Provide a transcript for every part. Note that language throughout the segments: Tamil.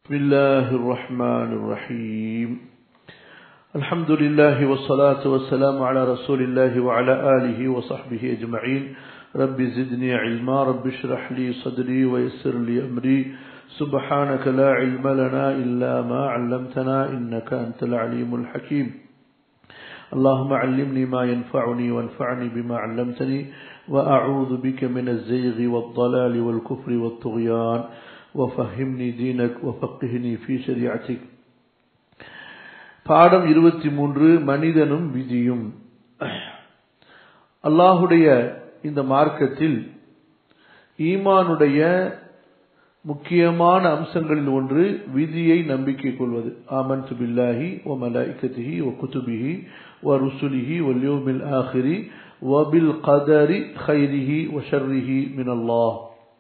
بسم الله الرحمن الرحيم الحمد لله والصلاة والسلام على رسول الله وعلى آله وصحبه أجمعين رب زدني علما رب اشرح لي صدري ويسر لي أمري سبحانك لا علم لنا إلا ما علمتنا إنك أنت العليم الحكيم اللهم علمني ما ينفعني وانفعني بما علمتني وأعوذ بك من الزيغ والضلال والكفر والطغيان وفهمني دينك وفقهني في شريعتك பாடம் இருபத்தி மூன்று மனிதனும் விதியும் அல்லாஹுடைய இந்த மார்க்கத்தில் ஈமானுடைய முக்கியமான அம்சங்களில் ஒன்று விதியை நம்பிக்கை கொள்வது ஆமன் பில்லாஹி ஒ மலாய்கத்திஹி ஒ குத்துபிஹி ஒ ருசுலிஹி ஒல்யோமில் ஆஹிரி வபில் கதரி ஹைரிஹி ஒ ஷர்ரிஹி மினல்லாஹ்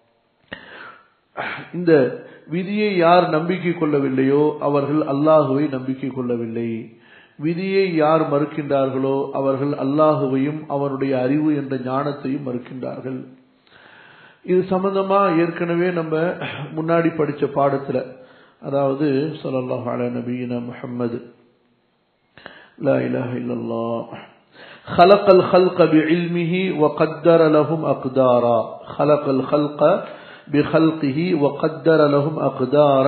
இந்த விதியை யார் நம்பிக்கை கொள்ளவில்லையோ அவர்கள் அல்லாஹுவை நம்பிக்கை கொள்ளவில்லை விதியை யார் மறுக்கின்றார்களோ அவர்கள் அல்லாஹுவையும் அவருடைய அறிவு என்ற ஞானத்தையும் மறுக்கின்றார்கள் இது சம்பந்தமா ஏற்கனவே நம்ம முன்னாடி படிச்ச பாடத்துல அதாவது சொல்லல்லாஹ் அல நபீன முஹம்மது لا إله إلا الله خلق الخلق بعلمه وقدر لهم أقدارا خلق الخلق بخلقه وقدر لهم أقدارا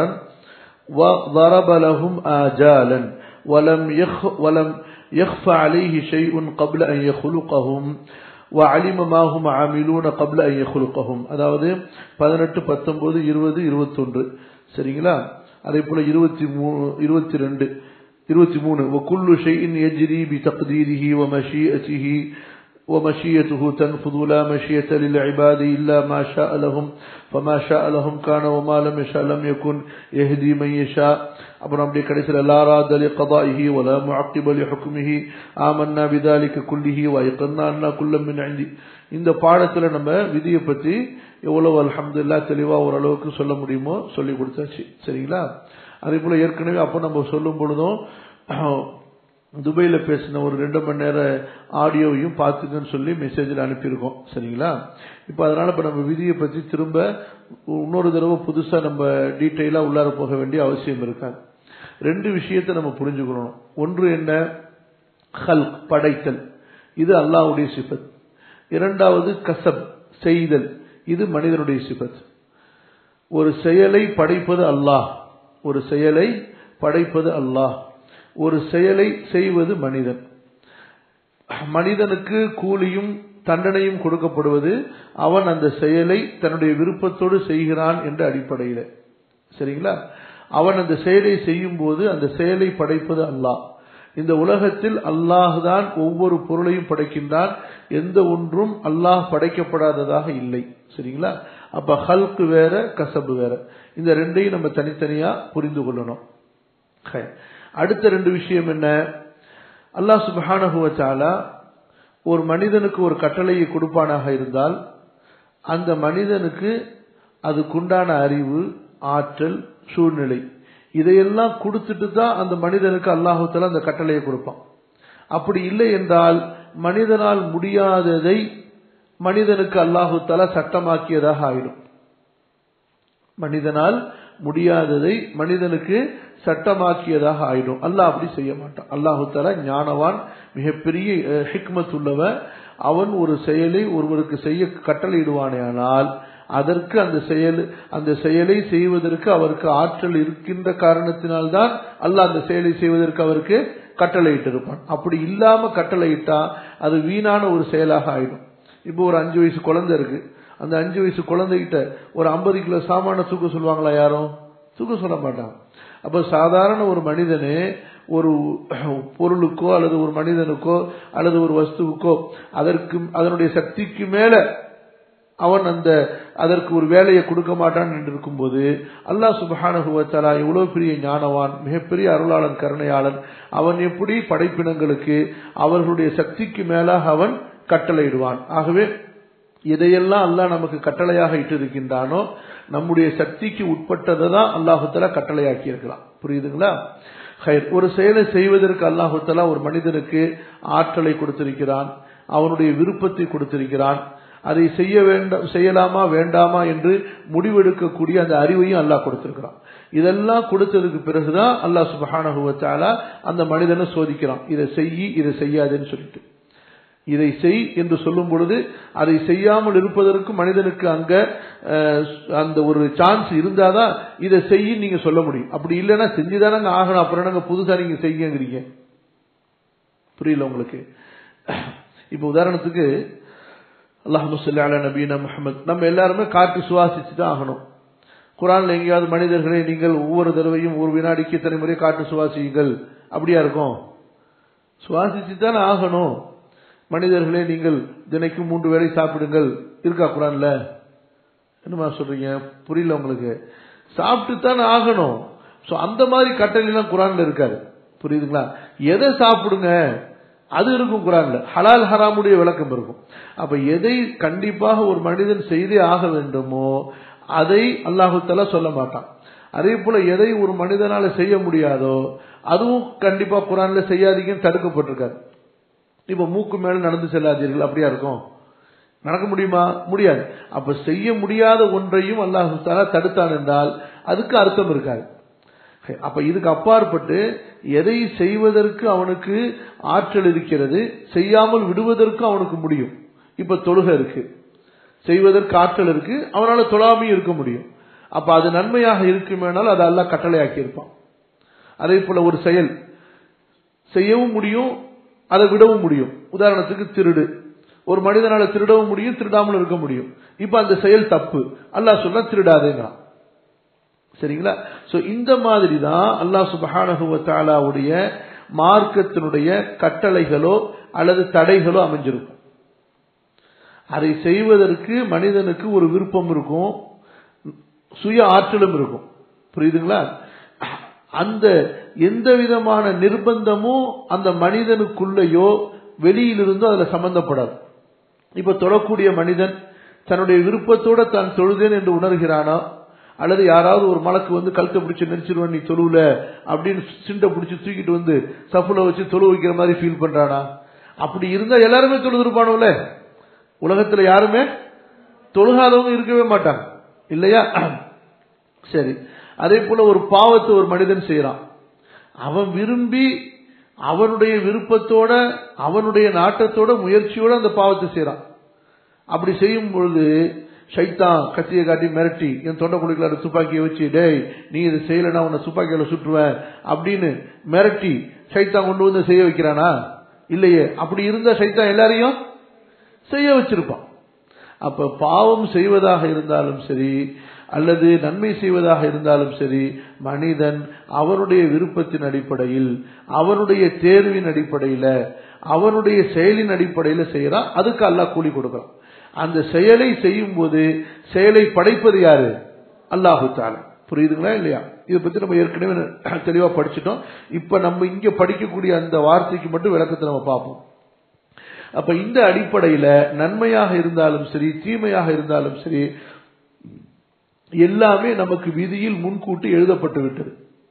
وضرب لهم آجالا ولم يخ ولم يخف عليه شيء قبل أن يخلقهم وعلم ما هم عاملون قبل أن يخلقهم அதாவது பதினெட்டு பத்தொன்பது இருபது இருபத்தொன்று சரிங்களா அதே போல இருபத்தி மூணு இருபத்தி ரெண்டு இருபத்தி மூணு وكل شيء يجري بتقديره ومشيئته ومشيئته تنفذ لا مشيئة للعباد إلا ما شاء لهم فما شاء لهم كان وما لم يشاء لم يكن يهدي من يشاء அப்புறம் அப்படியே கடைசியில் லா ராத لقضائه ولا معقب لحكمه آمنا بذلك كله ويقنا أن كل من عندي இந்த பாடத்துல நம்ம விதியை பத்தி எவ்வளவு அல்ஹம்துல்லா தெளிவா ஓரளவுக்கு சொல்ல முடியுமோ சொல்லி கொடுத்தாச்சு சரிங்களா அதே போல ஏற்கனவே அப்போ நம்ம சொல்லும் பொழுதும் துபையில் பேசின ஒரு ரெண்டு மணி நேர ஆடியோவையும் பார்த்துக்கன்னு சொல்லி மெசேஜில் அனுப்பியிருக்கோம் சரிங்களா இப்போ அதனால் இப்போ நம்ம விதியை பற்றி திரும்ப இன்னொரு தடவை புதுசாக நம்ம டீட்டெயிலாக உள்ளார போக வேண்டிய அவசியம் இருக்காது ரெண்டு விஷயத்தை நம்ம புரிஞ்சுக்கணும் ஒன்று என்ன ஹல் படைத்தல் இது அல்லாவுடைய சிபத் இரண்டாவது கசப் செய்தல் இது மனிதனுடைய சிபத் ஒரு செயலை படைப்பது அல்லாஹ் ஒரு செயலை படைப்பது அல்லாஹ் ஒரு செயலை செய்வது மனிதன் மனிதனுக்கு கூலியும் தண்டனையும் கொடுக்கப்படுவது அவன் அந்த செயலை தன்னுடைய விருப்பத்தோடு செய்கிறான் என்ற அடிப்படையில் சரிங்களா அவன் அந்த செயலை செய்யும் போது அந்த செயலை படைப்பது அல்லாஹ் இந்த உலகத்தில் அல்லாஹ் தான் ஒவ்வொரு பொருளையும் படைக்கின்றான் எந்த ஒன்றும் அல்லாஹ் படைக்கப்படாததாக இல்லை சரிங்களா அப்ப ஹல்க்கு வேற கசபு வேற இந்த ரெண்டையும் நம்ம தனித்தனியா புரிந்து கொள்ளணும் அடுத்த ரெண்டு விஷயம் என்ன அல்லாஹ் சுபஹானஹுவச்சாலா ஒரு மனிதனுக்கு ஒரு கட்டளையை கொடுப்பானாக இருந்தால் அந்த மனிதனுக்கு அதுக்குண்டான அறிவு ஆற்றல் சூழ்நிலை இதையெல்லாம் கொடுத்துட்டு தான் அந்த மனிதனுக்கு அல்லாஹுத்தால அந்த கட்டளையை கொடுப்பான் அப்படி இல்லை என்றால் மனிதனால் முடியாததை மனிதனுக்கு அல்லாஹு தாலா சட்டமாக்கியதாக ஆயிடும் மனிதனால் முடியாததை மனிதனுக்கு சட்டமாக்கியதாக ஆயிடும் அல்லாஹ் அப்படி செய்ய மாட்டான் அல்லாஹு தாலா ஞானவான் மிகப்பெரிய ஹிக்மத் உள்ளவன் அவன் ஒரு செயலை ஒருவருக்கு செய்ய கட்டளையிடுவானே ஆனால் அதற்கு அந்த செயல் அந்த செயலை செய்வதற்கு அவருக்கு ஆற்றல் இருக்கின்ற காரணத்தினால்தான் அல்லாஹ் அந்த செயலை செய்வதற்கு அவருக்கு கட்டளையிட்டு இருப்பான் அப்படி இல்லாம கட்டளையிட்டா அது வீணான ஒரு செயலாக ஆயிடும் இப்போ ஒரு அஞ்சு வயசு குழந்தை இருக்கு அந்த அஞ்சு வயசு குழந்தைகிட்ட ஒரு ஐம்பது கிலோ சாமான தூக்க சொல்லுவாங்களா யாரும் தூக்க சொல்ல மாட்டாங்க அப்ப சாதாரண ஒரு மனிதனே ஒரு பொருளுக்கோ அல்லது ஒரு மனிதனுக்கோ அல்லது ஒரு வஸ்துவுக்கோ அதற்கு அதனுடைய சக்திக்கு மேல அவன் அந்த அதற்கு ஒரு வேலையை கொடுக்க மாட்டான் என்று இருக்கும்போது அல்லாஹ் சுபஹானுவத்தாலா எவ்வளவு பெரிய ஞானவான் மிகப்பெரிய அருளாளன் கருணையாளன் அவன் எப்படி படைப்பினங்களுக்கு அவர்களுடைய சக்திக்கு மேலாக அவன் கட்டளையிடுவான் ஆகவே எதையெல்லாம் அல்லாஹ் நமக்கு கட்டளையாக இட்டிருக்கின்றானோ நம்முடைய சக்திக்கு உட்பட்டதை தான் அல்லாஹுத்தலா கட்டளையாக்கி இருக்கலாம் புரியுதுங்களா ஒரு செயலை செய்வதற்கு அல்லாஹுத்தலா ஒரு மனிதனுக்கு ஆற்றலை கொடுத்திருக்கிறான் அவனுடைய விருப்பத்தை கொடுத்திருக்கிறான் அதை செய்ய வேண்டாம் செய்யலாமா வேண்டாமா என்று முடிவெடுக்கக்கூடிய அந்த அறிவையும் அல்லாஹ் கொடுத்திருக்கிறான் இதெல்லாம் கொடுத்ததுக்கு பிறகுதான் அல்லாஹ் சுபஹானஹு வ தஆலா அந்த மனிதனை சோதிக்கிறான் இதை செய் இதை செய்யாதேன்னு சொல்லிட்டு இதை செய் என்று சொல்லும் பொழுது அதை செய்யாமல் இருப்பதற்கு மனிதனுக்கு அங்க அஹ், அந்த ஒரு சான்ஸ் இருந்தாதான் இதை செய் நீங்க சொல்ல முடியும் அப்படி இல்லைன்னா செஞ்சுதானங்க ஆகணும் அப்புறம் என்னங்க புதுசா நீங்க செய்யுங்கிறீங்க புரியல உங்களுக்கு இப்ப உதாரணத்துக்கு அல்லாஹு சொல்லி அலா நபீனா முஹம்மத் நம்ம எல்லாருமே காற்று சுவாசிச்சு தான் ஆகணும் குரான்ல எங்கேயாவது மனிதர்களை நீங்கள் ஒவ்வொரு தடவையும் ஒரு வினாடிக்கு இத்தனை முறை காற்று சுவாசியுங்கள் அப்படியா இருக்கும் சுவாசிச்சு தானே ஆகணும் மனிதர்களே நீங்கள் தினைக்கும் மூன்று வேளை சாப்பிடுங்கள் இருக்கா குரான்ல என்னமா சொல்றீங்க புரியல உங்களுக்கு சாப்பிட்டு தானே ஆகணும் சோ அந்த மாதிரி கட்டளைலாம் குரான்ல இருக்காது புரியுதுங்களா எதை சாப்பிடுங்க அது இருக்கும் குரான்ல ஹலால் ஹராமுடைய விளக்கம் இருக்கும் அப்ப எதை கண்டிப்பாக ஒரு மனிதன் செய்தே ஆக வேண்டுமோ அதை அல்லாஹு தஆலா சொல்ல மாட்டான் அதே போல எதை ஒரு மனிதனால செய்ய முடியாதோ அதுவும் கண்டிப்பா குரான்ல செய்யாதீங்கன்னு தடுக்கப்பட்டிருக்காரு இப்ப மூக்கு மேல நடந்து செல்லாதீர்கள் அப்படியா இருக்கும் நடக்க முடியுமா முடியாது அப்ப செய்ய முடியாத ஒன்றையும் அல்லாஹு தாலா தடுத்தான் என்றால் அதுக்கு அர்த்தம் இருக்காது அப்ப இதுக்கு அப்பாற்பட்டு எதை செய்வதற்கு அவனுக்கு ஆற்றல் இருக்கிறது செய்யாமல் விடுவதற்கு அவனுக்கு முடியும் இப்ப தொழுகை இருக்கு செய்வதற்கு ஆற்றல் இருக்கு அவனால தொழாமையும் இருக்க முடியும் அப்ப அது நன்மையாக இருக்குமேனால் அது அல்லாஹ் கட்டளையாக்கி இருப்பான் அதே போல ஒரு செயல் செய்யவும் முடியும் அதை விடவும் முடியும் உதாரணத்துக்கு திருடு ஒரு மனிதனால திருடவும் முடியும் திருடாமல் இருக்க முடியும் இப்ப அந்த செயல் தப்பு அல்லாஹ் சொன்னா திருடாதேங்கிறான் சரிங்களா சோ இந்த மாதிரி தான் அல்லாஹ் சுபஹானஹு வ தஆலாவுடைய மார்க்கத்தினுடைய கட்டளைகளோ அல்லது தடைகளோ அமைஞ்சிருக்கும் அதை செய்வதற்கு மனிதனுக்கு ஒரு விருப்பம் இருக்கும் சுய ஆற்றலும் இருக்கும் புரியுதுங்களா அந்த எந்த விதமான நிர்பந்தமும் அந்த மனிதனுக்குள்ளேயோ வெளியிலிருந்தோ அதுல சம்பந்தப்படாது இப்ப தொழக்கூடிய மனிதன் தன்னுடைய விருப்பத்தோட தான் தொழுதேன் என்று உணர்கிறானா அல்லது யாராவது ஒரு மலக்கு வந்து கழுத்தை பிடிச்சு நெரிச்சிருவன் நீ தொழுவுல அப்படின்னு சிண்டை பிடிச்சி தூக்கிட்டு வந்து சஃபுல வச்சு தொழு வைக்கிற மாதிரி ஃபீல் பண்றானா அப்படி இருந்தா எல்லாருமே தொழுதுருப்பானுல உலகத்துல யாருமே தொழுகாதவங்க இருக்கவே மாட்டாங்க இல்லையா சரி அதே போல ஒரு பாவத்தை ஒரு மனிதன் செய்யறான் அவன் விரும்பி அவனுடைய விருப்பத்தோட அவனுடைய நாட்டத்தோட முயற்சியோட அந்த பாவத்தை செய்யறான் அப்படி செய்யும் பொழுது ஷைத்தான் கத்தியை காட்டி மிரட்டி என் தொண்டை குடிக்கல துப்பாக்கியை வச்சு டேய் நீ இதை செய்யலைன்னா உன்னை துப்பாக்கியில சுற்றுவேன் அப்படின்னு மிரட்டி ஷைத்தான் கொண்டு வந்து செய்ய வைக்கிறானா இல்லையே அப்படி இருந்தா ஷைத்தான் எல்லாரையும் செய்ய வச்சிருப்பான் அப்ப பாவம் செய்வதாக இருந்தாலும் சரி அல்லது நன்மை செய்வதாக இருந்தாலும் சரி மனிதன் அவனுடைய விருப்பத்தின் அடிப்படையில் அவனுடைய தேர்வின் அடிப்படையில அவனுடைய செயலின் அடிப்படையில செய்யறான் அதுக்கு அல்லாஹ் கூலி கொடுக்கிறான் அந்த செயலை செய்யும் போது செயலை படைப்பது யாரு அல்லாஹு தாலா புரியுதுங்களா இல்லையா இதை பத்தி நம்ம ஏற்கனவே தெளிவா படிச்சிட்டோம் இப்ப நம்ம இங்க படிக்கக்கூடிய அந்த வார்த்தைக்கு மட்டும் விளக்கத்தை நம்ம பார்ப்போம் அப்ப இந்த அடிப்படையில நன்மையாக இருந்தாலும் சரி தீமையாக இருந்தாலும் சரி எல்லாமே நமக்கு விதியில் முன்கூட்டி எழுதப்பட்டு விட்டது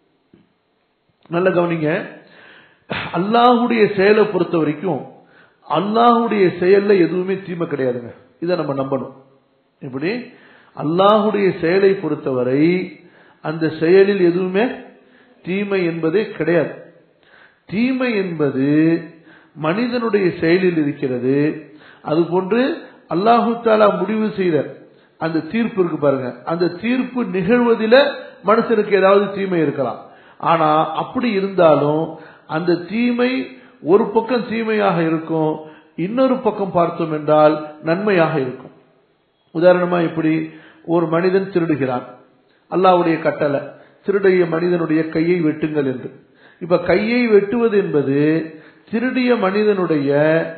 நல்ல கவனிங்க அல்லாஹுடைய செயலை பொறுத்த வரைக்கும் அல்லாஹுடைய செயல்ல எதுவுமே தீமை கிடையாதுங்க இதை நம்ம நம்பணும் இப்படி அல்லாஹுடைய செயலை பொறுத்தவரை அந்த செயலில் எதுவுமே தீமை என்பதே கிடையாது தீமை என்பது மனிதனுடைய செயலில் இருக்கிறது அதுபோன்று அல்லாஹு தாலா முடிவு செய்த அந்த தீர்ப்பு இருக்கு பாருங்க அந்த தீர்ப்பு நிகழ்வதில மனுஷனுக்கு ஏதாவது தீமை இருக்கலாம் ஆனா அப்படி இருந்தாலும் அந்த தீமை ஒரு பக்கம் தீமையாக இருக்கும் இன்னொரு பக்கம் பார்த்தோம் என்றால் நன்மையாக இருக்கும் உதாரணமா இப்படி ஒரு மனிதன் திருடுகிறான் அல்லாவுடைய கட்டளை திருடைய மனிதனுடைய கையை வெட்டுங்கள் என்று இப்ப கையை வெட்டுவது என்பது திருடிய மனிதனுடைய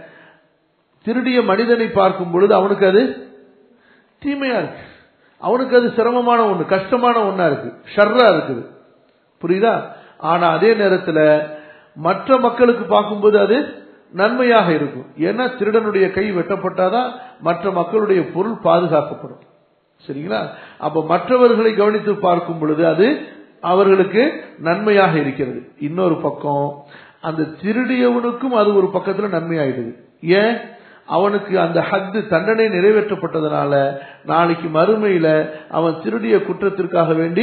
திருடிய மனிதனை பார்க்கும் பொழுது அவனுக்கு அது தீமையா இருக்கு அவனுக்கு அது சிரமமான ஒண்ணு கஷ்டமான ஒண்ணா இருக்கு ஷர்ரா இருக்குது புரியுதா ஆனா அதே நேரத்துல மற்ற மக்களுக்கு பார்க்கும்போது அது நன்மையாக இருக்கும் ஏன்னா திருடனுடைய கை வெட்டப்பட்டாதான் மற்ற மக்களுடைய பொருள் பாதுகாக்கப்படும் சரிங்களா அப்ப மற்றவர்களை கவனித்து பார்க்கும் பொழுது அது அவர்களுக்கு நன்மையாக இருக்கிறது இன்னொரு பக்கம் அந்த திருடியவனுக்கும் அது ஒரு பக்கத்துல நன்மையாயிடுது ஏன் அவனுக்கு அந்த ஹத்து தண்டனை நிறைவேற்றப்பட்டதனால நாளைக்கு மறுமையில அவன் திருடிய குற்றத்திற்காக வேண்டி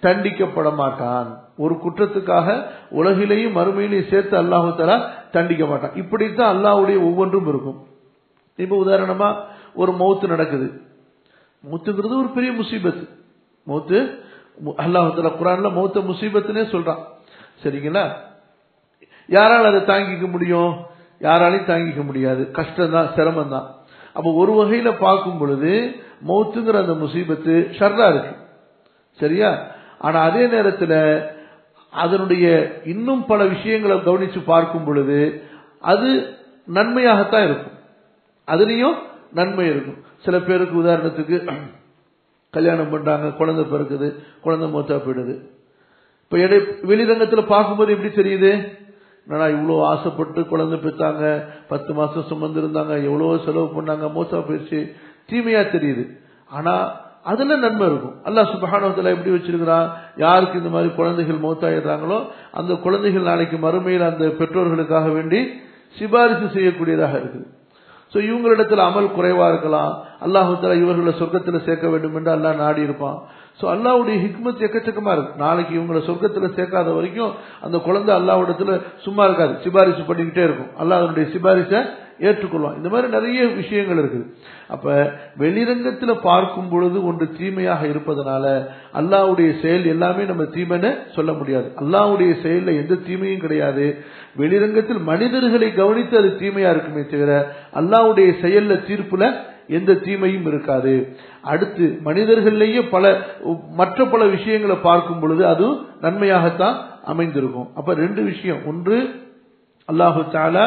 தண்டிக்கப்பட மாட்டான் ஒரு குற்றத்துக்காக உலகிலேயும் மறுமையிலையும் சேர்த்து அல்லாஹு தலா தண்டிக்க மாட்டான் இப்படித்தான் அல்லாஹ்வுடைய ஒவ்வொன்றும் இருக்கும் இப்ப உதாரணமா ஒரு மௌத்து நடக்குது மௌத்துங்கிறது ஒரு பெரிய முசீபத்து மௌத்து அல்லாஹால குரான்ல மௌத்த முசீபத்துனே சொல்றான் சரிங்களா யாரால் அதை தாங்கிக்க முடியும் யாராலையும் தாங்கிக்க முடியாது கஷ்டம் தான் சிரமம் தான் அப்ப ஒரு வகையில பார்க்கும் பொழுது மௌத்துங்கிற அந்த முசீபத்து ஷர்ரா இருக்கு சரியா ஆனா அதே நேரத்துல அதனுடைய இன்னும் பல விஷயங்களை கவனிச்சு பார்க்கும் பொழுது அது நன்மையாகத்தான் இருக்கும் அதுலயும் நன்மை இருக்கும் சில பேருக்கு உதாரணத்துக்கு கல்யாணம் பண்றாங்க குழந்தை பிறக்குது குழந்தை மூத்தா போயிடுது இப்ப இடை வெளிரங்கத்துல பார்க்கும்போது எப்படி தெரியுது என்னடா இவ்வளோ ஆசைப்பட்டு குழந்தை பெற்றாங்க பத்து மாசம் சுமந்து இருந்தாங்க எவ்வளவோ செலவு பண்ணாங்க மூத்தா போயிடுச்சு தீமையா தெரியுது ஆனா அதுல நன்மை இருக்கும் அல்லாஹ் சுபஹானவத்துல எப்படி வச்சிருக்கிறான் யாருக்கு இந்த மாதிரி குழந்தைகள் மௌத்தாயிடுறாங்களோ அந்த குழந்தைகள் நாளைக்கு மறுமையில் அந்த பெற்றோர்களுக்காக வேண்டி சிபாரிசு செய்யக்கூடியதாக இருக்குது சோ இவங்களிடத்துல அமல் குறைவா இருக்கலாம் அல்லாஹு தலா இவர்களை சொர்க்கத்துல சேர்க்க வேண்டும் என்று அல்லாஹ் நாடி இருப்பான் சோ அல்லாவுடைய ஹிக்மத் எக்கச்சக்கமா இருக்கு நாளைக்கு இவங்களை சொர்க்கத்துல சேர்க்காத வரைக்கும் அந்த குழந்தை அல்லாவிடத்துல சும்மா இருக்காது சிபாரிசு பண்ணிக்கிட்டே இருக்கும் அல்லாஹ் அதனுடைய சிபாரிசை ஏற்றுக்கொள்வான் இந்த மாதிரி நிறைய விஷயங்கள் இருக்குது அப்ப வெளிரங்கத்துல பார்க்கும் பொழுது ஒன்று தீமையாக இருப்பதனால அல்லாவுடைய செயல் எல்லாமே நம்ம தீமைன்னு சொல்ல முடியாது அல்லாவுடைய செயல்ல எந்த தீமையும் கிடையாது வெளிரங்கத்தில் மனிதர்களை கவனித்து அது தீமையா இருக்குமே தவிர அல்லாவுடைய செயல்ல தீர்ப்புல எந்த தீமையும் இருக்காது அடுத்து மனிதர்கள்லேயே பல மற்ற பல விஷயங்களை பார்க்கும் பொழுது அது நன்மையாகத்தான் அமைந்திருக்கும் அப்ப ரெண்டு விஷயம் ஒன்று அல்லாஹு தாலா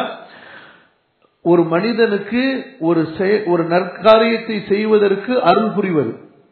ஒரு மனிதனுக்கு ஒரு ஒரு நற்காரியத்தை செய்வதற்கு அருள் புரிவது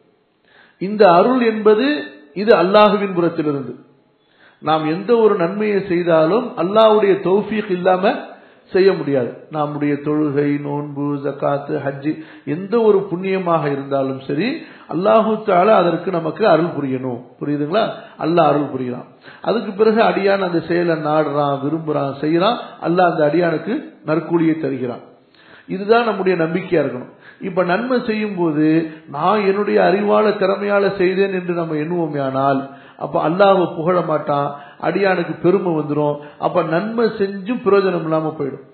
இந்த அருள் என்பது இது அல்லாஹுவின் புறத்திலிருந்து நாம் எந்த ஒரு நன்மையை செய்தாலும் அல்லாஹுடைய தௌஃபீக் இல்லாம செய்ய முடியாது நம்முடைய தொழுகை நோன்பு ஜக்காத்து ஹஜ்ஜி எந்த ஒரு புண்ணியமாக இருந்தாலும் சரி அல்லாஹு தால அதற்கு நமக்கு அருள் புரியணும் புரியுதுங்களா அல்லாஹ் அருள் புரியலாம் அதுக்கு பிறகு அடியான் அந்த செயலை நாடுறான் விரும்புறான் செய்யறான் அல்லாஹ் அந்த அடியானுக்கு நற்கூலியை தருகிறான் இதுதான் நம்முடைய நம்பிக்கையா இருக்கணும் இப்ப நன்மை செய்யும் போது நான் என்னுடைய அறிவால திறமையால செய்தேன் என்று நம்ம எண்ணுவோமே ஆனால் அப்ப அல்லாஹ் புகழ மாட்டான் அடியானுக்கு பெருமை வந்துடும் அப்ப நன்மை செஞ்சும் பிரயோஜனம் இல்லாம போயிடும்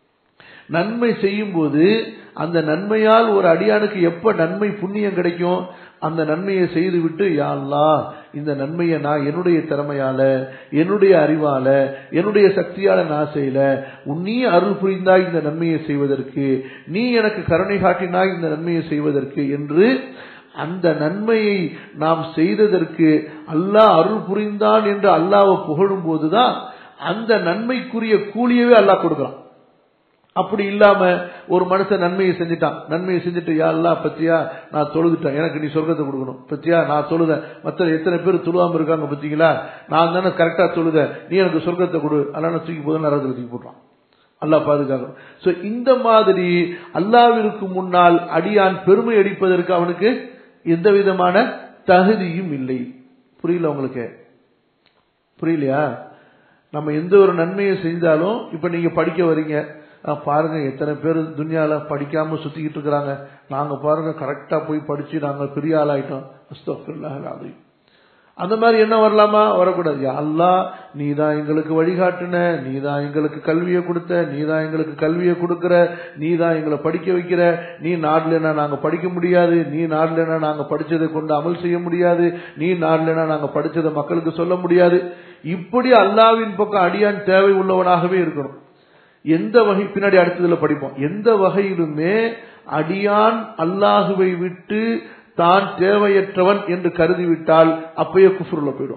நன்மை செய்யும் போது அந்த நன்மையால் ஒரு அடியானுக்கு எப்ப நன்மை புண்ணியம் கிடைக்கும் அந்த நன்மையை செய்துவிட்டு யாழ்லா இந்த நன்மையை நான் என்னுடைய திறமையால என்னுடைய அறிவால என்னுடைய சக்தியால நான் செய்யல நீ அருள் புரிந்தாய் இந்த நன்மையை செய்வதற்கு நீ எனக்கு கருணை காட்டினாய் இந்த நன்மையை செய்வதற்கு என்று அந்த நன்மையை நாம் செய்ததற்கு அல்லாஹ் அருள் புரிந்தான் என்று அல்லாவை புகழும் போதுதான் அந்த நன்மைக்குரிய கூலியவே அல்லாஹ் கொடுக்கிறான் அப்படி இல்லாம ஒரு மனுஷன் நன்மையை செஞ்சுட்டான் நன்மையை செஞ்சுட்டு யாருலா பத்தியா நான் தொழுதுட்டேன் எனக்கு நீ சொர்க்கத்தை கொடுக்கணும் பத்தியா நான் தொழுதேன் மற்ற எத்தனை பேர் தொழுவாம இருக்காங்க பத்தீங்களா நான் தானே கரெக்டா தொழுதேன் நீ எனக்கு சொர்க்கத்தை கொடு அல்லா தூக்கி போதும் நரகத்தில் தூக்கி போடுறான் அல்லா பாதுகாக்கணும் சோ இந்த மாதிரி அல்லாவிற்கு முன்னால் அடியான் பெருமை அடிப்பதற்கு அவனுக்கு எந்த விதமான தகுதியும் இல்லை புரியல உங்களுக்கு புரியலையா நம்ம எந்த ஒரு நன்மையை செஞ்சாலும் இப்ப நீங்க படிக்க வரீங்க பாருங்க எத்தனை பேர் துன்யால படிக்காம சுத்திக்கிட்டு இருக்கிறாங்க நாங்க பாருங்க கரெக்டா போய் படிச்சு நாங்க பெரிய ஆளாயிட்டோம் அஸ்தோஃபில்லாஹ் அந்த மாதிரி என்ன வரலாமா வரக்கூடாது அல்லா நீ தான் எங்களுக்கு வழிகாட்டுன நீ தான் எங்களுக்கு கல்வியை கொடுத்த நீ தான் எங்களுக்கு கல்வியை கொடுக்கிற நீ தான் எங்களை படிக்க வைக்கிற நீ நாடுலனா நாங்க படிக்க முடியாது நீ நாடுலனா நாங்க படிச்சதை கொண்டு அமல் செய்ய முடியாது நீ நாடுலனா நாங்க படிச்சதை மக்களுக்கு சொல்ல முடியாது இப்படி அல்லாவின் பக்கம் அடியான் தேவை உள்ளவனாகவே இருக்கணும் எந்த வகை பின்னாடி அடுத்ததுல படிப்போம் எந்த வகையிலுமே அடியான் அல்லாஹுவை விட்டு தான் தேவையற்றவன் என்று கருதிவிட்டால் அப்பயே குஃபுருல போயிடும்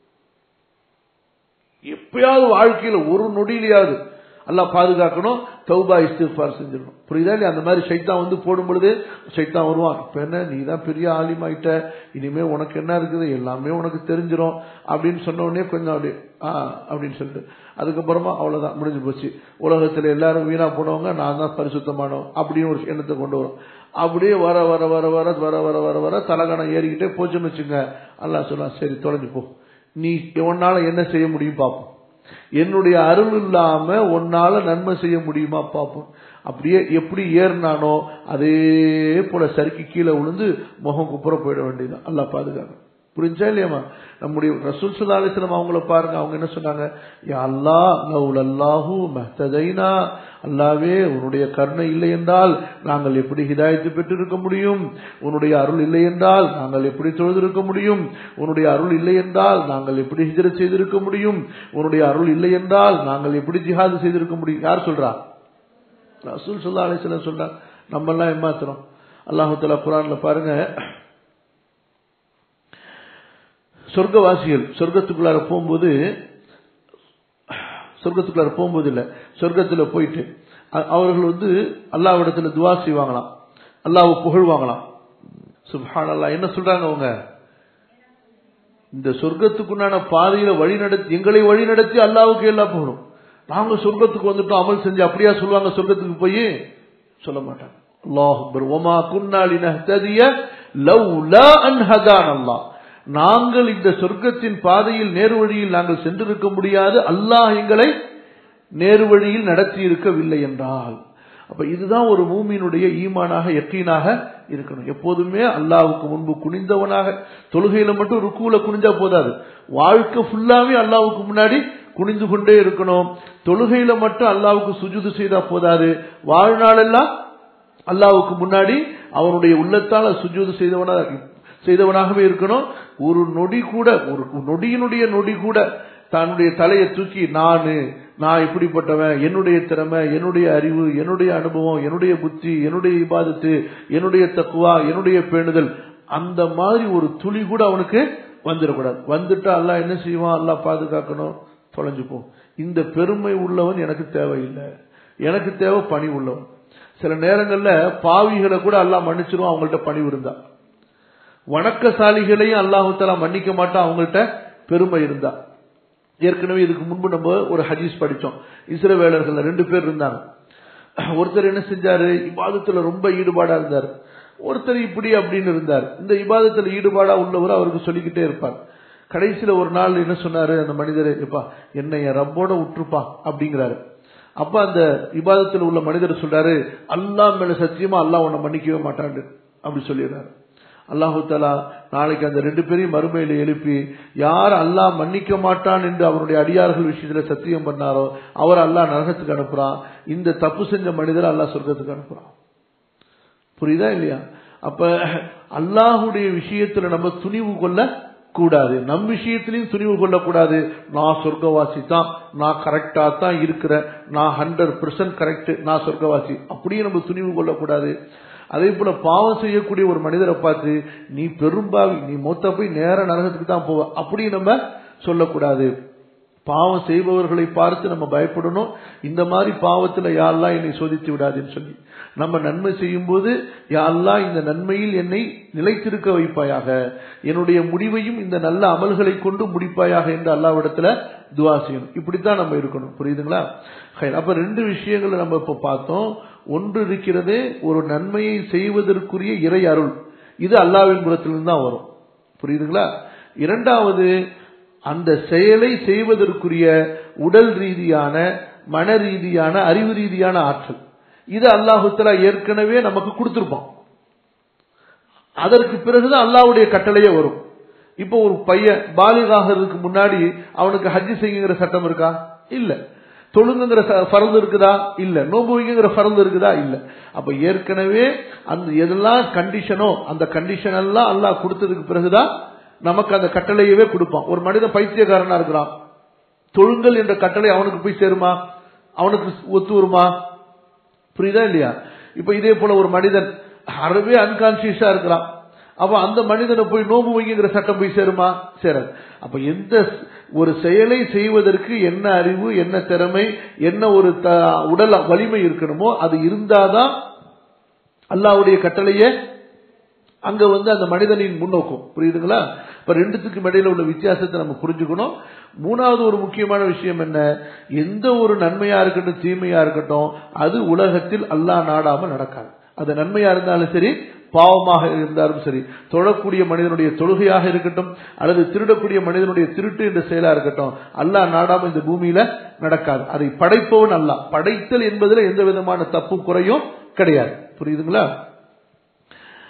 எப்பயாவது வாழ்க்கையில ஒரு நொடியிலையாவது அல்லா பாதுகாக்கணும் தௌபா இஸ்திஃபார் செஞ்சிடணும் புரியுதா இல்லையா அந்த மாதிரி சைத்தான் வந்து போடும் பொழுது சைத்தான் வருவான் இப்ப என்ன நீ தான் பெரிய ஆலிமாயிட்ட இனிமே உனக்கு என்ன இருக்குது எல்லாமே உனக்கு தெரிஞ்சிடும் அப்படின்னு சொன்ன உடனே கொஞ்சம் அப்படி ஆ அப்படின்னு சொல்லிட்டு அதுக்கப்புறமா அவ்வளவுதான் முடிஞ்சு போச்சு உலகத்துல எல்லாரும் வீணா போனவங்க நான் தான் பரிசுத்தமானோம் அப்படின்னு ஒரு எண்ணத்தை கொண்டு வரும் அப்படியே வர வர வர வர வர வர வர வர தலகணம் ஏறிக்கிட்டே போச்சுன்னு வச்சுங்க அல்லா சொல்லலாம் சரி தொலைஞ்சு போ நீ உன்னால என்ன செய்ய முடியும் பார்ப்போம் என்னுடைய அருள் இல்லாம உன்னால நன்மை செய்ய முடியுமா பார்ப்போம் அப்படியே எப்படி ஏறினானோ அதே போல சறுக்கி கீழே விழுந்து முகம் குப்புற போயிட வேண்டியதுதான் அல்லா பாதுகாக்க புரிஞ்சா இல்லையாமா நம்முடைய ரசூல் சுல்லா அலிஸ்லாம் அவங்கள பாருங்க அவங்க என்ன சொன்னாங்க யா அல்லாஹ் லவுல் அல்லாஹு மஹ்ததைனா அல்லாவே உன்னுடைய கருணை இல்லை என்றால் நாங்கள் எப்படி ஹிதாயத்து பெற்றிருக்க முடியும் உன்னுடைய அருள் இல்லை என்றால் நாங்கள் எப்படி தொழுதிருக்க முடியும் உன்னுடைய அருள் இல்லை என்றால் நாங்கள் எப்படி ஹிஜரத் செய்திருக்க முடியும் உன்னுடைய அருள் இல்லை என்றால் நாங்கள் எப்படி ஜிஹாது செய்திருக்க முடியும் யார் சொல்றா ரசூல் சுல்லா அலிஸ்லாம் சொல்றாங்க நம்ம எல்லாம் ஏமாத்துறோம் அல்லாஹு தலா குரான்ல பாருங்க சொர்க்கவாசிகள் சொர்க்கத்துக்குள்ளார போகும்போது சொர்க்கத்துக்குள்ளார போகும்போது இல்ல சொர்க்கத்துல போயிட்டு அ- அவர்கள் வந்து அல்லாவிடத்துல துவா செய்வாங்களாம் அல்லாஹ் புகழ்வாங்களாம் சுப்ஹான் அல்லாஹ் என்ன சொல்றாங்க அவங்க இந்த சொர்க்கத்துக்குண்டான பாதையில வழி நடத்தி எங்களை வழி நடத்தி அல்லாவுக்கு எல்லாம் போகணும் நாங்க சொர்க்கத்துக்கு வந்துட்டோம் அமல் செஞ்சு அப்படியா சொல்லுவாங்க சொர்க்கத்துக்கு போய் சொல்ல மாட்டாங்க அல்லாஹ் அக்பர் ஒமா குன்னாலி நஹ்ததிய லவ்லா அன் ஹதான் அல்லாஹ் நாங்கள் இந்த சொர்க்கத்தின் பாதையில் நேரு வழியில் நாங்கள் சென்றிருக்க முடியாது அல்லாஹ் எங்களை நேரு வழியில் நடத்தி இருக்கவில்லை என்றால் அப்ப இதுதான் ஒரு மூமியினுடைய ஈமானாக யக்கீனாக இருக்கணும் எப்போதுமே அல்லாஹ்வுக்கு முன்பு குனிந்தவனாக தொழுகையில மட்டும் ருக்குல குனிஞ்சா போதாது வாழ்க்கை ஃபுல்லாவே அல்லாஹ்வுக்கு முன்னாடி குனிந்து கொண்டே இருக்கணும் தொழுகையில மட்டும் அல்லாஹ்வுக்கு சுஜுது செய்தா போதாது வாழ்நாளெல்லாம் அல்லாஹ்வுக்கு முன்னாடி அவனுடைய உள்ளத்தால சுஜூது செய்தவனாக செய்தவனாகவே இருக்கணும் ஒரு நொடி கூட ஒரு நொடியினுடைய நொடி கூட தன்னுடைய தலையை தூக்கி நானு நான் இப்படிப்பட்டவன் என்னுடைய திறமை என்னுடைய அறிவு என்னுடைய அனுபவம் என்னுடைய புத்தி என்னுடைய இபாதத்து என்னுடைய தக்குவா என்னுடைய பேணுதல் அந்த மாதிரி ஒரு துளி கூட அவனுக்கு வந்துடக்கூடாது வந்துட்டா அல்லாஹ் என்ன செய்வான் அல்லாஹ் பாதுகாக்கணும் தொலைஞ்சு போ இந்த பெருமை உள்ளவன் எனக்கு தேவையில்லை எனக்கு தேவை பணி உள்ளவன் சில நேரங்கள்ல பாவிகளை கூட அல்லாஹ் மன்னிச்சிருவான் அவங்கள்ட்ட பணிவு இருந்தா வணக்கசாலிகளையும் அல்லாஹு தலா மன்னிக்க மாட்டான் அவங்கள்ட்ட பெருமை இருந்தா ஏற்கனவே இதுக்கு முன்பு நம்ம ஒரு ஹதீஸ் படிச்சோம் இஸ்ரவேலர்கள் ரெண்டு பேர் இருந்தாங்க ஒருத்தர் என்ன செஞ்சாரு இபாதத்துல ரொம்ப ஈடுபாடா இருந்தார் ஒருத்தர் இப்படி அப்படின்னு இருந்தார் இந்த இபாதத்துல ஈடுபாடா உள்ளவர் அவருக்கு சொல்லிக்கிட்டே இருப்பார் கடைசியில ஒரு நாள் என்ன சொன்னாரு அந்த மனிதர் எப்பா என்னை என் ரப்போட விட்டுருப்பா அப்படிங்கிறாரு அப்ப அந்த இபாதத்தில் உள்ள மனிதர் சொல்றாரு அல்லாஹ் மேல சத்தியமா அல்லாஹ் உன்னை மன்னிக்கவே மாட்டான்னு அப்படி சொல்லிடுறாரு அல்லாஹு தாலா நாளைக்கு அந்த ரெண்டு பேரையும் மறுமையில எழுப்பி யார் அல்லாஹ் மன்னிக்க மாட்டான் என்று அவருடைய அடியார்கள் விஷயத்துல சத்தியம் பண்ணாரோ அவர் அல்லாஹ் நரகத்துக்கு அனுப்புறான் இந்த தப்பு செஞ்ச மனிதர் அல்லாஹ் சொர்க்கத்துக்கு அனுப்புறான் புரியுதா இல்லையா அப்ப அல்லாஹுடைய விஷயத்துல நம்ம துணிவு கொள்ள கூடாது நம் விஷயத்திலையும் துணிவு கொள்ளக்கூடாது நான் சொர்க்கவாசி தான் நான் கரெக்டா தான் இருக்கிறேன் நான் ஹண்ட்ரட் பெர்சன்ட் கரெக்ட் நான் சொர்க்கவாசி அப்படியே நம்ம துணிவு கொள்ளக்கூடாது அதே போல பாவம் செய்யக்கூடிய ஒரு மனிதரை பார்த்து நீ பெரும்பாவி நீ மொத்த போய் நேர நரகத்துக்கு தான் போவ அப்படி நம்ம சொல்லக்கூடாது பாவம் செய்பவர்களை பார்த்து நம்ம பயப்படணும் இந்த மாதிரி பாவத்துல யாரெல்லாம் என்னை சோதித்து விடாதுன்னு சொல்லி நம்ம நன்மை செய்யும் போது யாரெல்லாம் இந்த நன்மையில் என்னை நிலைத்திருக்க வைப்பாயாக என்னுடைய முடிவையும் இந்த நல்ல அமல்களை கொண்டு முடிப்பாயாக என்று அல்லாவிடத்துல துவா செய்யணும் இப்படித்தான் நம்ம இருக்கணும் புரியுதுங்களா ஹைர். அப்ப ரெண்டு விஷயங்களை நம்ம இப்ப பார்த்தோம் ஒன்று இருக்கிறது ஒரு நன்மையை செய்வதற்குரிய இறை அருள் இது அல்லாவின் புறத்திலிருந்து தான் வரும் புரியுதுங்களா இரண்டாவது அந்த செயலை செய்வதற்குரிய உடல் ரீதியான மன ரீதியான அறிவு ரீதியான ஆற்றல் இது அல்லாஹுத்தலா ஏற்கனவே நமக்கு கொடுத்திருப்பான் அதற்கு பிறகுதான் அல்லாஹ்வுடைய கட்டளையே வரும் இப்போ ஒரு பையன் பாலிகாகிறதுக்கு முன்னாடி அவனுக்கு ஹஜ்ஜி செய்யுங்கிற சட்டம் இருக்கா இல்ல தொழுங்குங்கிற ஃபரந்து இருக்குதா இல்ல நோம்பு வைங்கிற ஃபரந்து இருக்குதா இல்ல அப்ப ஏற்கனவே அந்த எதெல்லாம் கண்டிஷனோ அந்த கண்டிஷன் எல்லாம் அல்லாஹ் கொடுத்ததுக்கு பிறகுதான் நமக்கு அந்த கட்டளையவே கொடுப்பான் ஒரு மனிதன் பைத்தியக்காரனா இருக்கிறான் தொழுங்கள் என்ற கட்டளை அவனுக்கு போய் சேருமா அவனுக்கு ஒத்து வருமா புரியுதா இல்லையா இப்ப இதே போல ஒரு மனிதன் அறவே அன்கான்சியஸா இருக்கிறான் அப்ப அந்த மனிதனை போய் நோம்பு வைங்கிற சட்டம் போய் சேருமா சேராது அப்ப எந்த ஒரு செயலை செய்வதற்கு என்ன அறிவு என்ன திறமை என்ன ஒரு த- உடல் வலிமை இருக்கணுமோ அது இருந்தாதான் அல்லாஹ்வுடைய கட்டளையே அங்க வந்து அந்த மனிதனின் முன்னோக்கும் புரியுதுங்களா இப்ப ரெண்டுத்துக்கும் இடையில உள்ள வித்தியாசத்தை நம்ம புரிஞ்சுக்கணும் மூணாவது ஒரு முக்கியமான விஷயம் என்ன எந்த ஒரு நன்மையா இருக்கட்டும் தீமையா இருக்கட்டும் அது உலகத்தில் அல்லாஹ் நாடாம நடக்காது அது நன்மையா இருந்தாலும் சரி பாவமாக இருந்தாலும் சரி தொழக்கூடிய மனிதனுடைய தொழுகையாக இருக்கட்டும் அல்லது திருடக்கூடிய மனிதனுடைய திருட்டு என்ற செயலா இருக்கட்டும் அல்லாஹ் நாடாம இந்த பூமியில நடக்காது அதை படைப்பவன் அல்லாஹ் படைத்தல் என்பதுல எந்த விதமான தப்பு குறையும் கிடையாது புரியுதுங்களா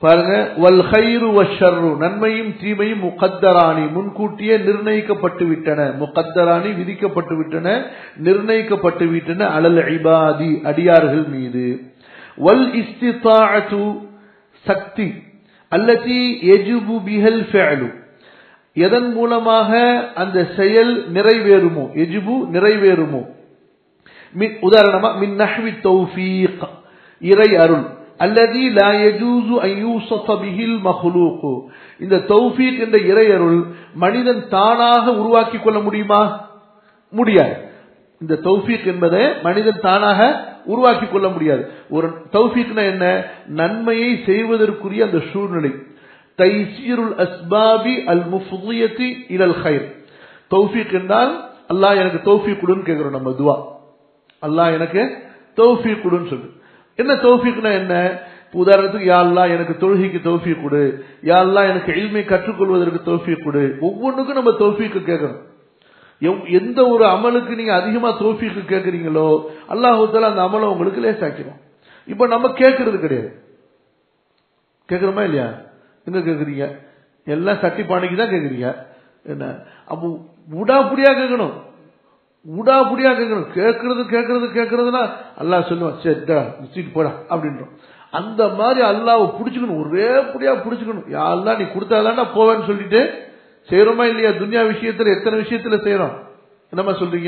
பாருங்க வல் ஹைரு வஷர்ரு நன்மையும் தீமையும் முகத்தராணி முன்கூட்டியே நிர்ணயிக்கப்பட்டு விட்டன முகத்தராணி விதிக்கப்பட்டு விட்டன நிர்ணயிக்கப்பட்டு விட்டன அலல் இபாதி அடியார்கள் மீது வல் இஸ்திதாஅத்து சக்தி அல்லதி எஜுபு பிஹல் ஃபஅலு எதன் மூலமாக அந்த செயல் நிறைவேறுமோ எஜுபு நிறைவேறுமோ மின் உதாரணமா மின் நஹ்வி தௌஃபீக் இறை அருள் அல்லதி லா யஜூசு அன் யூஸஃப பிஹில் மஹ்லூக் இந்த தௌஃபீக் என்ற இறை அருள் மனிதன் தானாக உருவாக்கி கொள்ள முடியுமா முடியாது இந்த தௌஃபீக் என்பதை மனிதன் தானாக உருவாக்கி கொள்ள முடியாது ஒரு தௌஃபீக்னா என்ன நன்மையை செய்வதற்குரிய அந்த சூழ்நிலை தைசீருல் அஸ்பாபி அல் முஃதியத்தி இலல் ஹைர் தௌஃபீக் என்றால் அல்லாஹ் எனக்கு தௌஃபீக் கொடுன்னு கேட்கிறோம் நம்ம துவா அல்லாஹ் எனக்கு தௌஃபீக் கொடுன்னு சொல்லு என்ன தௌஃபீக்னா என்ன உதாரணத்துக்கு யா அல்லாஹ் எனக்கு தொழுகைக்கு தௌஃபீக் கொடு யா அல்லாஹ் எனக்கு இல்மை கற்றுக்கொள்வதற்கு தௌஃபீக் கொடு ஒவ்வொன்றுக்கும் நம்ம தௌஃபீக்கு கேட்கணும் எவ்- எந்த ஒரு அமலுக்கு நீங்க அதிகமா தோஃபிக்கு கேட்கறீங்களோ அல்லாஹூத்தால அந்த அமலை உங்களுக்கு லேசாக்கிறோம் இப்ப நம்ம கேட்கறது கிடையாது கேட்கறோமா இல்லையா எங்க கேட்கறீங்க எல்லாம் சட்டி பானைக்கு தான் கேட்கறீங்க என்ன அப்போ உடாபுடியா கேட்கணும் உடாபுடியா கேட்கணும் கேட்கறது கேட்கறது கேட்கறதுனா அல்லாஹ் சொல்லுவான் சரி இந்தா, நீ தூக்கிட்டு போடா அப்படின்றோம் அந்த மாதிரி அல்லாஹ்வை புடிச்சுக்கணும் ஒரே புடியா புடிச்சுக்கணும் யா அல்லாஹ் நீ கொடுத்தாதான்டா போவேன்னு சொல்லிட்டு செய்யறோமா இல்லையா துன்யா விஷயத்துல எத்தனை விஷயத்துல செய்யறோம் என்னம்மா சொல்றீங்க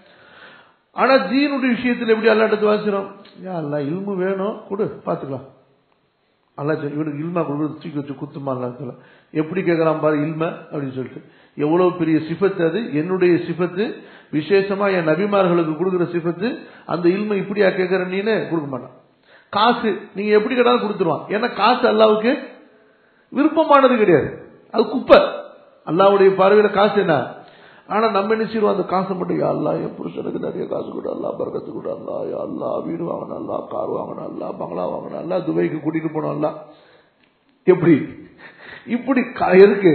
ஆனா தீனுடைய விஷயத்துல எப்படி அல்லாட்டத்து வாசிக்கிறோம் யா அல்லாஹ் இல்மு வேணும் கொடு பாத்துக்கலாம் அல்லா சரி இவனுக்கு இல்மா கொடுக்குறது தூக்கி வச்சு குத்துமா அல்லாத்துல எப்படி கேட்கறான் பாரு இல்ம அப்படின்னு சொல்லிட்டு எவ்வளவு பெரிய சிஃபத்து அது என்னுடைய சிஃபத்து விசேஷமா என் நபிமார்களுக்கு கொடுக்குற சிஃபத்து அந்த இல்மை இப்படியா கேட்கற நீன்னு கொடுக்க மாட்டான் காசு நீங்க எப்படி கேட்டாலும் கொடுத்துருவான் ஏன்னா காசு அல்லாவுக்கு விருப்பமானது கிடையாது அது குப்பை அல்லாவுடைய பார்வையில காசு என்ன ஆனா நம்ம என்ன செய்வோம் அந்த காசை மட்டும் யா அல்லா என் புருஷனுக்கு நிறைய காசு கொடு அல்லா பறக்கத்து கொடு அல்லா யா அல்லா வீடு வாங்கணும் அல்லா கார் வாங்கணும் அல்லா பங்களா வாங்கணும் அல்லா துபாய்க்கு கூட்டிட்டு போனோம் அல்லா எப்படி இப்படி கா- இருக்கு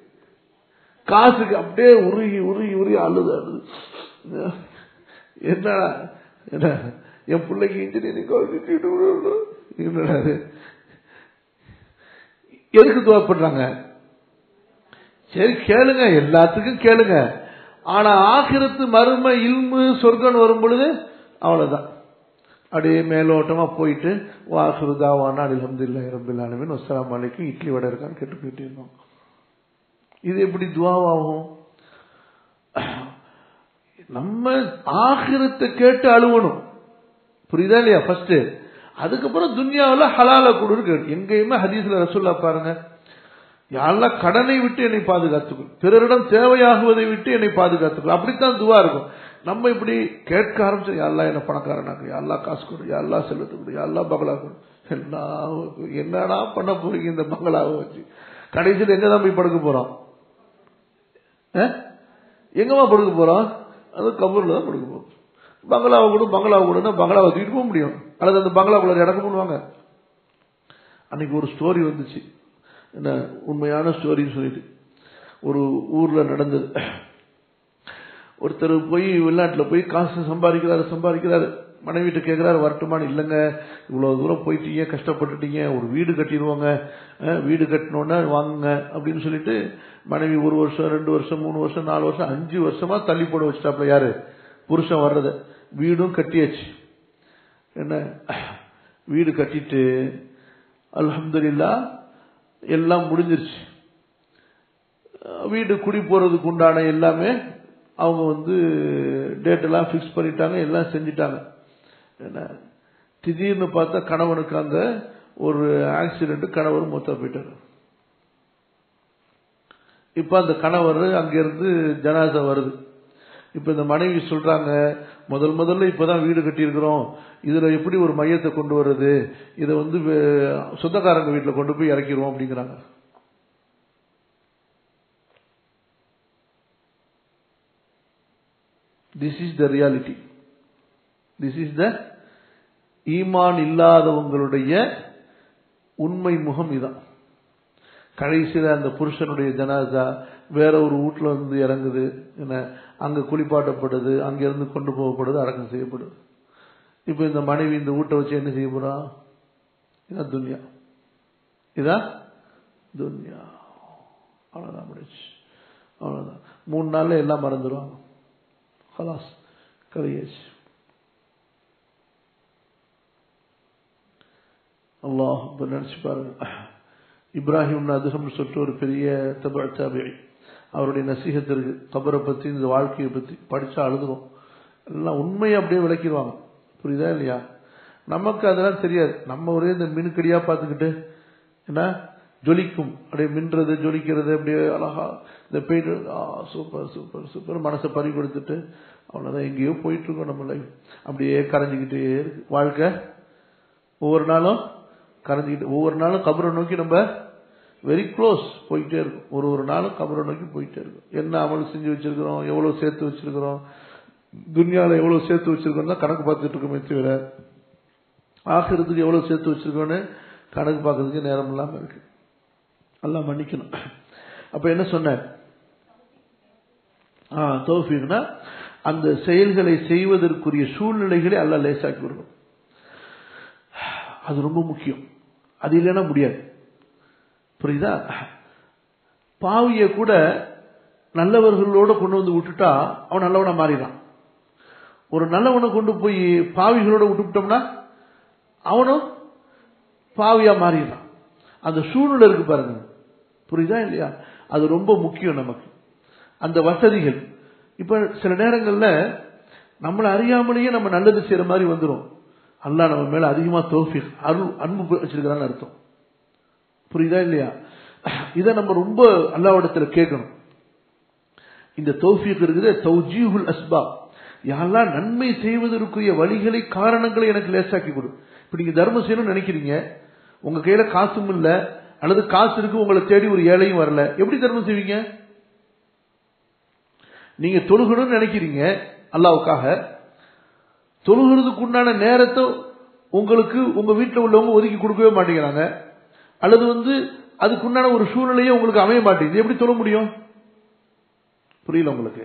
காசுக்கு அப்படியே உருகி உருகி உருகி அழுது அழுது என்னடா என்ன என் பிள்ளைக்கு இன்ஜினியரிங் காலேஜ் என்னடா இது? எதுக்கு துவா பண்றாங்க சரி கேளுங்க எல்லாத்துக்கும் கேளுங்க ஆனா ஆகிரத்து மறுமை இல்மு சொர்க்கன் வரும் பொழுது அவ்வளவுதான் அப்படியே மேலோட்டமா போயிட்டு வாசுருதாவானா அலமதுல்லாஹி ரபில் ஆலமின் வஸ்ஸலாமு அலைக்கும் இட்லி வடை இருக்கான்னு கேட்டு போயிட்டு இருந்தோம் இது எப்படி துவாவாகும் நம்ம ஆகிரத்தை கேட்டு அழுவணும் புரியுதா இல்லையா ஃபர்ஸ்ட் அதுக்கப்புறம் துன்யாவுல ஹலால கொடுன்னு கேட்டு எங்கேயுமே ஹதீஸ்ல ரசூல்லா பாருங்க யாரெல்லாம் கடனை விட்டு என்னை பாதுகாத்துக்கொள் பிறரிடம் தேவையாகுவதை விட்டு என்னை பாதுகாத்துக்கொள் அப்படித்தான் துவா இருக்கும் நம்ம இப்படி கேட்க ஆரம்பிச்சோம் யாரெல்லாம் என்ன பணக்காரனாக்கு யாரெல்லாம் காசு கொடு யாரெல்லாம் செல்வத்து கொடு யாரெல்லாம் பங்களா கொடு எல்லாம் என்னடா பண்ண போறீங்க இந்த பங்களாவை வச்சு கடைசியில் எங்க தான் போய் படுக்க போறோம் அஹ்? எங்கம்மா படுக்க போறோம் அது கபூர்ல தான் படுக்க போறோம் பங்களாவை கொடு பங்களாவை கொடுன்னா பங்களாவை தூக்கிட்டு போக முடியும் அல்லது அந்த பங்களாக்குள்ள இடக்க பண்ணுவாங்க அன்னைக்கு ஒரு ஸ்டோரி வந்துச்சு என்ன உண்மையான ஸ்டோரின்னு சொல்லிட்டு ஒரு ஊர்ல நடந்தது ஒருத்தர் போய் வெளிநாட்டில் போய் காசு சம்பாதிக்கிறாரு சம்பாதிக்கிறாரு மனைவிட்ட கேட்கிறாரு வரட்டுமான்னு இல்லைங்க இவ்வளவு தூரம் போயிட்டீங்க கஷ்டப்பட்டுட்டீங்க ஒரு வீடு கட்டிடுவோங்க அஹ், வீடு கட்டணுன்னா வாங்குங்க அப்படின்னு சொல்லிட்டு மனைவி ஒரு வருஷம் ரெண்டு வருஷம் மூணு வருஷம் நாலு வருஷம் அஞ்சு வருஷமா தள்ளி போட வச்சுட்டாப்ல யாரு புருஷன் வர்றத வீடும் கட்டியாச்சு என்ன வீடு கட்டிட்டு அல்ஹம்துலில்லா எல்லாம் முடிஞ்சிருச்சு அஹ் வீடு குடி போறதுக்கு உண்டான எல்லாமே அவங்க வந்து டேட் எல்லாம் ஃபிக்ஸ் பண்ணிட்டாங்க எல்லாம் செஞ்சிட்டாங்க என்ன திடீர்னு பார்த்தா கணவனுக்கு அங்க ஒரு ஆக்சிடென்ட் கணவர் மூத்தா போயிட்டாரு இப்ப அந்த கணவர் அங்கிருந்து ஜனாசா வருது இப்ப இந்த மனைவி சொல்றாங்க முதல் முதல்ல இப்பதான் வீடு கட்டியிருக்கிறோம் இதுல எப்படி ஒரு மையத்தை கொண்டு வர்றது இதை வந்து வே- சொந்தக்காரங்க வீட்டுல கொண்டு போய் இறக்கிடுவோம் அப்படிங்கிறாங்க this is the reality this is the ஈமான் இல்லாதவங்களுடைய உண்மை முகம் இதான் கடைசியில அந்த புருஷனுடைய ஜனாசா வேற ஒரு வீட்டுல வந்து இறங்குது என்ன அங்க குளிப்பாட்டப்படுது அங்க இருந்து கொண்டு போகப்படுது அடக்கம் செய்யப்படுது இப்ப இந்த மனைவி இந்த வீட்டை வச்சு என்ன செய்ய போறா இதான் துன்யா இதான் துன்யா அவ்வளோதான் முடிச்சு அவ்வளோதான் மூணு நாள்ல எல்லாம் மறந்துடுவாங்க ஹலாஸ் கலியாச்சு அல்லாஹ் இப்போ நினச்சி பாருங்க இப்ராஹிம் அதுகம் சொல்லிட்டு ஒரு பெரிய தபா தாபியை அவருடைய நசீகத்து இருக்கு கபரை பற்றி இந்த வாழ்க்கையை பற்றி படித்தா அழுதுரும் எல்லாம் உண்மையை அப்படியே விளக்கிடுவாங்க புரியுதா இல்லையா நமக்கு அதெல்லாம் தெரியாது நம்ம ஒரே இந்த மினுக்கடியாக பார்த்துக்கிட்டு என்ன ஜொலிக்கும் அப்படியே மின்றது ஜொலிக்கிறது அப்படியே அழகா இந்த பெயிண்ட் ஆ சூப்பர் சூப்பர் சூப்பர் மனசை பறி கொடுத்துட்டு அவ்வளோதான் எங்கேயோ போயிட்டு இருக்கோம் நம்ம லைஃப் அப்படியே கரைஞ்சிக்கிட்டே இருக்கு வாழ்க்கை ஒவ்வொரு நாளும் கரைஞ்சிக்கிட்டு ஒவ்வொரு நாளும் கபரை நோக்கி நம்ம வெரி க்ளோஸ் போயிட்டே இருக்கும் ஒரு ஒரு நாளும் கபரை நோக்கி போயிட்டே இருக்கும் என்ன அமல் செஞ்சு வச்சிருக்கிறோம் எவ்வளோ சேர்த்து வச்சிருக்கிறோம் துன்யாவில் எவ்வளோ சேர்த்து வச்சிருக்கோம் தான் கணக்கு பார்த்துட்டு இருக்கோமே தவிர ஆகிறதுக்கு எவ்வளோ சேர்த்து வச்சிருக்கோன்னு கணக்கு பார்க்கறதுக்கு நேரம் இல்லாமல் இருக்கு எல்லாம் மன்னிக்கணும் அப்ப என்ன சொன்னார் ஆ தோஃபிக்னா அந்த செயல்களை செய்வதற்குரிய சூழ்நிலைகளை அல்ல லேசாக்கி விடணும் அது ரொம்ப முக்கியம் அது இல்லைன்னா முடியாது புரியுதா பாவிய கூட நல்லவர்களோட கொண்டு வந்து விட்டுட்டா அவன் நல்லவனா மாறிடான் ஒரு நல்லவனை கொண்டு போய் பாவிகளோட விட்டுவிட்டோம்னா அவனும் பாவியா மாறிடுறான் அந்த சூழ்நிலை இருக்கு பாருங்க புரியுதா இல்லையா அது ரொம்ப முக்கியம் நமக்கு அந்த வசதிகள் இப்ப சில நேரங்கள்ல நம்மளை அறியாமலேயே நம்ம நல்லது செய்யற மாதிரி வந்துடும் அல்லாஹ் நம்ம மேல அதிகமா தோஃபி அருள் அன்பு வச்சிருக்கிறான்னு அர்த்தம் புரியுதா இல்லையா இதை நம்ம ரொம்ப அல்லாவிடத்துல கேட்கணும் இந்த தௌஃபீக் இருக்குது தௌஜீஹுல் அஸ்பா யாரெல்லாம் நன்மை செய்வதற்குரிய வழிகளை காரணங்களை எனக்கு லேசாக்கி கொடு இப்ப நீங்க தர்மம் செய்யணும்னு நினைக்கிறீங்க உங்க கையில காசும் இல்ல அல்லது காசு இருக்கு உங்களை தேடி ஒரு ஏழையும் வரல எப்படி தர்மம் செய்வீங்க நீங்க தொழுகணும்னு நினைக்கிறீங்க அல்லாவுக்காக தொழுகிறதுக்கு உண்டான நேரத்தை உங்களுக்கு உங்க வீட்டில் உள்ளவங்க ஒதுக்கி கொடுக்கவே மாட்டேங்கிறாங்க அல்லது வந்து அதுக்குண்டான ஒரு சூழ்நிலையே உங்களுக்கு அமைய மாட்டேங்குது எப்படி தொழ முடியும் புரியல உங்களுக்கு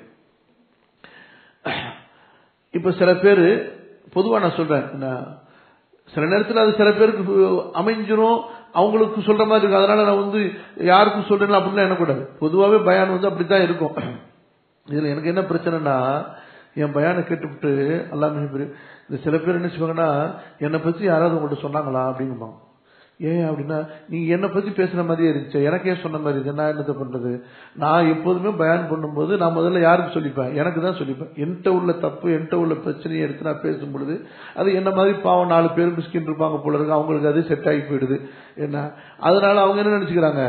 இப்ப சில பேர் பொதுவா நான் சொல்றேன் சில நேரத்தில் அது சில பேருக்கு அமைஞ்சிரும் அவங்களுக்கு சொல்ற மாதிரி இருக்கும் அதனால நான் வந்து யாருக்கும் சொல்றேன் அப்படிலாம் எண்ணக்கூடாது பொதுவாகவே பயான் வந்து அப்படித்தான் இருக்கும் இதுல எனக்கு என்ன பிரச்சனைனா என் பயானை கேட்டுவிட்டு எல்லாமே இந்த சில பேர் என்ன செய்வாங்கன்னா என்னை பத்தி யாராவது உங்கள்கிட்ட சொன்னாங்களா அப்படிங்குவாங்க ஏன் அப்படின்னா நீங்க என்னை பத்தி பேசுற மாதிரியே இருந்துச்சு எனக்கு ஏன் சொன்ன மாதிரி இருக்கு நான் என்னத்தை பண்றது நான் எப்போதுமே பயான் பண்ணும்போது நான் முதல்ல யாருக்கு சொல்லிப்பேன் எனக்கு தான் சொல்லிப்பேன் என்கிட்ட உள்ள தப்பு என்கிட்ட உள்ள பிரச்சனையை எடுத்து நான் பேசும் பொழுது அது என்ன மாதிரி பாவம் நாலு பேர் மிஸ்கின் இருப்பாங்க போல இருக்கு அவங்களுக்கு அது செட் ஆகி போயிடுது என்ன அதனால அவங்க என்ன நினைச்சுக்கிறாங்க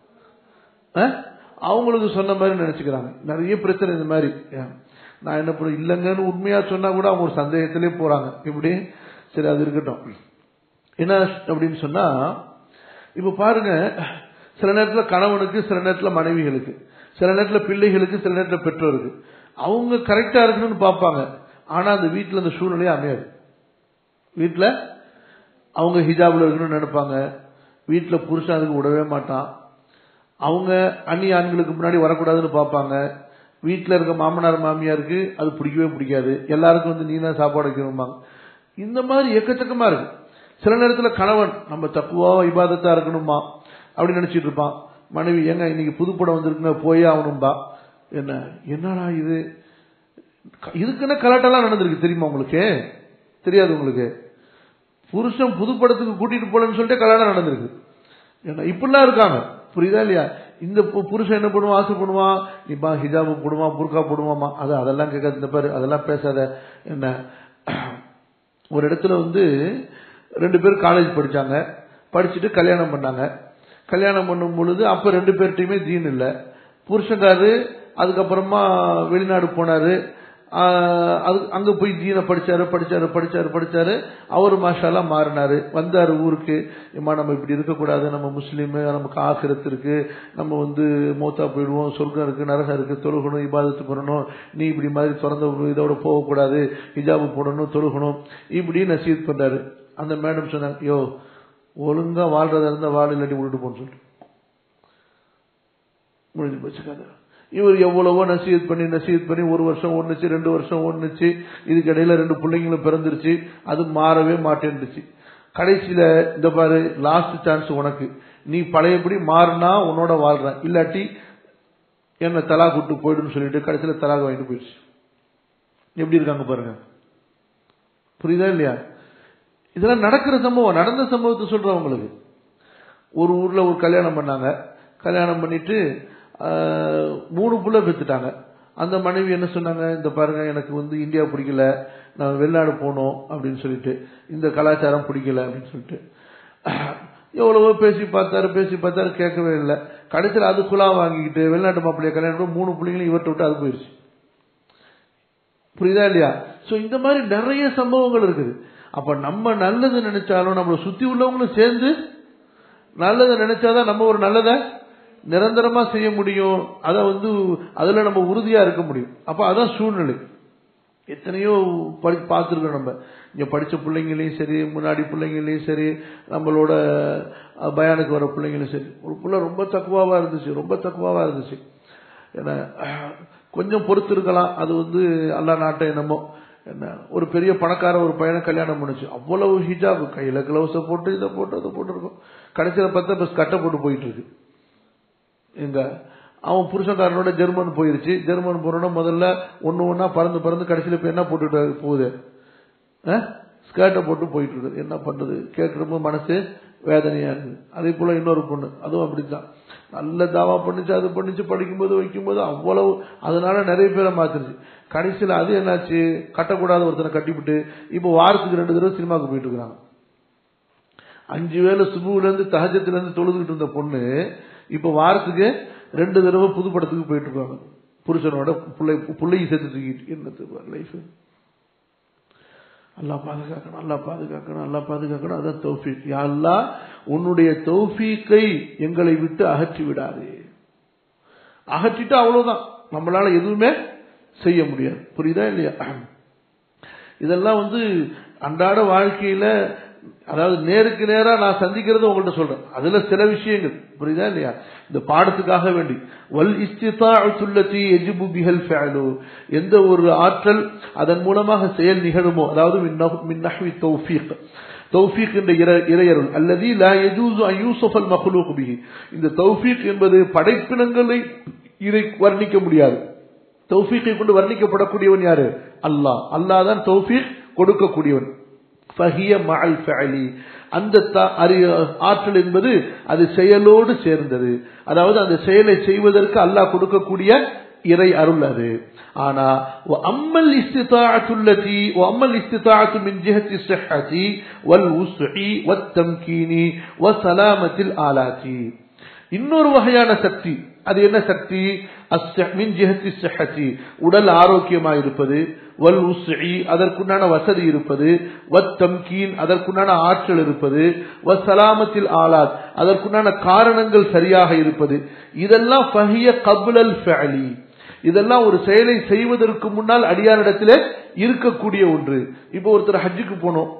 அவங்களுக்கு சொன்ன மாதிரி நினைச்சுக்கிறாங்க நிறைய பிரச்சனை இந்த மாதிரி நான் என்ன பண்ண இல்லைங்கன்னு உண்மையா சொன்னா கூட அவங்க ஒரு சந்தேகத்திலே போறாங்க இப்படி சரி அது இருக்கட்டும் என்ன அப்படின்னு சொன்னா இப்ப பாருங்க சில நேரத்தில் கணவனுக்கு சில நேரத்தில் மனைவிகளுக்கு சில நேரத்தில் பிள்ளைகளுக்கு சில நேரத்தில் பெற்றோருக்கு அவங்க கரெக்டா இருக்கணும்னு பார்ப்பாங்க ஆனா அந்த வீட்டில் அந்த சூழ்நிலையே அமையாது வீட்டில் அவங்க ஹிஜாபில் இருக்கணும்னு நினைப்பாங்க வீட்டில் புருஷன் அதுக்கு விடவே மாட்டான் அவங்க அந்நிய ஆண்களுக்கு முன்னாடி வரக்கூடாதுன்னு பார்ப்பாங்க வீட்டில் இருக்க மாமனார் மாமியாருக்கு அது பிடிக்கவே பிடிக்காது எல்லாருக்கும் வந்து நீ தான் சாப்பாடு வைக்கணும்பாங்க இந்த மாதிரி எக்கச்சக்கமா இருக்கு சில நேரத்தில் கணவன் நம்ம தப்புவா இபாதத்தா இருக்கணுமா அப்படின்னு நினைச்சிட்டு இருப்பான் மனைவி ஏங்க இன்னைக்கு புதுப்படம் வந்திருக்குன்னா போயே ஆகணும்பா என்ன என்னடா இது இதுக்குன்னா கலாட்டெல்லாம் நடந்திருக்கு தெரியுமா உங்களுக்கு தெரியாது உங்களுக்கு புருஷன் புதுப்படத்துக்கு கூட்டிட்டு போலன்னு சொல்லிட்டு கல்யாணம் நடந்திருக்கு ஏன்னா இப்படிலாம் இருக்காங்க புரியுதா இல்லையா இந்த புருஷன் என்ன பண்ணுவான் ஆசை பண்ணுவான் நீப்பா ஹிஜாபு போடுவான் புர்கா போடுவாமா அது அதெல்லாம் கேட்காது இந்த பாரு அதெல்லாம் பேசாத என்ன ஒரு இடத்துல வந்து ரெண்டு பேர் காலேஜ் படிச்சாங்க படிச்சுட்டு கல்யாணம் பண்ணாங்க கல்யாணம் பண்ணும் பொழுது அப்ப ரெண்டு பேர்ட்டையுமே தீன் இல்லை புருஷங்காரு அதுக்கப்புறமா வெளிநாடு போனாரு அது அங்க போய் தீனை படிச்சாரு படிச்சாரு படிச்சாரு படிச்சாரு அவர் மாஷாலா மாறினாரு வந்தாரு ஊருக்கு இம்மா நம்ம இப்படி இருக்கக்கூடாது நம்ம முஸ்லீம் நமக்கு ஆசிரத்து இருக்கு நம்ம வந்து மூத்தா போயிடுவோம் சொர்க்கம் இருக்கு நரகம் இருக்கு தொழுகணும் இபாதத்து பண்ணணும் நீ இப்படி மாதிரி திறந்த இதோட போகக்கூடாது ஹிஜாபு போடணும் தொழுகணும் இப்படி நசீத் பண்றாரு அந்த மேடம் சொன்னாங்க யோ ஒழுங்கா வாழ்றதா இருந்தா வாழ் இல்லாட்டி விட்டுட்டு போன்னு சொல்லிட்டு முடிஞ்சு போச்சு கதை இவர் எவ்வளவோ நசீத் பண்ணி நசீத் பண்ணி ஒரு வருஷம் ஒண்ணுச்சு ரெண்டு வருஷம் ஒண்ணுச்சு இதுக்கு இடையில ரெண்டு பிள்ளைங்களும் பிறந்துருச்சு அது மாறவே மாட்டேன்டுச்சு கடைசியில இந்த பாரு லாஸ்ட் சான்ஸ் உனக்கு நீ பழையபடி மாறினா உன்னோட வாழ்றேன் இல்லாட்டி என்ன தலா கூட்டு போயிடுன்னு சொல்லிட்டு கடைசியில தலாக வாங்கிட்டு போயிடுச்சு எப்படி இருக்காங்க பாருங்க புரியுதா இல்லையா இதெல்லாம் நடக்கிற சம்பவம் நடந்த சம்பவத்தை சொல்றேன் உங்களுக்கு ஒரு ஊர்ல ஒரு கல்யாணம் பண்ணாங்க கல்யாணம் பண்ணிட்டு ஆஹ், மூணு புள்ள பெத்துட்டாங்க அந்த மனைவி என்ன சொன்னாங்க இந்த பாருங்க எனக்கு வந்து இந்தியா பிடிக்கல நான் வெளிநாடு போகணும் அப்படின்னு சொல்லிட்டு இந்த கலாச்சாரம் பிடிக்கல அப்படின்னு சொல்லிட்டு எவ்வளவோ பேசி பார்த்தாரு பேசி பார்த்தாரு கேட்கவே இல்லை கடைசியில் அது குலா வாங்கிக்கிட்டு வெளிநாட்டு மாப்பிள்ளைய கல்யாணம் பண்ணி மூணு பிள்ளைங்களும் இவர்கிட்ட விட்டு அது போயிடுச்சு புரியுதா இல்லையா சோ இந்த மாதிரி நிறைய சம்பவங்கள் இருக்குது அப்ப நம்ம நல்லது நினைச்சாலும் நம்மளை சுத்தி உள்ளவங்களும் சேர்ந்து நல்லதை நினைச்சாதான் நம்ம ஒரு நல்லதை நிரந்தரமா செய்ய முடியும் அதை வந்து அதுல நம்ம உறுதியா இருக்க முடியும் அப்ப அதான் சூழ்நிலை எத்தனையோ படி பார்த்துருக்கோம் நம்ம இங்க படிச்ச பிள்ளைங்களையும் சரி முன்னாடி பிள்ளைங்களையும் சரி நம்மளோட அஹ், பயானுக்கு வர பிள்ளைங்களையும் சரி ஒரு பிள்ளை ரொம்ப தக்குவாவா இருந்துச்சு ரொம்ப தக்குவாவா இருந்துச்சு ஏன்னா அஹ், கொஞ்சம் பொறுத்து இருக்கலாம் அது வந்து அல்லா நாட்டை என்னமோ என்ன ஒரு பெரிய பணக்கார ஒரு பையனை கல்யாணம் பண்ணுச்சு அவ்வளவு ஹிஜாப் கையில கிளவுஸை போட்டு இதை போட்டு அதை போட்டுருக்கோம் கடைசியில பார்த்தா பஸ் கட்டை போட்டு போயிட்டு இருக்கு எங்க அவன் புருஷன்காரனோட ஜெர்மன் போயிருச்சு ஜெர்மன் போறோட முதல்ல ஒண்ணு ஒண்ணா பறந்து பறந்து கடைசியில இப்ப என்ன போட்டுட்டு போகுது ஸ்கர்ட்டை போட்டு போயிட்டு இருக்குது என்ன பண்றது கேட்கறப்ப மனசு வேதனையா இருக்குது அதே போல இன்னொரு பொண்ணு அதுவும் அப்படித்தான் நல்ல தாவா பண்ணுச்சு அது பண்ணுச்சு படிக்கும்போது வைக்கும்போது அவ்வளவு அதனால நிறைய பேரை மாத்துருச்சு கடைசியில அது என்னாச்சு கட்டக்கூடாத ஒருத்தனை கட்டிவிட்டு இப்போ வாரத்துக்கு ரெண்டு தடவை சினிமாவுக்கு போயிட்டு இருக்கிறாங்க அஞ்சு வேளை சுபுல இருந்து தகஜத்துல இருந்து தொழுதுகிட்டு இருந்த பொண்ணு இப்ப வாரத்துக்கு ரெண்டு தடவை புது படத்துக்கு போயிட்டு இருக்காங்க புருஷனோட பிள்ளை பிள்ளையை சேர்த்து தூக்கிட்டு என்னது லைஃப் அல்லா பாதுகாக்கணும் அல்லா பாதுகாக்கணும் அல்லா பாதுகாக்கணும் அதான் தௌஃபீக் யா அல்லாஹ் உன்னுடைய தௌஃபீக்கை எங்களை விட்டு அகற்றி விடாதே அகற்றிட்டு அவ்வளவுதான் நம்மளால எதுவுமே செய்ய முடியாது புரியுதா இல்லையா இதெல்லாம் வந்து அன்றாட வாழ்க்கையில அதாவது நேருக்கு நேரா நான் சந்திக்கிறது உங்கள்ட்ட சொல்றேன் அதுல சில விஷயங்கள் புரியுதா இல்லையா இந்த பாடத்துக்காக வேண்டி வல் இஸ்திதாஅத்துல்லதி யஜிபு பிஹல் ஃபஅலு எந்த ஒரு ஆற்றல் அதன் மூலமாக செயல் நிகழுமோ அதாவது மின் நஹ்- மின் நஹ்வி தௌஃபீக் தௌஃபீக் என்ற இற- இறையருள் அல்லது லா யஜூசு அன் யூஸஃப் அல் மக்லூக் பிஹி இந்த தௌஃபீக் என்பது படைப்பினங்களை இதை வர்ணிக்க முடியாது தௌஃபீக்கை கொண்டு வர்ணிக்கப்படக்கூடியவன் யாரு அல்லாஹ் அல்லாஹ் தான் தௌஃபீக் கொடுக்கக்கூடியவன் ஃபஹிய மஅல் ஃபஅலி அந்த த- அறி- ஆற்றல் என்பது அது செயலோடு சேர்ந்தது அதாவது அந்த செயலை செய்வதற்கு அல்லாஹ் கொடுக்கக்கூடிய இறை அருள் அது ஆனா وأما الاستطاعة التي وأما الاستطاعة من جهة الصحة والوسع والتمكين وسلامة الآلات இன்னொரு வகையான சக்தி அது என்ன சக்தி அஸ்ஸ- மின் ஜிஹத்தி ஸஹத்தி உடல் ஆரோக்கியமா இருப்பது வல் உஸ்இ அதற்குண்டான வசதி இருப்பது வத் தம்கீன் அதற்குண்டான ஆற்றல் இருப்பது வ சலாமத்தில் ஆலாத் அதற்குண்டான காரணங்கள் சரியாக இருப்பது இதெல்லாம் ஃபஹிய கப்லல் ஃபஅலி இதெல்லாம் ஒரு செயலை செய்வதற்கு முன்னால் அடியாரிடத்திலே இருக்கக்கூடிய ஒன்று இப்போ ஒருத்தர் ஹஜ்ஜுக்கு போனோம்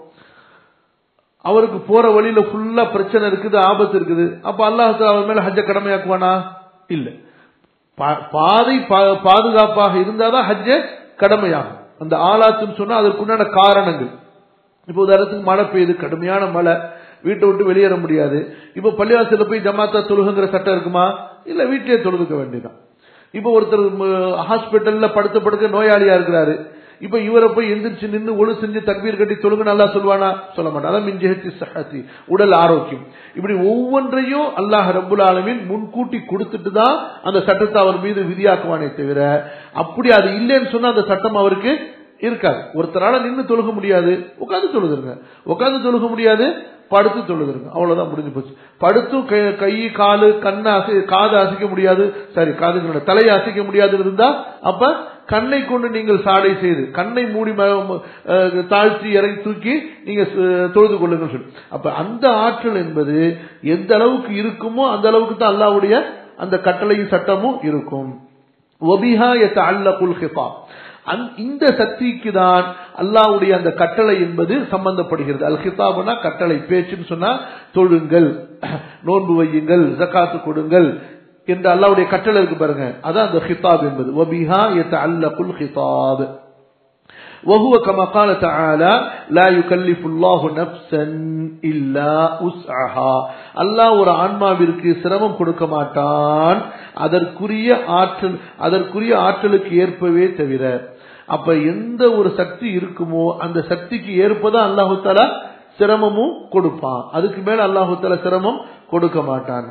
அவருக்கு போற வழியில ஃபுல்லா பிரச்சனை இருக்குது ஆபத்து இருக்குது அப்ப அல்லாஹ் அவர் மேல ஹஜ்ஜ கடமையாக்குவானா இல்ல பா- பாதை பா- பாதுகாப்பாக இருந்தாதான் ஹஜ்ஜ கடமையாகும் அந்த ஆலாத்துன்னு சொன்னா அதற்குண்டான காரணங்கள் இப்போ உதாரணத்துக்கு மழை பெய்யுது கடுமையான மழை வீட்டை விட்டு வெளியேற முடியாது இப்போ பள்ளிவாசல்ல போய் ஜமாத்தா தொழுகுங்கிற சட்டம் இருக்குமா இல்ல வீட்டிலேயே தொழுதுக்க வேண்டியதான் இப்போ ஒருத்தர் ஹாஸ்பிட்டல்ல படுத்த படுக்க நோயாளியா இருக்கிறாரு இப்ப இவரை போய் எந்திரிச்சு நின்னு ஒழு செஞ்சு தக்பீர் கட்டி தொழுகு நல்லா சொல்வானா சொல்ல மாட்டான் அதான் மின்ஜெகத்தி சஹத்தி உடல் ஆரோக்கியம் இப்படி ஒவ்வொன்றையும் அல்லாஹ் ரப்புல் ஆலமீன் முன்கூட்டி கொடுத்துட்டு தான் அந்த சட்டத்தை அவர் மீது விதியாக்குவானே தவிர அப்படி அது இல்லைன்னு சொன்னா அந்த சட்டம் அவருக்கு இருக்காது ஒருத்தரால நின்னு தொழுக முடியாது உட்காந்து தொழுதுருங்க உட்காந்து தொழுக முடியாது படுத்து தொழுதுருங்க அவ்வளவுதான் முடிஞ்சு போச்சு படுத்தும் கை- கை காலு கண்ணை அசை காது அசைக்க முடியாது சரி காதுகளோட தலையை அசைக்க முடியாது இருந்தா அப்ப கண்ணை கொண்டு நீங்கள் சாடை செய்து கண்ணை மூடி ம- ம- அஹ் தாழ்த்தி இறங்கி தூக்கி நீங்க சு- தொழுது கொள்ளுங்கள் சொல்லி அப்ப அந்த ஆற்றல் என்பது எந்த அளவுக்கு இருக்குமோ அந்த அளவுக்கு தான் அல்லாவுடைய அந்த கட்டளையும் சட்டமும் இருக்கும் ஒபிஹா அல்லகுல் ஹிஃபாப் அந்த- இந்த சக்திக்கு தான் அல்லாஹ்வுடைய அந்த கட்டளை என்பது சம்பந்தப்படுகிறது அல் ஹிதாபுனா கட்டளை பேச்சுன்னு சொன்னா தொழுங்கள் நோன்பு வையுங்கள் ஜக்காத்து கொடுங்கள் என்ற அல்லாஹ்வுடைய கட்டளை இருக்கு பாருங்க அதான் அந்த ஹிதாப் என்பது வபிஹா அல்லகுல் ஹிதாப் وهو كما قال تعالى لا يكلف الله نفسا إلا وسعها அல்லாஹ் ஒரு ஆன்மாவிற்கு சிரமம் கொடுக்க மாட்டான் அதற்குரிய ஆற்றல் அதற்குரிய ஆற்றலுக்கு ஏற்பவே தவிர அப்ப எந்த ஒரு சக்தி இருக்குமோ அந்த சக்திக்கு ஏற்பதான் அல்லாஹு தாலா சிரமமும் கொடுப்பான் அதுக்கு மேல அல்லாஹு தாலா சிரமம் கொடுக்க மாட்டான்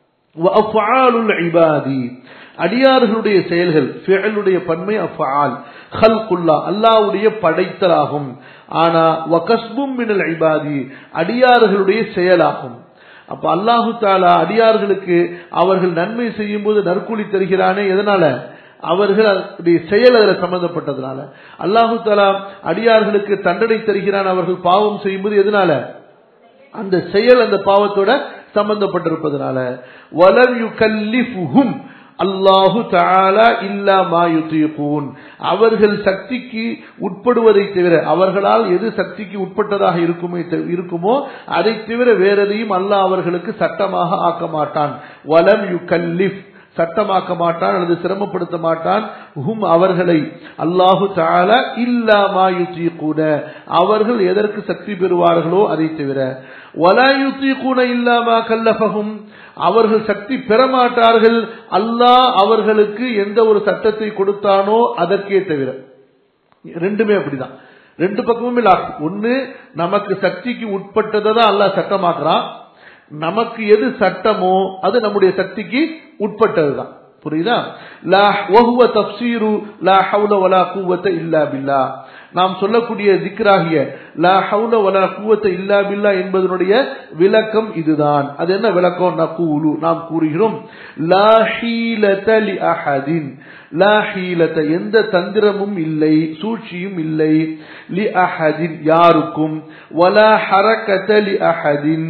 வஅஃஆலுல் இபாதி அடியார்களுடைய செயல்கள் ஃபிஅலுடைய பன்மை அஃஆல் ஹல்குல்லா அல்லாஹ்வுடைய படைத்தலாகும் ஆனா வகஸ்பும் மினல் இபாதி அடியார்களுடைய செயலாகும் அப்ப அல்லாஹு தாலா அடியார்களுக்கு அவர்கள் நன்மை செய்யும் போது நற்கூலி தருகிறானே எதனால அவர்கள் அதனுடைய செயல் அதில் சம்பந்தப்பட்டதுனால அல்லாஹு தாலா அடியார்களுக்கு தண்டனை தருகிறான் அவர்கள் பாவம் செய்யும்போது எதனால அந்த செயல் அந்த பாவத்தோட சம்பந்தப்பட்டிருப்பதனால வலம் யுகல்லிஃபுஹும் அல்லாஹு தாலா இல்லா மாயுத்தீகூன் அவர்கள் சக்திக்கு உட்படுவதை தவிர அவர்களால் எது சக்திக்கு உட்பட்டதாக இருக்குமே இருக்குமோ அதை தவிர வேற எதையும் அல்லாஹ் அவர்களுக்கு சட்டமாக ஆக்க மாட்டான் வலம் யுகல்லிஃப் சட்டமாக்க மாட்டான் அல்லது சிரமப்படுத்த மாட்டான் ஹும் அவர்களை அல்லாஹு தாலா இல்லாமா யுத்தீகூன அவர்கள் எதற்கு சக்தி பெறுவார்களோ அதை தவிர வலா யுத்தீகூன இல்லாமா கல்லஃபஹும் அவர்கள் சக்தி பெறமாட்டார்கள் அல்லாஹ் அவர்களுக்கு எந்த ஒரு சட்டத்தை கொடுத்தானோ அதற்கே தவிர ரெண்டுமே அப்படிதான் ரெண்டு பக்கமுமே லாக் ஒன்னு நமக்கு சக்திக்கு உட்பட்டதை தான் அல்லாஹ் சட்டமாக்குறான் நமக்கு எது சட்டமோ அது நம்முடைய சக்திக்கு உட்பட்டதுதான் புரியுதா லா வஹுவ தஃப்சீரு லா ஹவுல வலா குவத்த இல்லா பில்லா நாம் சொல்லக்கூடிய திக்ராகிய லா ஹவுல வலா குவத்த இல்லா பில்லா என்பதனுடைய விளக்கம் இதுதான் அது என்ன விளக்கம் நகூலு நாம் கூறுகிறோம் லா ஹீலத லி அஹதின் லா ஹீலத எந்த தந்திரமும் இல்லை சூழ்ச்சியும் இல்லை லி அஹதின் யாருக்கும் வலா ஹரகத லி அஹதின்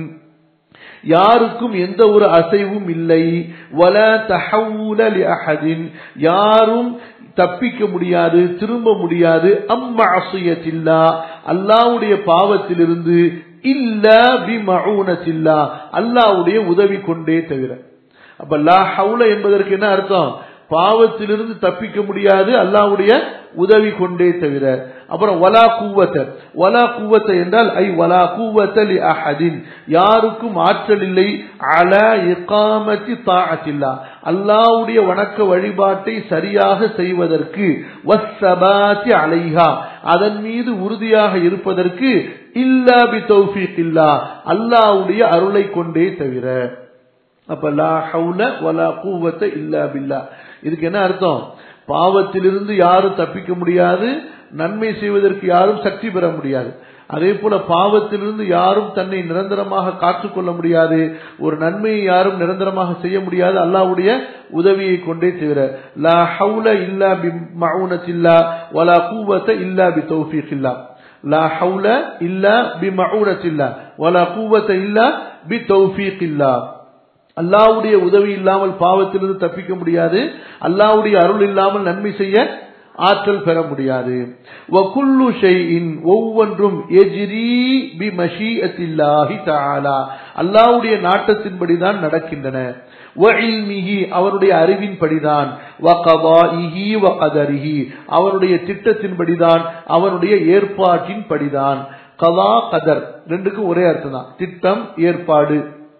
யாருக்கும் எந்த ஒரு அசைவும் இல்லை வல தஹவுல லி அஹதின் யாரும் தப்பிக்க முடியாது திரும்ப முடியாது அம்மஅசியத்தில்லா அல்லாஹ்வுடைய பாவத்திலிருந்து இல்ல பி மஊனத்தில்லா அல்லாஹ்வுடைய உதவி கொண்டே தவிர அப்ப லா ஹவுல என்பதற்கு என்ன அர்த்தம் பாவத்திலிருந்து தப்பிக்க முடியாது அல்லாஹ்வுடைய உதவி கொண்டே தவிர அப்புறம் வலா கூவத்த வலா கூவத்த என்றால் ஐ வலா கூவத்த லி அஹதின் யாருக்கும் ஆற்றல் இல்லை அல இகாமத்தி தாஅத்தில்லா அல்லாஹ்வுடைய வணக்க வழிபாட்டை சரியாக செய்வதற்கு வஸ்ஸபாத்தி அலைஹா அதன் மீது உறுதியாக இருப்பதற்கு இல்லா பி தௌஃபீக் இல்லா அல்லாஹ்வுடைய அருளை கொண்டே தவிர அப்ப லா ஹவுல வலா கூவத்த இல்லா பில்லா இதுக்கு என்ன அர்த்தம் பாவத்திலிருந்து யாரும் தப்பிக்க முடியாது நன்மை செய்வதற்கு யாரும் சக்தி பெற முடியாது அதே போல பாவத்திலிருந்து யாரும் தன்னை நிரந்தரமாக காத்துக்கொள்ள முடியாது ஒரு நன்மையை யாரும் நிரந்தரமாக செய்ய முடியாது அல்லாவுடைய உதவியை கொண்டே தவிர லா ஹவுல இல்லா பி மவுனத்தில்லா வலா கூவத்த இல்லா பி தௌஃபீக் இல்லா லா ஹவுல இல்லா பி மவுனத்தில்லா வலா கூவத்த இல்லா பி தௌஃபீக் இல்லா அல்லாவுடைய உதவி இல்லாமல் பாவத்திலிருந்து தப்பிக்க முடியாது அல்லாவுடைய அருள் இல்லாமல் நன்மை செய்ய ஆற்றல் பெற முடியாது வகுல்லு ஷைஇன் ஒவ்வொன்றும் எஜிரி பி மஷீஅத்தில்லாஹி தஆலா அல்லாஹ்வுடைய நாட்டத்தின்படிதான் நடக்கின்றன வஇல்மிஹி அவருடைய அறிவின்படிதான் வகதாஇஹி வகதரிஹி அவருடைய திட்டத்தின்படிதான் அவருடைய ஏற்பாட்டின்படிதான் கதா கதர் ரெண்டுக்கும் ஒரே அர்த்தம் தான் திட்டம் ஏற்பாடு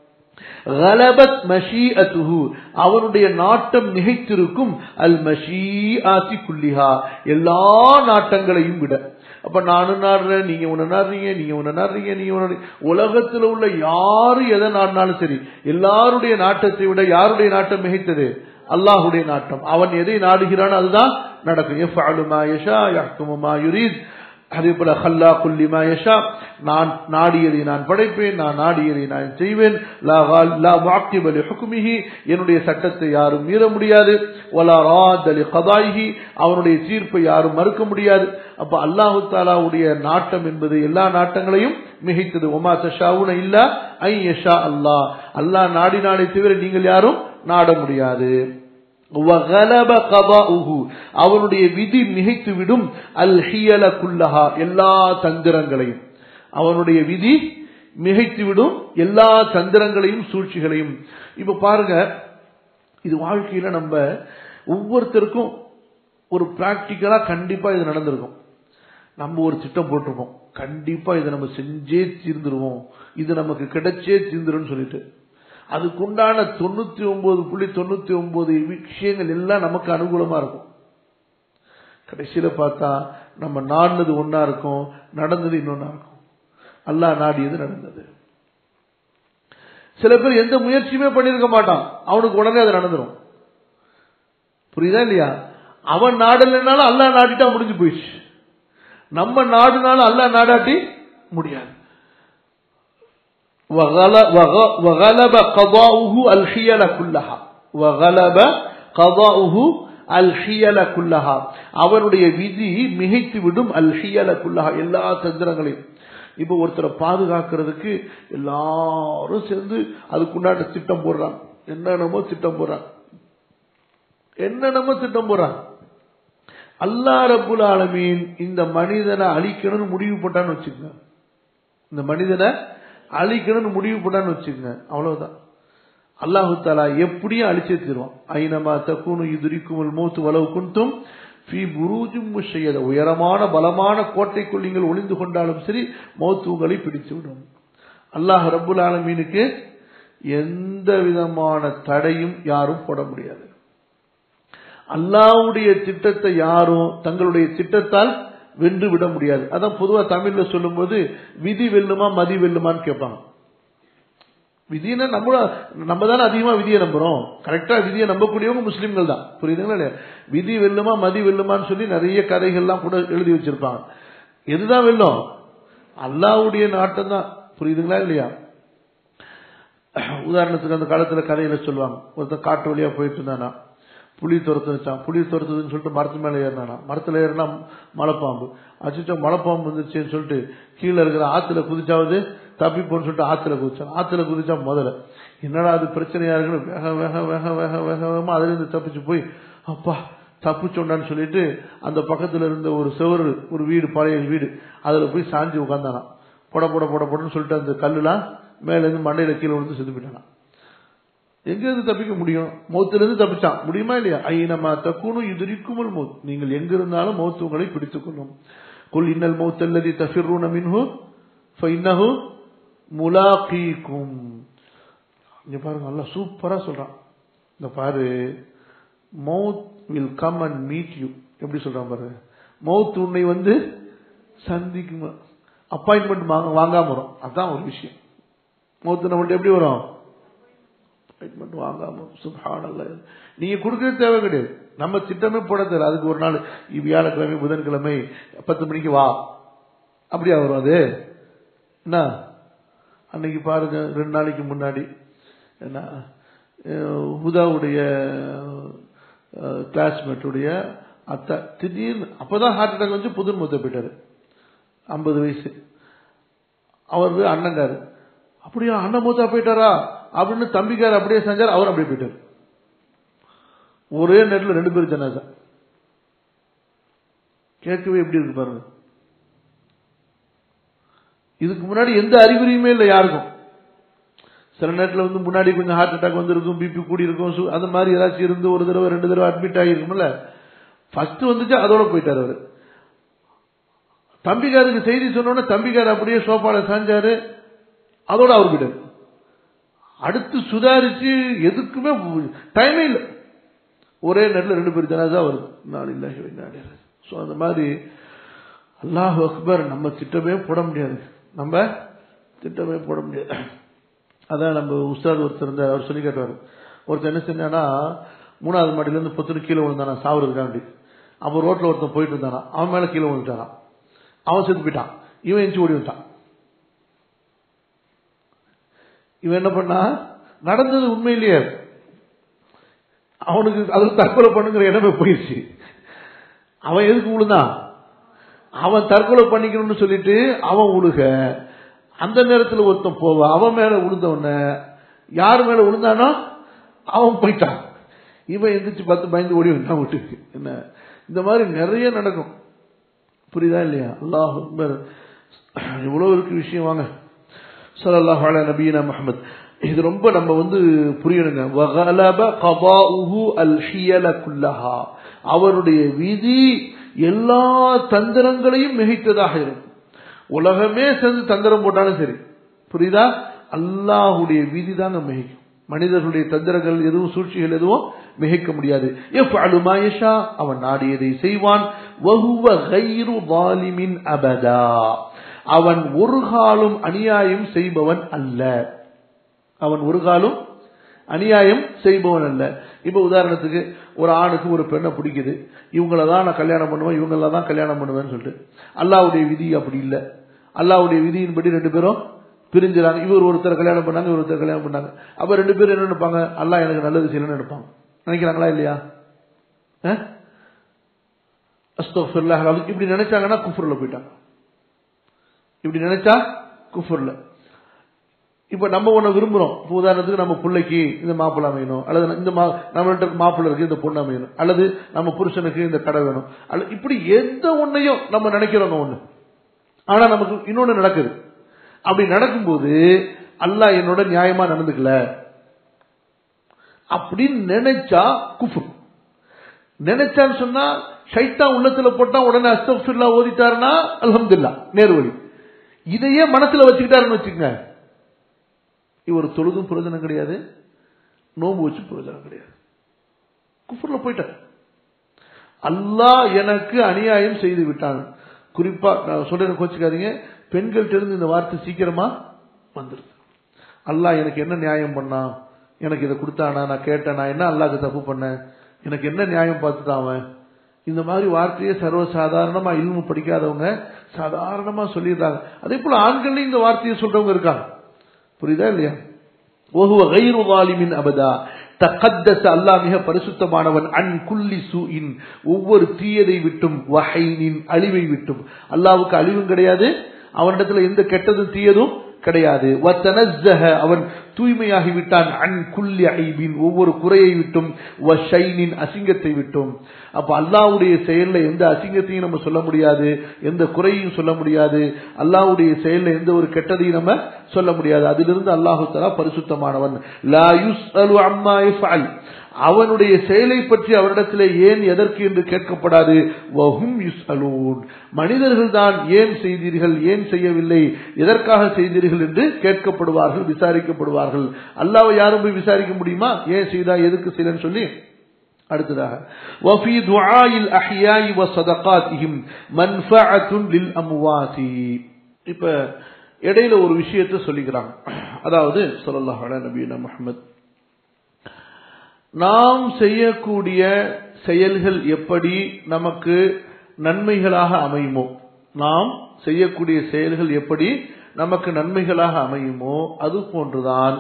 கலபத் மஷீஅத்துஹு அவனுடைய நாட்டம் மிகைத்திருக்கும் அல் மஷீஆத்தி குல்லிஹா எல்லா நாட்டங்களையும் விட அப்ப நானும் நாடுறேன் நீங்க ஒண்ணு நாடுறீங்க நீங்க ஒண்ணு நாடுறீங்க நீங்க ஒண்ணு உலகத்துல உள்ள யாரு எதை நாடினாலும் சரி எல்லாருடைய நாட்டத்தை விட யாருடைய நாட்டம் மிகைத்தது அல்லாஹுடைய நாட்டம் அவன் எதை நாடுகிறானோ அதுதான் நடக்கும் எஃப்அலு மா யஷா யஹ்குமு மா யுரீத் அதே போல ஹல்லா குல்லி மா யஷா நான் நாடியதை நான் படைப்பேன் நான் நாடியதை நான் செய்வேன் லா கால் லா முஅக்கிப லி ஹுக்மிஹி என்னுடைய சட்டத்தை யாரும் மீற முடியாது வலா ராத் லி கதாயிஹி அவனுடைய தீர்ப்பை யாரும் மறுக்க முடியாது அப்ப அல்லாஹு தாலாவுடைய நாட்டம் என்பது எல்லா நாட்டங்களையும் மிகைத்தது ஒமா தஷாவுன இல்லா ஐ யஷா அல்லாஹ் அல்லாஹ் நாடினாலே தவிர நீங்கள் யாரும் நாட முடியாது அவனுடைய விதி மிகைத்துவிடும் அல் ஹியல குல்லஹா எல்லா தந்திரங்களையும் அவனுடைய விதி மிகைத்துவிடும் எல்லா தந்திரங்களையும் சூழ்ச்சிகளையும் இப்ப பாருங்க இது வாழ்க்கையில நம்ம ஒவ்வொருத்தருக்கும் ஒரு பிராக்டிக்கலா கண்டிப்பா இது நடந்திருக்கும் நம்ம ஒரு திட்டம் போட்டிருப்போம் கண்டிப்பா இதை நம்ம செஞ்சே தீர்ந்துருவோம் இது நமக்கு கிடைச்சே தீர்ந்துரும் சொல்லிட்டு அதுக்குண்டான தொண்ணூத்தி ஒன்பது புள்ளி தொண்ணூத்தி ஒன்பது விஷயங்கள் எல்லாம் நமக்கு அனுகூலமா இருக்கும் கடைசியில பார்த்தா நம்ம நாடினது ஒன்னா இருக்கும் நடந்தது இன்னொன்னா இருக்கும் அல்லாஹ் நாடியது நடந்தது சில பேர் எந்த முயற்சியுமே பண்ணிருக்க மாட்டான் அவனுக்கு உடனே அது நடந்துரும் புரியுதா இல்லையா அவன் நாடலைனாலும் அல்லா நாடிட்டா முடிஞ்சு போயிடுச்சு நம்ம நாடுனாலும் அல்லா நாடாட்டி முடியாது وغلب قضاؤه الحيل كلها وغلب قضاؤه الحيل كلها அவனுடைய விதி மிகைத்து விடும் அல்ஹியல குல்லஹா எல்லா தந்திரங்களையும் இப்போ ஒருத்தரை பாதுகாக்கிறதுக்கு எல்லாரும் சேர்ந்து அதுக்குண்டான திட்டம் போடுறாங்க என்னென்னமோ திட்டம் போடுறாங்க என்னென்னமோ திட்டம் போடுறாங்க அல்லா ரபுல் ஆலமீன் இந்த மனிதனை அழிக்கணும்னு முடிவு போட்டான்னு வச்சுக்கோங்க இந்த மனிதனை அழிக்கணும்னு முடிவு போட்டான்னு வச்சுக்கோங்க அவ்வளவுதான் அல்லாஹு தாலா எப்படியும் அழிச்சே தருவான் ஐனமா தக்குனு இதுரிக்கும் மூத்து வளவு குந்தும் ஃபி புரூஜும் முஷையத உயரமான பலமான கோட்டைக்குள் நீங்கள் ஒளிந்து கொண்டாலும் சரி மௌத்து உங்களை பிடித்து விடும் அல்லாஹ் ரபுல் ஆலமீனுக்கு எந்த விதமான தடையும் யாரும் போட முடியாது அல்லாவுடைய திட்டத்தை யாரும் தங்களுடைய திட்டத்தால் வென்று விட முடியாது அதான் பொதுவா தமிழ்ல சொல்லும்போது விதி வெல்லுமா மதி வெல்லுமான்னு கேட்பாங்க விதினா நம்ம நம்ம தானே அதிகமா விதியை நம்புறோம் கரெக்டா விதியை நம்பக்கூடியவங்க முஸ்லீம்கள் தான் புரியுதுங்களா இல்லையா விதி வெல்லுமா மதி வெல்லுமான்னு சொல்லி நிறைய கதைகள்லாம் கூட எழுதி வச்சிருப்பாங்க எதுதான் வெல்லும் அல்லாவுடைய நாட்டம் தான் புரியுதுங்களா இல்லையா உதாரணத்துக்கு அந்த காலத்துல கதையில சொல்லுவாங்க ஒருத்தன் காட்டு வழியா போயிட்டு இருந்தானா புளி துரத்து வச்சான் புளி துரத்துதுன்னு சொல்லிட்டு மரத்து மேல ஏறினானா மரத்துல ஏறினா மலைப்பாம்பு அச்சுச்சா மலைப்பாம்பு வந்துருச்சுன்னு சொல்லிட்டு கீழே இருக்கிற ஆத்துல குதிச்சாவது தப்பிப்போன்னு சொல்லிட்டு ஆத்துல குதிச்சான் ஆத்துல குதிச்சா முதல்ல என்னடா அது பிரச்சனையா இருக்குன்னு வேக வேக வேக வேக வேக வேகமா அதுல இருந்து தப்பிச்சு போய் அப்பா தப்பிச்சோண்டான்னு சொல்லிட்டு அந்த பக்கத்துல இருந்த ஒரு செவரு ஒரு வீடு பழைய வீடு அதுல போய் சாஞ்சி உட்காந்தானா போட போட போட போடன்னு சொல்லிட்டு அந்த கல்லுலாம் மேல இருந்து மண்டையில கீழே விழுந்து செத்து போயிட்டானா எங்க இருந்து தப்பிக்க முடியும் மௌத்துல இருந்து தப்பிச்சான் முடியுமா இல்லையா ஐநமா தக்குனு இதுரிக்குமல் மௌத் நீங்கள் எங்க இருந்தாலும் மௌத்து உங்களை பிடித்துக் கொள்ளும் குல் இன்னல் மௌத் அல்லதி தஃபிர்ரூன மின்ஹு ஃபைன்னஹு முலாகீக்கும் இங்க பாருங்க நல்லா சூப்பரா சொல்றான் இந்த பாரு mouth will come and meet you எப்படி சொல்றான் பாரு மௌத் உன்னை வந்து சந்திக்கும் அப்பாயின்மெண்ட் வாங்காம வரும் அதான் ஒரு விஷயம் மௌத்து நம்மள்ட்ட எப்படி வரும் அப்பாயின்மெண்ட் வாங்காம சுபானல்ல நீங்க கொடுக்கறது தேவை கிடையாது நம்ம திட்டமே போட தேவை அதுக்கு ஒரு நாள் வியாழக்கிழமை புதன்கிழமை பத்து மணிக்கு வா அப்படியா வரும் அது என்ன அன்னைக்கு பாருங்க ரெண்டு நாளைக்கு முன்னாடி என்ன ஹுதாவுடைய கிளாஸ்மேட்டுடைய அத்தை திடீர்னு அப்பதான் ஹார்ட் அட்டாக் வந்து புது மூத்த போயிட்டாரு ஐம்பது வயசு அவர் அண்ணங்காரு அப்படியா அண்ணன் மூத்தா போயிட்டாரா அப்படின்னு தம்பிக்கார் அப்படியே செஞ்சார் அவர் அப்படியே போயிட்டார் ஒரே நேரத்தில் ரெண்டு பேரும் ஜனாசா கேட்கவே எப்படி இருக்கு பாருங்க இதுக்கு முன்னாடி எந்த அறிகுறியுமே இல்லை யாருக்கும் சில நேரத்தில் வந்து முன்னாடி கொஞ்சம் ஹார்ட் அட்டாக் வந்திருக்கும் பிபி கூடி இருக்கும் அந்த மாதிரி ஏதாச்சும் இருந்து ஒரு தடவை ரெண்டு தடவை அட்மிட் ஆகிருக்கும்ல ஃபர்ஸ்ட் வந்துச்சு அதோட போயிட்டார் அவர் தம்பிக்காருக்கு செய்தி சொன்னோன்னே தம்பிக்கார் அப்படியே சோஃபால சாஞ்சாரு அதோட அவர் போயிட்டார் அடுத்து சுதாரிச்சு எதுக்குமே டைமே இல்லை ஒரே நேரத்தில் ரெண்டு பேர் ஜனாதா வருது நான் இல்லை ஸோ அந்த மாதிரி அல்லாஹ் அக்பர் நம்ம திட்டமே போட முடியாது நம்ம திட்டமே போட முடியாது அதான் நம்ம உஸ்தாத் ஒருத்தர் இருந்தார் அவர் சொல்லி கேட்டார் ஒருத்தர் என்ன செஞ்சானா மூணாவது மாடியிலேருந்து பொத்துரு கீழே விழுந்தானா சாவுறதுக்காண்டி அப்போ ரோட்டில் ஒருத்தன் போயிட்டு இருந்தானா அவன் மேலே கீழே விழுந்துட்டானா அவன் செத்து போயிட்டான் இவன் எஞ்சி ஓடி வந்துட்டான் இவன் என்ன பண்ணா நடந்தது உண்மையிலேயே அவனுக்கு அது தற்கொலை பண்ணுங்கிற இடமே போயிடுச்சு அவன் எதுக்கு விழுந்தான் அவன் தற்கொலை பண்ணிக்கணும்னு சொல்லிட்டு அவன் உழுக அந்த நேரத்தில் ஒருத்தன் போவான் அவன் மேல விழுந்தவன யார் மேல விழுந்தானோ அவன் போயிட்டான் இவன் எந்திரிச்சு பார்த்து பயந்து ஓடி வந்தான் வீட்டுக்கு என்ன இந்த மாதிரி நிறைய நடக்கும் புரியுதா இல்லையா அல்லாஹ் இவ்வளவு இருக்கு விஷயம் வாங்க சல்லாஹ் அலா நபீனா முகமது இது ரொம்ப நம்ம வந்து புரியணுங்க வகலப கபாஉஹு அல் ஹியல குல்லஹா அவருடைய விதி எல்லா தந்திரங்களையும் மிகைத்ததாக இருக்கும் உலகமே சேர்ந்து தந்திரம் போட்டாலும் சரி புரியுதா அல்லாஹுடைய விதி தாங்க மிகைக்கும் மனிதர்களுடைய தந்திரங்கள் எதுவும் சூழ்ச்சிகள் எதுவும் மிகைக்க முடியாது எஃப்அலு மா யஷா அவன் நாடியதை செய்வான் வஹுவ கைரு வாலிமின் அபதா அவன் ஒரு காலும் அநியாயம் செய்பவன் அல்ல அவன் ஒரு காலும் அநியாயம் செய்பவன் அல்ல இப்ப உதாரணத்துக்கு ஒரு ஆணுக்கு ஒரு பெண்ணை பிடிக்குது இவங்கள தான் நான் கல்யாணம் பண்ணுவேன் இவங்கள தான் கல்யாணம் பண்ணுவேன்னு சொல்லிட்டு அல்லாவுடைய விதி அப்படி இல்லை அல்லாவுடைய விதியின்படி ரெண்டு பேரும் பிரிஞ்சுறாங்க இவர் ஒருத்தர் கல்யாணம் பண்ணாங்க இவர் ஒருத்தர் கல்யாணம் பண்ணாங்க அப்ப ரெண்டு பேரும் என்ன நினைப்பாங்க அல்லா எனக்கு நல்லது செய்யணும்னு நினைப்பாங்க நினைக்கிறாங்களா இல்லையா அஸ்தோஃபில்லா இப்படி நினைச்சாங்கன்னா குஃபுர்ல போயிட்டாங்க இப்படி நினைச்சா குஃபுர்ல இப்ப நம்ம ஒண்ணு விரும்புறோம் இப்ப உதாரணத்துக்கு நம்ம பிள்ளைக்கு இந்த மாப்பிள்ள அமையணும் அல்லது இந்த நம்மள்ட்ட மாப்பிள்ள இருக்கு இந்த பொண்ணு அமையணும் அல்லது நம்ம புருஷனுக்கு இந்த கடை வேணும் அல்லது இப்படி எந்த ஒன்னையும் நம்ம நினைக்கிறோங்க ஒண்ணு ஆனா நமக்கு இன்னொன்னு நடக்குது அப்படி நடக்கும்போது அல்லாஹ் என்னோட நியாயமா நடந்துக்கல அப்படின்னு நினைச்சா குஃபு நினைச்சான்னு சொன்னா ஷைத்தா உள்ளத்துல போட்டா உடனே அஸ்தபில்லா ஓதிட்டாருன்னா அலமதுல்லா நேர்வழி இதையே மனசுல வச்சுக்கிட்டாருன்னு வச்சுக்கங்க இவர் தொழுதும் பிரயோஜனம் கிடையாது நோம்பு வச்சு பிரயோஜனம் கிடையாது குஃபுர்ல போயிட்டார் அல்லாஹ் எனக்கு அநியாயம் செய்து விட்டான் குறிப்பா நான் சொல்றேன் கோச்சுக்காதீங்க பெண்கள்ட்ட இருந்து இந்த வார்த்தை சீக்கிரமா வந்துருது அல்லாஹ் எனக்கு என்ன நியாயம் பண்ணா எனக்கு இதை கொடுத்தானா நான் கேட்டேன் நான் என்ன அல்லாஹ்க்கு தப்பு பண்ணேன் எனக்கு என்ன நியாயம் பார்த்துட்டான் அவன் இந்த மாதிரி வார்த்தையை சர்வசாதாரணமா இல்மு படிக்காதவங்க சாதாரணமா சொல்லிடுறாங்க அதே போல ஆண்கள்லயும் இந்த வார்த்தையை சொல்றவங்க இருக்காங்க புரியுதா இல்லையா ஒஹுவ கைரு வாலிமின் அபதா தகத்தச அல்லாஹ் மிக பரிசுத்தமானவன் அன் குல்லி சூஇன் ஒவ்வொரு தீயதை விட்டும் வஹைனின் அழிவை விட்டும் அல்லாவுக்கு அழிவும் கிடையாது அவனிடத்துல எந்த கெட்டதும் தீயதும் கிடையாது அவன் தூய்மையாகி விட்டான் அன் குல்லி ஐபின் ஒவ்வொரு குறையை விட்டும் ஷைனின் அசிங்கத்தை விட்டும் அப்ப அல்லாவுடைய செயல்ல எந்த அசிங்கத்தையும் நம்ம சொல்ல முடியாது எந்த குறையும் சொல்ல முடியாது அல்லாவுடைய செயல்ல எந்த ஒரு கெட்டதையும் நம்ம சொல்ல முடியாது அதிலிருந்து அல்லாஹு தலா பரிசுத்தமானவன் லா யுஸ் அலு அம்மா அவனுடைய செயலை பற்றி அவரிடத்தில் ஏன் எதற்கு என்று கேட்கப்படாது வஹும் யுஸ்அலூன் மனிதர்கள் தான் ஏன் செய்தீர்கள் ஏன் செய்யவில்லை எதற்காக செய்தீர்கள் என்று கேட்கப்படுவார்கள் விசாரிக்கப்படுவார்கள் அல்லாவை யாரும் போய் விசாரிக்க முடியுமா ஏன் செய்தா எதுக்கு செய்யலன்னு சொல்லி அடுத்ததாக وفي دعاء الأحياء وصدقاتهم منفعة للأموات இப்ப இடையில ஒரு விஷயத்தை சொல்லிக்கிறாங்க அதாவது சொல்லல்லாஹ் அலா நபீனா முஹம்மது நாம் செய்யக்கூடிய செயல்கள் எப்படி நமக்கு நன்மைகளாக அமையுமோ நாம் செய்யக்கூடிய செயல்கள் எப்படி நமக்கு நன்மைகளாக அமையுமோ அது போன்றுதான்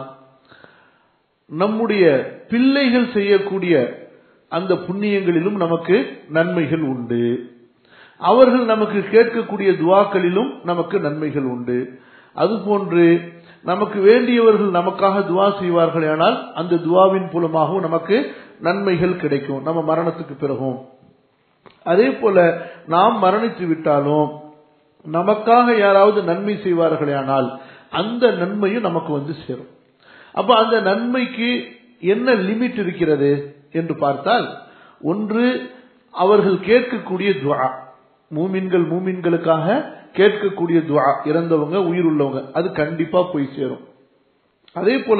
நம்முடைய பிள்ளைகள் செய்யக்கூடிய அந்த புண்ணியங்களிலும் நமக்கு நன்மைகள் உண்டு அவர்கள் நமக்கு கேட்கக்கூடிய துவாக்களிலும் நமக்கு நன்மைகள் உண்டு அதுபோன்று நமக்கு வேண்டியவர்கள் நமக்காக துவா செய்வார்கள் ஆனால் அந்த துவாவின் மூலமாகவும் நமக்கு நன்மைகள் கிடைக்கும் நம்ம மரணத்துக்கு பிறகும் அதே போல நாம் மரணித்து விட்டாலும் நமக்காக யாராவது நன்மை செய்வார்களே ஆனால் அந்த நன்மையும் நமக்கு வந்து சேரும் அப்ப அந்த நன்மைக்கு என்ன லிமிட் இருக்கிறது என்று பார்த்தால் ஒன்று அவர்கள் கேட்கக்கூடிய துவா மூமின்கள் மூமின்களுக்காக கேட்கக்கூடிய துவா இறந்தவங்க உயிர் உள்ளவங்க அது கண்டிப்பா போய் சேரும் அதே போல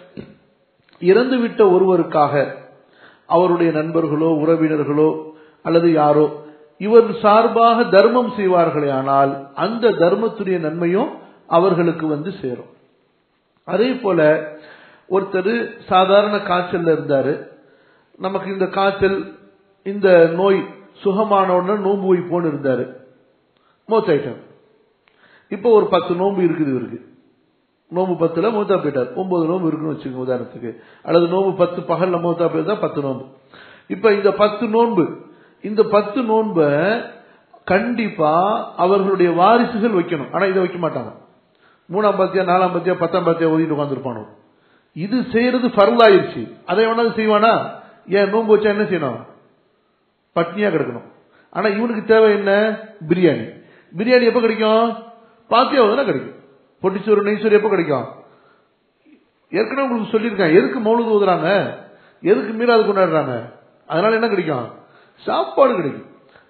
இறந்து விட்ட ஒருவருக்காக அவருடைய நண்பர்களோ உறவினர்களோ அல்லது யாரோ இவர் சார்பாக தர்மம் செய்வார்களே ஆனால் அந்த தர்மத்துடைய நன்மையும் அவர்களுக்கு வந்து சேரும் அதே போல ஒருத்தர் சாதாரண காய்ச்சல்ல இருந்தாரு நமக்கு இந்த காய்ச்சல் இந்த நோய் சுகமான உடனே நோன்பு வைப்போன்னு இருந்தாரு மூத்தாயிட்டார் இப்போ ஒரு பத்து நோன்பு இருக்குது இவருக்கு நோம்பு பத்துல மூத்தா போயிட்டார் ஒன்பது நோம்பு இருக்குன்னு வச்சுக்கோங்க உதாரணத்துக்கு அல்லது நோம்பு பத்து பகல்ல மூத்தா போயிருந்தா பத்து நோம்பு இப்ப இந்த பத்து நோன்பு இந்த பத்து நோன்ப கண்டிப்பா அவர்களுடைய வாரிசுகள் வைக்கணும் ஆனா இதை வைக்க மாட்டாங்க மூணாம் பத்தியா நாலாம் பத்தியா பத்தாம் பத்தியா ஓதிட்டு உட்காந்துருப்பானோ இது செய்யறது ஃபர்லாயிருச்சு அதை வேணாலும் செய்வானா ஏன் நோன்பு வச்சா என்ன செய்யணும் பட்னியா கிடக்கணும் ஆனா இவனுக்கு தேவை என்ன பிரியாணி பிரியாணி எப்ப கிடைக்கும் பாத்தியாவது தானே கிடைக்கும் பொட்டிச்சோறு நெய்சோறு எப்ப கிடைக்கும் ஏற்கனவே உங்களுக்கு சொல்லியிருக்கேன் எதுக்கு மௌலுது ஊதுறாங்க எதுக்கு மீறாது கொண்டாடுறாங்க அதனால என்ன கிடைக்கும் சாப்பாடு கிடைக்கும்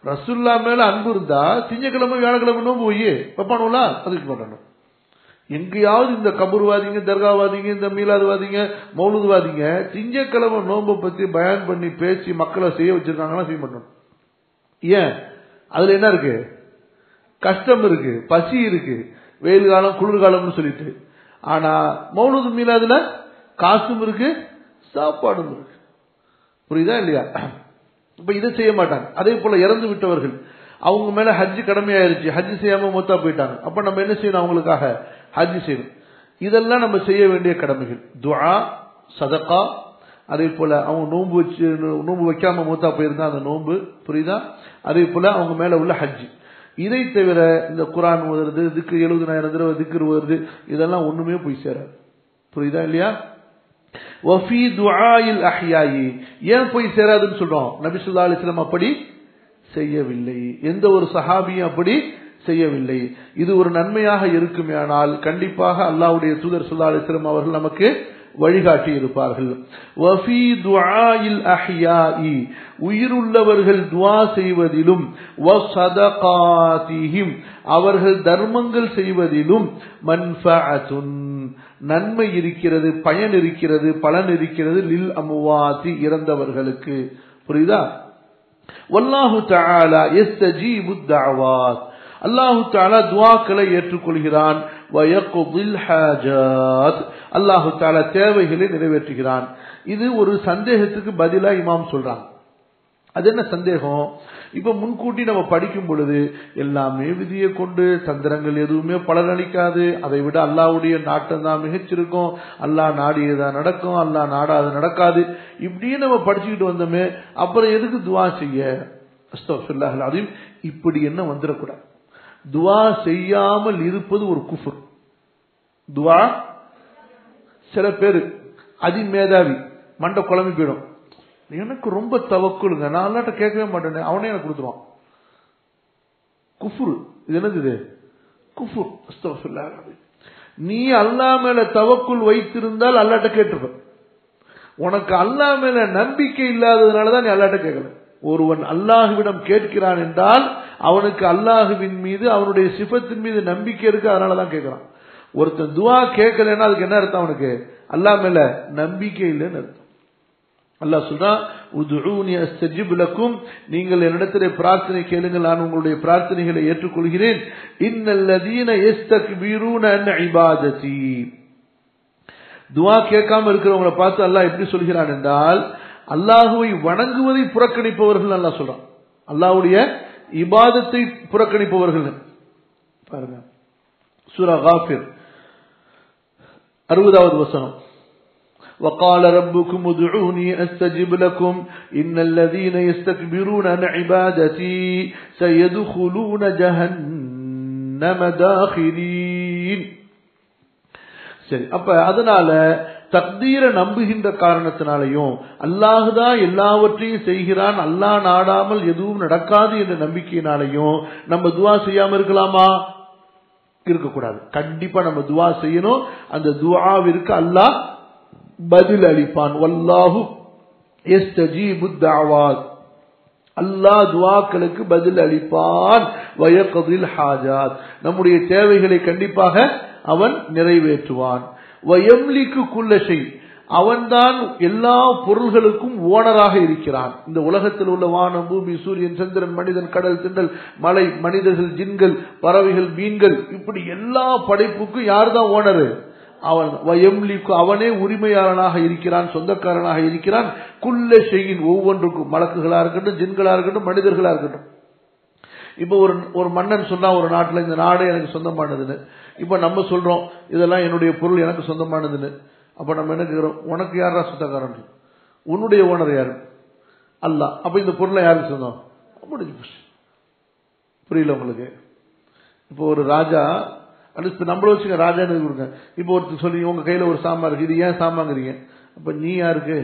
ரசுல்லா மேல அன்பு இருந்தா திங்கக்கிழமை வியாழக்கிழமை நோம்பு போய் வைப்பானுங்களா அதுக்கு மாட்டானு எங்கேயாவது இந்த கபூர்வாதிங்க தர்காவாதிங்க இந்த மீலாதுவாதிங்க மௌலுதுவாதிங்க திங்கக்கிழமை நோன்பை பத்தி பயன் பண்ணி பேசி மக்களை செய்ய வச்சிருக்காங்கன்னா செய்ய மாட்டோம் ஏன் அதுல என்ன இருக்கு கஷ்டம் இருக்கு பசி இருக்கு வெயில் காலம் குளிர்காலம்னு சொல்லிட்டு ஆனா மௌலுது மீலாதுல காசும் இருக்கு சாப்பாடும் இருக்கு புரியுதா இல்லையா இப்ப இதை செய்ய மாட்டாங்க அதே போல இறந்து விட்டவர்கள் அவங்க மேல ஹஜ் கடமையாயிருச்சு ஹஜ் செய்யாம மொத்தா போயிட்டாங்க அப்ப நம்ம என்ன செய்யணும் அவங்களுக்காக ஹஜ் செய்யணும் இதெல்லாம் நம்ம செய்ய வேண்டிய கடமைகள் துஆ சதகா அதே போல அவங்க நோன்பு வச்சு நோன்பு வைக்காம மூத்தா போயிருந்தா அந்த நோன்பு புரியுதா அதே போல அவங்க மேல உள்ள ஹஜ் இதை தவிர இந்த குரான் ஓதுறது திக்கு எழுபதாயிரம் தடவை திக்கு வருது இதெல்லாம் ஒண்ணுமே போய் சேராது புரியுதா இல்லையா வஃபி துஆயில் அஹ்யாயி ஏன் போய் சேராதுன்னு சொல்றோம் நபி ஸல்லல்லாஹு அலைஹி வஸல்லம் அப்படி செய்யவில்லை எந்த ஒரு சஹாபியும் அப்படி செய்யவில்லை இது ஒரு நன்மையாக இருக்குமேயானால் கண்டிப்பாக அல்லாஹ்வுடைய தூதர் ஸல்லல்லாஹு அலைஹி வஸல்லம் அவர்கள் நமக்கு வழிகாட்டி இருப்பார்கள் வஃபி துஆயில் அஹ்யாயி உயிருள்ளவர்கள் துஆ செய்வதிலும் வஸதகாதிஹிம் அவர்கள் தர்மங்கள் செய்வதிலும் மன்ஃபஅத்துன் நன்மை இருக்கிறது பயன் இருக்கிறது பலன் இருக்கிறது லில் அமுவாதி இறந்தவர்களுக்கு புரியுதா வல்லாஹு தஆலா யஸ்தஜீபு தஅவாத் அல்லாஹு தாலா துவாக்களை ஏற்றுக்கொள்கிறான் வயக்குதில் ஹாஜாத் அல்லாஹு தாலா தேவைகளை நிறைவேற்றுகிறான் இது ஒரு சந்தேகத்துக்கு பதிலா இமாம் சொல்றாங்க அது என்ன சந்தேகம் இப்ப முன்கூட்டி நம்ம படிக்கும் பொழுது எல்லாமே விதியை கொண்டு தந்திரங்கள் எதுவுமே பலனளிக்காது அதை விட அல்லாவுடைய நாட்டம் தான் மிகச்சிருக்கும் அல்லாஹ் நாடியதான் நடக்கும் அல்லாஹ் நாடாது நடக்காது இப்படியே நம்ம படிச்சுக்கிட்டு வந்தோமே அப்புறம் எதுக்கு துவா செய்ய அஸ்தோஃபில்லாஹ் அதையும் இப்படி என்ன வந்துடக்கூடாது துவா செய்யாமல் இருப்பது ஒரு குஃபர் துவா சில பேர் அதிமேதாவி மண்டை குழம்பி போயிடும் எனக்கு ரொம்ப தவக்குழுங்க நான் அல்லாட்ட கேட்கவே மாட்டேன் அவனே எனக்கு கொடுத்துருவான் குஃபுர் இது என்னது இது குஃபுர் அஸ்தோஃபில்லாஹ் நீ அல்லா மேல தவக்குள் வைத்திருந்தால் அல்லாட்ட கேட்டிருப்ப உனக்கு அல்லா மேல நம்பிக்கை இல்லாததுனாலதான் நீ அல்லாட்ட கேட்கல ஒருவன் அல்லாஹுவிடம் கேட்கிறான் என்றால் அவனுக்கு அல்லாஹுவின் மீது அவனுடைய சிபத்தின் மீது நம்பிக்கை இருக்கு அதனாலதான் கேட்கிறான் ஒருத்தன் துவா கேட்கலன்னா அதுக்கு என்ன அர்த்தம் அவனுக்கு அல்லா மேல நம்பிக்கை இல்லைன்னு அர்த்தம் அல்லாஹ் சொல்றான் உதுஊனி அஸ்தஜிப் லக்கும் நீங்கள் என்னிடத்திலே பிரார்த்தனை கேளுங்கள் நான் உங்களுடைய பிரார்த்தனைகளை ஏற்றுக்கொள்கிறேன் இன்னல்லதீன யஸ்தக்பீரூன அன் இபாததி துவா கேட்காம இருக்கிறவங்களை பார்த்து அல்லாஹ் எப்படி சொல்கிறான் என்றால் அல்லாஹுவை வணங்குவதை புறக்கணிப்பவர்கள் அல்லாஹ் சொல்றான் அல்லாஹ்வுடைய இபாதத்தை புறக்கணிப்பவர்கள் பாருங்க சூரா காஃபிர் அறுபதாவது வசனம் وقال ربكم ادعوني استجب لكم ان الذين يستكبرون عن عبادتي سيدخلون جهنم داخلين சரி அப்ப அதனால தக்தீரை நம்புகின்ற காரணத்தினாலையும் அல்லாஹுதான் எல்லாவற்றையும் செய்கிறான் அல்லாஹ் நாடாமல் எதுவும் நடக்காது என்ற நம்பிக்கையினாலையும் நம்ம துவா செய்யாம இருக்கலாமா இருக்கக்கூடாது கண்டிப்பா நம்ம துவா செய்யணும் அந்த துவாவிற்கு அல்லாஹ் பதில் அளிப்பான் வல்லாஹு எஸ்தஜீபு தாவாத் அல்லாஹ் துவாக்களுக்கு பதில் அளிப்பான் வயக்கதில் ஹாஜாத் நம்முடைய தேவைகளை கண்டிப்பாக அவன் நிறைவேற்றுவான் வயம்லிக்கு குல்லஷை அவன்தான் எல்லா பொருள்களுக்கும் ஓனராக இருக்கிறான் இந்த உலகத்தில் உள்ள வானம் பூமி சூரியன் சந்திரன் மனிதன் கடல் திண்டல் மலை மனிதர்கள் ஜின்கள் பறவைகள் மீன்கள் இப்படி எல்லா படைப்புக்கும் யார் தான் ஓனரு அவன் வயம்லிக்கு அவனே உரிமையாளனாக இருக்கிறான் சொந்தக்காரனாக இருக்கிறான் குல்ல செய்யின் ஒவ்வொன்றுக்கும் மலக்குகளா இருக்கட்டும் ஜின்களா இருக்கட்டும் மனிதர்களா இருக்கட்டும் இப்ப ஒரு ஒரு மன்னன் சொன்னா ஒரு நாட்டுல இந்த நாடு எனக்கு சொந்தமானதுன்னு இப்ப நம்ம சொல்றோம் இதெல்லாம் என்னுடைய பொருள் எனக்கு சொந்தமானதுன்னு அப்ப நம்ம என்ன கேட்கிறோம் உனக்கு யாரா சொந்தக்காரன் உன்னுடைய ஓனர் யாரு அல்ல அப்ப இந்த பொருளை யாருக்கு சொந்தம் முடிஞ்சு போச்சு புரியல உங்களுக்கு இப்போ ஒரு ராஜா அடுத்து நம்மள வச்சுக்க ராஜான்னு கொடுங்க இப்போ ஒருத்தர் சொல்லி உங்க கையில ஒரு சாமா இருக்கு இது ஏன் சாமாங்கிறீங்க அப்ப நீ யாருக்கு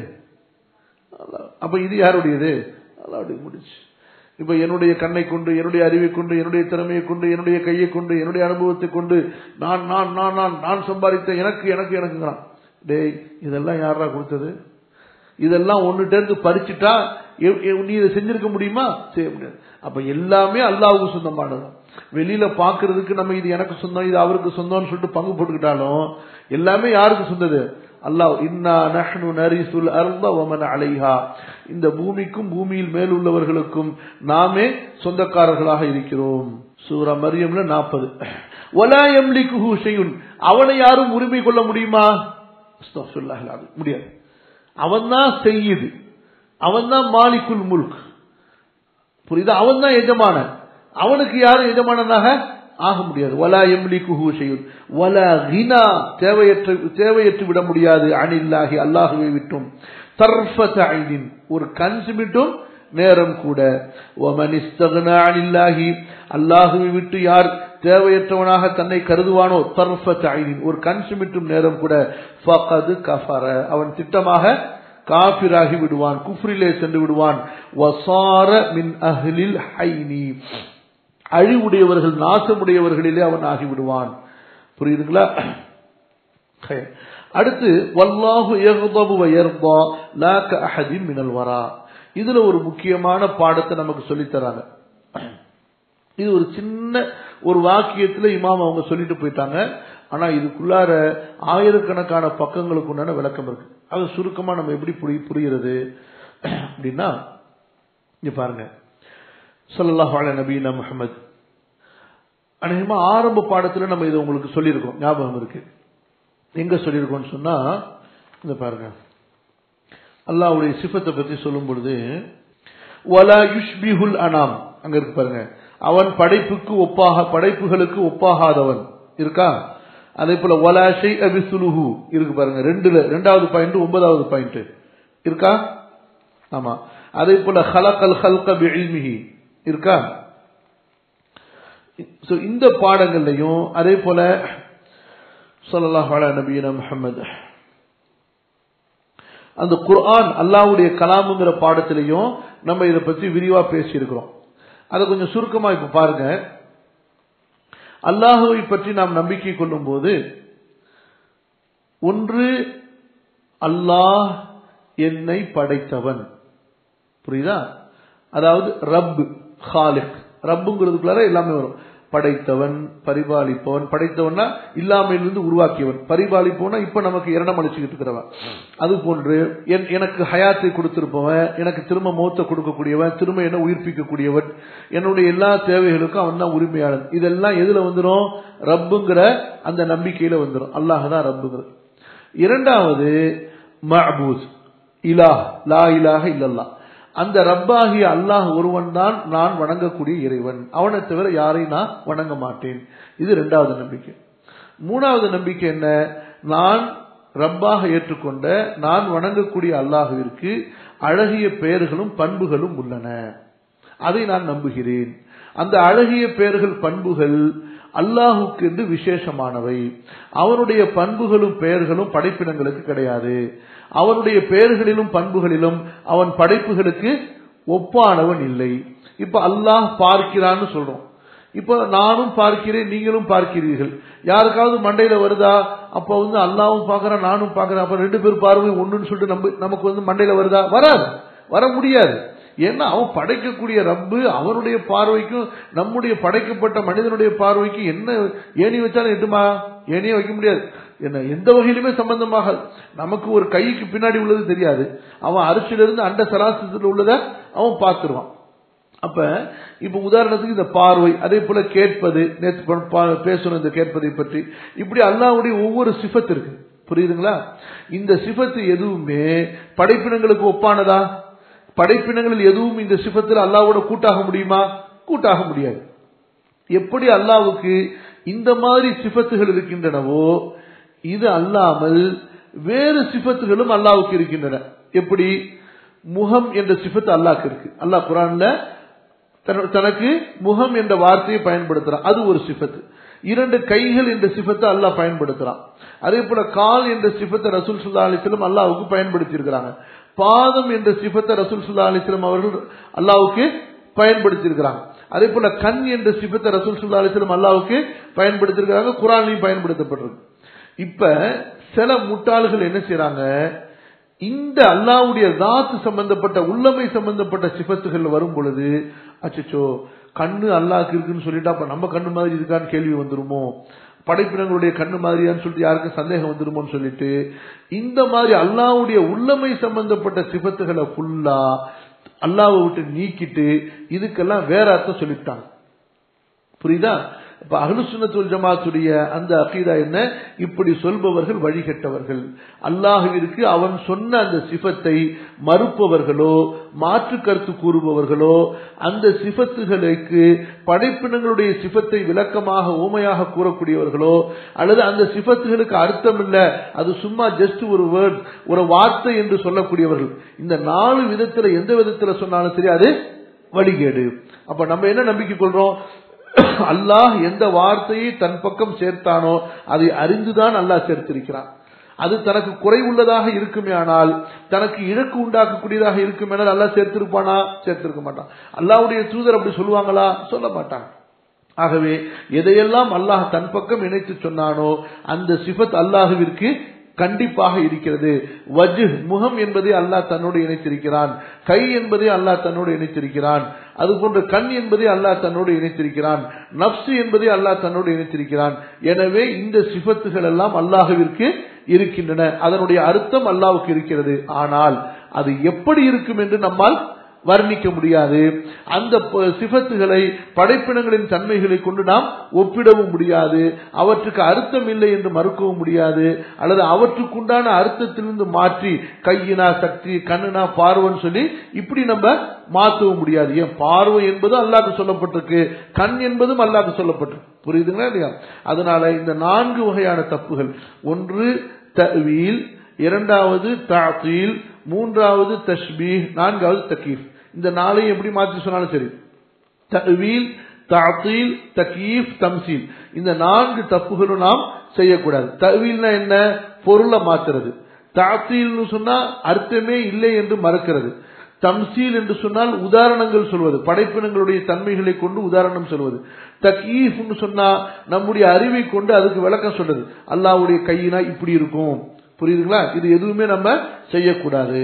அப்ப இது யாருடையது அல்லாவுடைய முடிச்சு இப்ப என்னுடைய கண்ணை கொண்டு என்னுடைய அறிவை கொண்டு என்னுடைய திறமையை கொண்டு என்னுடைய கையை கொண்டு என்னுடைய அனுபவத்தை கொண்டு நான் நான் நான் நான் நான் சம்பாதித்த எனக்கு எனக்கு எனக்குங்கிறான் டேய் இதெல்லாம் யாரா கொடுத்தது இதெல்லாம் ஒன்னுட்டேருந்து பறிச்சுட்டா எ- எ- நீ இதை செஞ்சிருக்க முடியுமா செய்ய முடியாது அப்ப எல்லாமே அல்லாஹ்வுக்கு சொந்தமானது வெளியில பாக்குறதுக்கு நம்ம இது எனக்கு சொந்தம் இது அவருக்கு சொந்தம்னு சொல்லிட்டு பங்கு போட்டுக்கிட்டாலும் எல்லாமே யாருக்கு சொந்தது அல்லாஹ் இன்னா நஹ்னு நரிசுல் அர்த வமன் அலைஹா இந்த பூமிக்கும் பூமியில் மேல் உள்ளவர்களுக்கும் நாமே சொந்தக்காரர்களாக இருக்கிறோம் சூரா மரியம்ல நாற்பது ஒலா எம்லிக்குஹு ஷையுன் அவனை யாரும் உரிமை கொள்ள முடியுமா அஸ்தக்ஃபிருல்லாஹ் அல்-அலீம். முடியாது அவன்தான் செய்யுது அவன்தான் மாலிக்குல் முல்க் புரியுதா அவன் தான் எஜமானன் அவனுக்கு யாரும் எஜமானனாக ஆக முடியாது வலா எம்லிக்குஹு ஷையுன் வலா கினா தேவையற்ற தேவையற்று விட முடியாது அனில்லாஹி அல்லாஹுவை விட்டும் தர்ஃபத ஐனின் ஒரு கண் சிமிட்டும் நேரம் கூட ஒமன் இஸ்தக்னா அனில்லாஹி அல்லாஹுவை விட்டு யார் தேவையற்றவனாக தன்னை கருதுவானோ தர்ஃபத ஐனின் ஒரு கண் சிமிட்டும் நேரம் கூட ஃபகது கஃபர அவன் திட்டமாக காபிராகி விடுவான் குஃப்ரிலே சென்று விடுவான் வசார மின் அஹ்லில் ஹைனி அழிவுடையவர்கள் நாசமுடையவர்களிலே அவன் ஆகிவிடுவான் புரியுதுங்களா ஹே. அடுத்து வல்லாஹு யக்தபு வ யர்தா லா கஅஹதின் மினல் வரா இதுல ஒரு முக்கியமான பாடத்தை நமக்கு சொல்லித் தராங்க இது ஒரு சின்ன ஒரு வாக்கியத்துல இமாம் அவங்க சொல்லிட்டு போயிட்டாங்க ஆனா இதுக்குள்ளார ஆயிரக்கணக்கான பக்கங்களுக்கு உண்டான விளக்கம் இருக்கு அது சுருக்கமா நம்ம எப்படி புரி புரிகிறது அப்படின்னா இங்க பாருங்க ஸல்லல்லாஹு அலைஹி நபீனா முஹம்மது அநேகமா ஆரம்ப பாடத்துல நம்ம இதை உங்களுக்கு சொல்லியிருக்கோம் ஞாபகம் இருக்கு எங்க சொல்லியிருக்கோம்னு சொன்னா இந்த பாருங்க அல்லாஹ்வுடைய சிஃபத்தை பத்தி சொல்லும் பொழுது வலா யுஷ்பிஹுல் அனாம் அங்க இருக்கு பாருங்க அவன் படைப்புக்கு ஒப்பாக படைப்புகளுக்கு ஒப்பாகாதவன் இருக்கா அதே போல வலா ஷை அபிசுலுஹு இருக்கு பாருங்க ரெண்டுல ரெண்டாவது பாயிண்ட் ஒன்பதாவது பாயிண்ட் இருக்கா ஆமா அதே போல ஹலகல் ஹல்க பிஇல்மிஹி இருக்கா So, இந்த பாடங்கள்லையும் அதே போல ஸல்லல்லாஹு அலா நபியினா முஹம்மது அந்த குர்ஆன் அல்லாஹ்வுடைய கலாமுங்கிற பாடத்திலையும் நம்ம இதை பத்தி விரிவா பேசியிருக்கிறோம் அதை கொஞ்சம் சுருக்கமா இப்ப பாருங்க அல்லாஹுவை பற்றி நாம் நம்பிக்கை கொள்ளும் போது ஒன்று அல்லாஹ் என்னை படைத்தவன் புரியுதா அதாவது ரப் ஹாலிக் ரப்புங்கிறதுக்குள்ளார எல்லாமே வரும் படைத்தவன் பரிபாலிப்பவன் படைத்தவன்னா இல்லாமையிலிருந்து உருவாக்கியவன் பரிபாலிப்பவனா இப்ப நமக்கு இரணம் அளிச்சுக்கிட்டு இருக்கிறவன் அது போன்று என்- எனக்கு ஹயாத்தை கொடுத்திருப்பவன் எனக்கு திரும்ப மௌத்த கொடுக்கக்கூடியவன் திரும்ப என்ன உயிர்ப்பிக்கக்கூடியவன் என்னுடைய எல்லா தேவைகளுக்கும் அவன் தான் உரிமையாளன் இதெல்லாம் எதுல வந்துரும் ரப்புங்கிற அந்த நம்பிக்கையில வந்துரும் அல்லாஹ் தான் ரப்புங்கிறது இரண்டாவது மஅபூத் இலாஹ் லா இலாஹ இல்லல்லாஹ் அந்த ரப்பாகிய அல்லாஹ் ஒருவன் தான் நான் வணங்கக்கூடிய இறைவன் அவனை தவிர யாரையும் நான் வணங்க மாட்டேன் இது இரண்டாவது நம்பிக்கை மூணாவது நம்பிக்கை என்ன நான் ரப்பாக ஏற்றுக்கொண்ட நான் வணங்கக்கூடிய அல்லாஹுவிற்கு அழகிய பெயர்களும் பண்புகளும் உள்ளன அதை நான் நம்புகிறேன் அந்த அழகிய பெயர்கள் பண்புகள் அல்லாஹுக்கு என்று விசேஷமானவை அவனுடைய பண்புகளும் பெயர்களும் படைப்பினங்களுக்கு கிடையாது அவனுடைய பெயர்களிலும் பண்புகளிலும் அவன் படைப்புகளுக்கு ஒப்பானவன் இல்லை இப்ப அல்லாஹ் பார்க்கிறான்னு சொல்றோம் இப்ப நானும் பார்க்கிறேன் நீங்களும் பார்க்கிறீர்கள் யாருக்காவது மண்டையில வருதா அப்ப வந்து அல்லாவும் பார்க்கறான் நானும் பார்க்கறேன் அப்ப ரெண்டு பேர் பார்வை ஒண்ணுன்னு சொல்லிட்டு நம்ம நமக்கு வந்து மண்டையில வருதா வராது வர முடியாது ஏன்னா அவன் படைக்கக்கூடிய ரப்பு அவனுடைய பார்வைக்கும் நம்முடைய படைக்கப்பட்ட மனிதனுடைய பார்வைக்கு என்ன ஏணி வச்சாலும் எட்டுமா ஏணியே வைக்க முடியாது என்ன எந்த வகையிலுமே சம்பந்தமாக நமக்கு ஒரு கைக்கு பின்னாடி உள்ளது தெரியாது அவன் அரிசியிலிருந்து அண்ட சராசரத்தில் உள்ளதை அவன் பார்த்துருவான் அப்ப இப்ப உதாரணத்துக்கு இந்த பார்வை அதே போல கேட்பது நேற்று ப- பா- பேசணும் இந்த கேட்பதை பற்றி இப்படி அல்லாஹ்வுடைய ஒவ்வொரு சிஃபத் இருக்கு புரியுதுங்களா இந்த சிஃபத்து எதுவுமே படைப்பினங்களுக்கு ஒப்பானதா படைப்பினங்களில் எதுவும் இந்த சிஃபத்தில் அல்லாஹ்வோட கூட்டாக முடியுமா கூட்டாக முடியாது எப்படி அல்லாஹ்வுக்கு இந்த மாதிரி சிஃபத்துகள் இருக்கின்றனவோ இது அல்லாமல் வேறு சிஃபத்துகளும் அல்லாஹ்வுக்கு இருக்கின்றன எப்படி முகம் என்ற சிஃபத்து அல்லாஹ்க்கு இருக்கு அல்லாஹ் குரான்ல தன- தனக்கு முகம் என்ற வார்த்தையை பயன்படுத்துறான் அது ஒரு சிஃபத்து இரண்டு கைகள் என்ற சிஃபத்தை அல்லாஹ் பயன்படுத்துறான் அதே போல கால் என்ற சிஃபத்தை ரசூல் சுல்லா அலிஸ்லம் அல்லாஹ்வுக்கு பயன்படுத்தி இருக்கிறாங்க பாதம் என்ற சிஃபத்தை ரசூல் சுல்லா அலிஸ்லம் அவர்கள் அல்லாஹ்வுக்கு பயன்படுத்தி இருக்கிறாங்க அதே போல கண் என்ற சிஃபத்தை ரசூல் சுல்லா அலிஸ்லம் அல்லாஹ்வுக்கு பயன்படுத்தி இருக்காங்க குரான்லையும் பயன்படுத்தப்பட்டிருக்கு இப்ப சில முட்டாள்கள் என்ன செய்றாங்க இந்த அல்லாவுடைய தாத்து சம்பந்தப்பட்ட உள்ளமை சம்பந்தப்பட்ட சிபத்துகள் வரும் பொழுது அச்சச்சோ கண்ணு அல்லாஹ்க்கு இருக்குன்னு சொல்லிட்டா அப்ப நம்ம கண்ணு மாதிரி இருக்கான்னு கேள்வி வந்துருமோ படைப்பினங்களுடைய கண்ணு மாதிரியான்னு சொல்லிட்டு யாருக்கும் சந்தேகம் வந்துருமோன்னு சொல்லிட்டு இந்த மாதிரி அல்லாவுடைய உள்ளமை சம்பந்தப்பட்ட சிபத்துகளை ஃபுல்லா அல்லாவை விட்டு நீக்கிட்டு இதுக்கெல்லாம் வேற அர்த்தம் சொல்லிட்டாங்க புரியுதா இப்ப அகலுசுனத்துல் ஜமாத்துடைய அந்த அகீதா என்ன இப்படி சொல்பவர்கள் வழிகட்டவர்கள் அல்லாஹுவிற்கு அவன் சொன்ன அந்த சிஃபத்தை மறுப்பவர்களோ மாற்று கருத்து கூறுபவர்களோ அந்த சிஃபத்துகளுக்கு படைப்பினங்களுடைய சிஃபத்தை விளக்கமாக ஊமையாக கூறக்கூடியவர்களோ அல்லது அந்த சிஃபத்துகளுக்கு அர்த்தம் இல்ல அது சும்மா ஜஸ்ட் ஒரு வேர்ட் ஒரு வார்த்தை என்று சொல்லக்கூடியவர்கள் இந்த நாலு விதத்துல எந்த விதத்துல சொன்னாலும் சரி அது வழிகேடு அப்ப நம்ம என்ன நம்பிக்கை கொள்றோம் அல்லாஹ் எந்த வார்த்தையை தன் பக்கம் சேர்த்தானோ அதை அறிந்துதான் அல்லாஹ் சேர்த்திருக்கிறான் அது தனக்கு குறைவுள்ளதாக இருக்குமே ஆனால் தனக்கு இழக்கு உண்டாக்கக்கூடியதாக இருக்குமே ஆனால் அல்லாஹ் சேர்த்திருப்பானா சேர்த்திருக்க மாட்டான் அல்லாஹ்வுடைய தூதர் அப்படி சொல்லுவாங்களா சொல்ல மாட்டாங்க ஆகவே எதையெல்லாம் அல்லாஹ் தன் பக்கம் இணைத்து சொன்னானோ அந்த சிஃபத் அல்லாஹுவிற்கு கண்டிப்பாக இருக்கிறது வஜ் முகம் என்பதை அல்லாஹ் தன்னோடு இணைத்திருக்கிறான் கை என்பதை அல்லாஹ் தன்னோடு இணைத்திருக்கிறான் அதுபோன்ற கண் என்பதை அல்லாஹ் தன்னோடு இணைத்திருக்கிறான் நப்சு என்பதை அல்லாஹ் தன்னோடு இணைத்திருக்கிறான் எனவே இந்த சிபத்துகள் எல்லாம் அல்லாஹுவிற்கு இருக்கின்றன அதனுடைய அர்த்தம் அல்லாவுக்கு இருக்கிறது ஆனால் அது எப்படி இருக்கும் என்று நம்மால் வர்ணிக்க முடியாது அந்த ப- சிஃபத்துகளை படைப்பினங்களின் தன்மைகளை கொண்டு நாம் ஒப்பிடவும் முடியாது அவற்றுக்கு அர்த்தம் இல்லை என்று மறுக்கவும் முடியாது அல்லது அவற்றுக்குண்டான அர்த்தத்திலிருந்து மாற்றி கையினா சக்தி கண்ணுனா பார்வைன்னு சொல்லி இப்படி நம்ம மாற்றவும் முடியாது ஏன் பார்வை என்பது அல்லாஹ்க்கு சொல்லப்பட்டிருக்கு கண் என்பதும் அல்லாஹ்க்கு சொல்லப்பட்டிருக்கு புரியுதுங்களா இல்லையா அதனால இந்த நான்கு வகையான தப்புகள் ஒன்று தவீல் இரண்டாவது தாத்தீல் மூன்றாவது தஷ்பீஹ் நான்காவது தக்கீஃப் இந்த நாளையும் எப்படி மாற்றி சொன்னாலும் சரி தவீல் தாத்தீல் தக்கீஃப் தம்சீல் இந்த நான்கு தப்புகளும் நாம் செய்யக்கூடாது தவீல்னா என்ன பொருளை மாத்துறது தாத்தீல்னு சொன்னா அர்த்தமே இல்லை என்று மறுக்கிறது தம்சீல் என்று சொன்னால் உதாரணங்கள் சொல்வது படைப்பினங்களுடைய தன்மைகளை கொண்டு உதாரணம் சொல்வது தக்கீஃப்னு சொன்னா நம்முடைய அறிவை கொண்டு அதுக்கு விளக்கம் சொல்றது அல்லாஹ்வுடைய கையினா இப்படி இருக்கும் புரியுதுங்களா இது எதுவுமே நம்ம செய்யக்கூடாது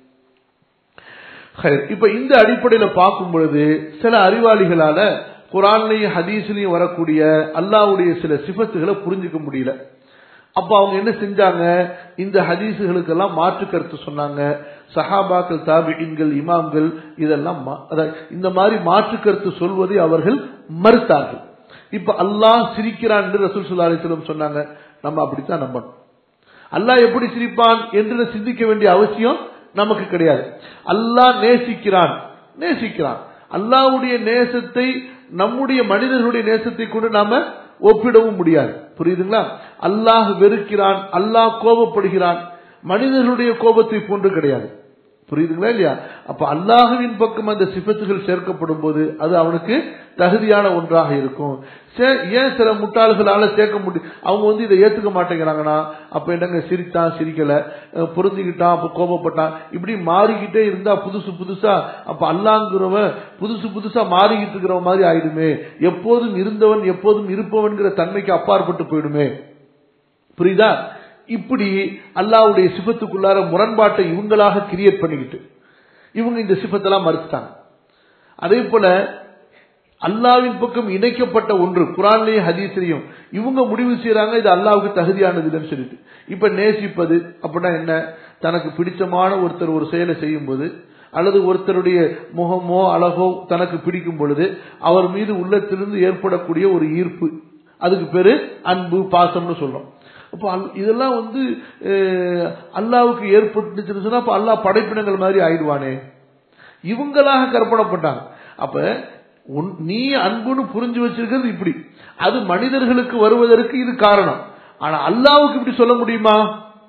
ஹைர். இப்ப இந்த அடிப்படையில பார்க்கும் பொழுது சில அறிவாளிகளால குரான்லையும் ஹதீஸ்லயும் வரக்கூடிய அல்லாஹ்வுடைய சில சிபத்துகளை புரிஞ்சுக்க முடியல அப்ப அவங்க என்ன செஞ்சாங்க இந்த ஹதீஸுகளுக்கெல்லாம் மாற்று கருத்து சொன்னாங்க சஹாபாக்கள் தாபியின்கள் இமாம்கள் இதெல்லாம் மா- அதாவது இந்த மாதிரி மாற்று கருத்து சொல்வதை அவர்கள் மறுத்தார்கள் இப்ப அல்லாஹ் சிரிக்கிறான் என்று ரசூல் ஸல்லல்லாஹு அலைஹி வஸல்லம் சொன்னாங்க நம்ம அப்படித்தான் நம்பணும் அல்லாஹ் எப்படி சிரிப்பான் என்று சிந்திக்க வேண்டிய அவசியம் நமக்கு கிடையாது அல்லாஹ் நேசிக்கிறான் நேசிக்கிறான் அல்லாஹ்வுடைய நேசத்தை நம்முடைய மனிதர்களுடைய நேசத்தை கொண்டு நாம ஒப்பிடவும் முடியாது புரியுதுங்களா அல்லாஹ் வெறுக்கிறான் அல்லாஹ் கோபப்படுகிறான் மனிதர்களுடைய கோபத்தை போன்று கிடையாது புரியுதுங்களா இல்லையா அப்ப அல்லாஹுவின் பக்கம் அந்த சிபத்துகள் சேர்க்கப்படும் போது அது அவனுக்கு தகுதியான ஒன்றாக இருக்கும் சே- ஏன் சில முட்டாள்களால சேர்க்க முடியும் அவங்க வந்து இதை ஏத்துக்க மாட்டேங்கிறாங்கன்னா அப்ப என்னங்க சிரித்தான் சிரிக்கல அஹ் பொருந்திக்கிட்டான் அப்ப கோபப்பட்டான் இப்படி மாறிக்கிட்டே இருந்தா புதுசு புதுசா அப்ப அல்லாங்கிறவன் புதுசு புதுசா மாறிக்கிட்டு இருக்கிற மாதிரி ஆயிடுமே எப்போதும் இருந்தவன் எப்போதும் இருப்பவன்கிற தன்மைக்கு அப்பாற்பட்டு போயிடுமே புரியுதா இப்படி அல்லாஹ்வுடைய சிபத்துக்குள்ளார முரண்பாட்டை இவங்களாக கிரியேட் பண்ணிக்கிட்டு இவங்க இந்த சிபத்தெல்லாம் மறுத்துட்டாங்க அதே போல அல்லாவின் பக்கம் இணைக்கப்பட்ட ஒன்று குரான்லயும் ஹதீஸ்லயும் இவங்க முடிவு செய்யறாங்க இது அல்லாவுக்கு தகுதியானது இல்லைன்னு சொல்லிட்டு இப்ப நேசிப்பது அப்படின்னா என்ன தனக்கு பிடிச்சமான ஒருத்தர் ஒரு செயலை செய்யும் போது அல்லது ஒருத்தருடைய முகமோ அழகோ தனக்கு பிடிக்கும் பொழுது அவர் மீது உள்ளத்திலிருந்து ஏற்படக்கூடிய ஒரு ஈர்ப்பு அதுக்கு பேரு அன்பு பாசம்னு சொல்றோம் அப்போ அல்- இதெல்லாம் வந்து அஹ், அல்லாவுக்கு ஏற்பட்டுச்சுன்னு சொன்னா அப்ப அல்லாஹ் படைப்பினங்கள் மாதிரி ஆயிடுவானே இவங்களாக கற்பனைப்பட்டாங்க அப்ப உன்- நீ அன்புன்னு புரிஞ்சு வச்சிருக்கிறது இப்படி அது மனிதர்களுக்கு வருவதற்கு இது காரணம் ஆனா அல்லாவுக்கு இப்படி சொல்ல முடியுமா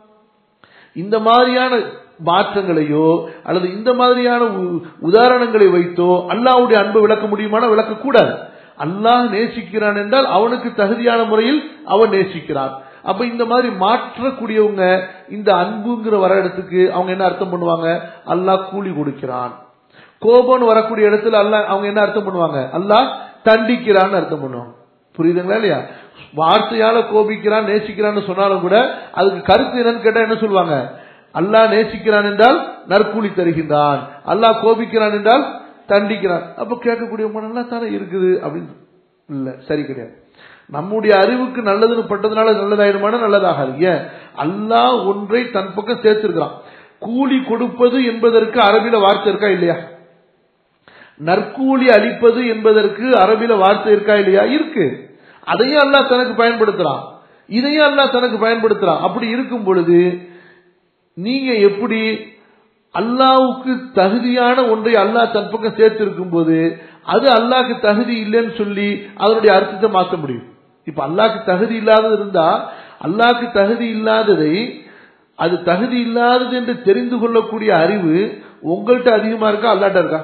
இந்த மாதிரியான மாற்றங்களையோ அல்லது இந்த மாதிரியான உ- உதாரணங்களை வைத்தோ அல்லாஹ்வுடைய அன்பை விளக்க முடியுமானா விளக்கக்கூடாது அல்லாஹ் நேசிக்கிறான் என்றால் அவனுக்கு தகுதியான முறையில் அவன் நேசிக்கிறான் அப்ப இந்த மாதிரி மாற்றக்கூடியவங்க இந்த அன்புங்கிற வர இடத்துக்கு அவங்க என்ன அர்த்தம் பண்ணுவாங்க அல்லாஹ் கூலி கொடுக்கிறான் கோபம்னு வரக்கூடிய இடத்துல அல்லாஹ் அவங்க என்ன அர்த்தம் பண்ணுவாங்க அல்லாஹ் தண்டிக்கிறான்னு அர்த்தம் பண்ணுவாங்க புரியுதுங்களா இல்லையா வார்த்தையால கோபிக்கிறான் நேசிக்கிறான்னு சொன்னாலும் கூட அதுக்கு கருத்து என்னன்னு கேட்டா என்ன சொல்லுவாங்க அல்லாஹ் நேசிக்கிறான் என்றால் நற்கூலி தருகின்றான் அல்லாஹ் கோபிக்கிறான் என்றால் தண்டிக்கிறான் அப்ப கேட்கக்கூடிய நல்லா தானே இருக்குது அப்படின்னு இல்ல சரி கிடையாது நம்முடைய அறிவுக்கு நல்லதுன்னு பட்டதுனால நல்லதாயிடுமான நல்லதாகாது ஏன் அல்லாஹ் ஒன்றை தன் பக்கம் சேர்த்திருக்கிறான் கூலி கொடுப்பது என்பதற்கு அரபில வார்த்தை இருக்கா இல்லையா நற்கூலி அளிப்பது என்பதற்கு அரபில வார்த்தை இருக்கா இல்லையா இருக்கு அதையும் அல்லாஹ் தனக்கு பயன்படுத்துறான் இதையும் அல்லாஹ் தனக்கு பயன்படுத்துறான் அப்படி இருக்கும் பொழுது நீங்க எப்படி அல்லாவுக்கு தகுதியான ஒன்றை அல்லாஹ் தன் பக்கம் சேர்த்திருக்கும் போது அது அல்லாஹ்க்கு தகுதி இல்லைன்னு சொல்லி அதனுடைய அர்த்தத்தை மாற்ற முடியும் இப்ப அல்லாஹ்க்கு தகுதி இல்லாதது இருந்தா அல்லாஹ்க்கு தகுதி இல்லாததை அது தகுதி இல்லாதது என்று தெரிந்து கொள்ளக்கூடிய அறிவு உங்கள்கிட்ட அதிகமா இருக்கா அல்லாட்ட இருக்கா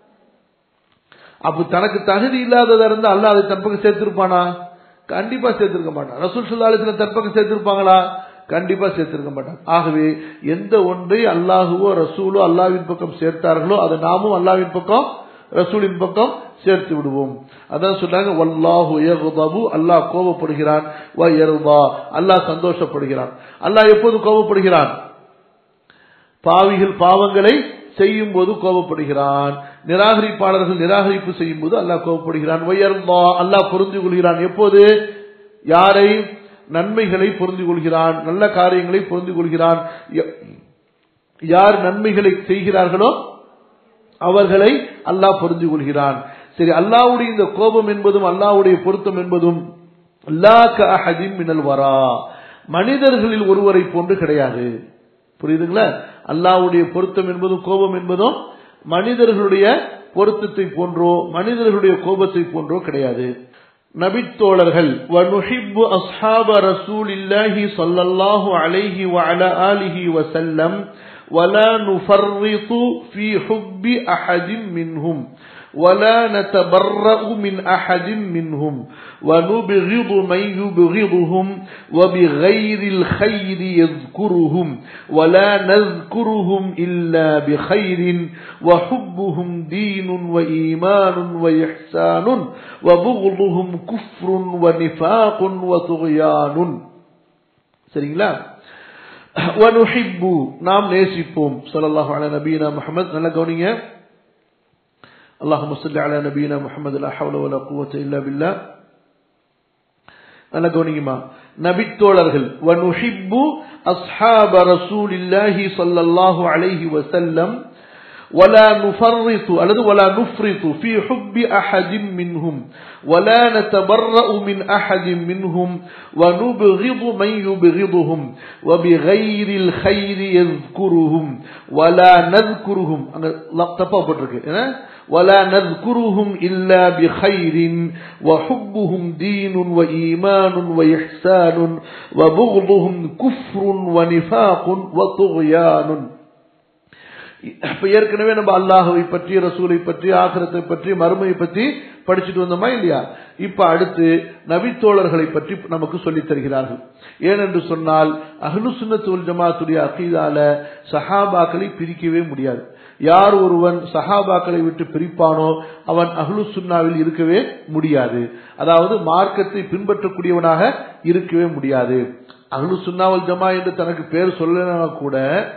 அப்ப தனக்கு தகுதி இல்லாததா இருந்தா அல்லாஹ் அதை தன் பக்கம் சேர்த்திருப்பானா கண்டிப்பா சேர்த்திருக்க மாட்டான் ரசூல் சுல்லாலத்துல தன் பக்கம் சேர்த்திருப்பாங்களா கண்டிப்பா சேர்த்திருக்க மாட்டாங்க ஆகவே எந்த ஒன்றை அல்லாஹுவோ ரசூலோ அல்லாவின் பக்கம் சேர்த்தார்களோ அதை நாமும் அல்லாவின் பக்கம் ரசூலின் பக்கம் சேர்த்து விடுவோம் அதான் சொன்னாங்க வல்லாஹு யகுதபு அல்லாஹ் கோபப்படுகிறான் வ யர்தா அல்லாஹ் சந்தோஷப்படுகிறான் அல்லாஹ் எப்போது கோபப்படுகிறான் பாவிகள் பாவங்களை செய்யும் போது கோபப்படுகிறான் நிராகரிப்பாளர்கள் நிராகரிப்பு செய்யும் போது அல்லாஹ் கோபப்படுகிறான் வயர்ந்தா அல்லாஹ் பொருந்தி கொள்கிறான் எப்போது யாரை நன்மைகளை பொருந்தி கொள்கிறான் நல்ல காரியங்களை பொருந்தி கொள்கிறான் யார் நன்மைகளை செய்கிறார்களோ அவர்களை அல்லாஹ் பொருந்தி கொள்கிறான் சரி அல்லாவுடைய இந்த கோபம் என்பதும் அல்லாவுடைய பொருத்தம் என்பதும் மினல் வரா மனிதர்களில் ஒருவரை போன்று கிடையாது புரியுதுங்களா அல்லாவுடைய பொருத்தம் என்பதும் கோபம் என்பதும் மனிதர்களுடைய பொருத்தத்தை போன்றோ மனிதர்களுடைய கோபத்தை போன்றோ கிடையாது நபித்தோழர்கள் வனுஹிப்பு அஸ்ஹாப ரசூலில்லாஹி ஸல்லல்லாஹு அலைஹி வஅலா ஆலிஹி வஸல்லம் ولا نفرط في حب أحد منهم ولا نتبرأ من أحد منهم ونبغض من يبغضهم وبغير الخير يذكرهم ولا نذكرهم إلا بخير وحبهم دين وإيمان وإحسان وبغضهم كفر ونفاق وطغيان சரிங்களா வனுஹிப்பு நாம் நேசிப்போம் ஸல்லல்லாஹு அலைஹி நபியினா முஹம்மத் நல்ல கவனிங்க اللهم صل على نبينا محمد لا حول ولا قوة إلا بالله நல்ல கவனிக்குமா நபித்தோழர்கள் வனுஹிப்பு அஸ்ஹாப ரசூலில்லாஹி ஸல்லல்லாஹு அலைஹி வஸல்லம் ولا نفرط அல்லது ولا نفرط في حب أحد منهم ولا نتبرأ من أحد منهم ونبغض من يبغضهم وبغير الخير يذكرهم ولا نذكرهم தப்பா போட்டிருக்கு ولا نذكرهم إلا بخير وحبهم دين وإيمان وإحسان وبغضهم كفر ونفاق وطغيان இப்ப ஏற்கனவே நம்ம அல்லாஹுவை பற்றி ரசூலை பற்றி ஆசிரத்தை பற்றி மறுமையை பற்றி படிச்சுட்டு வந்தோமா இல்லையா இப்ப அடுத்து நபித்தோழர்களை பற்றி நமக்கு சொல்லித் தருகிறார்கள் ஏனென்று சொன்னால் அஹ்லு சுன்னத்துல் ஜமாத்துடைய அகீதால சஹாபாக்களை பிரிக்கவே முடியாது யார் ஒருவன் சஹாபாக்களை விட்டு பிரிப்பானோ அவன் அஹ்லு சுன்னாவில் இருக்கவே முடியாது அதாவது மார்க்கத்தை பின்பற்றக்கூடியவனாக இருக்கவே முடியாது அஹ்லு சுன்னாவல் ஜமா என்று தனக்கு பேர் சொல்லனா கூட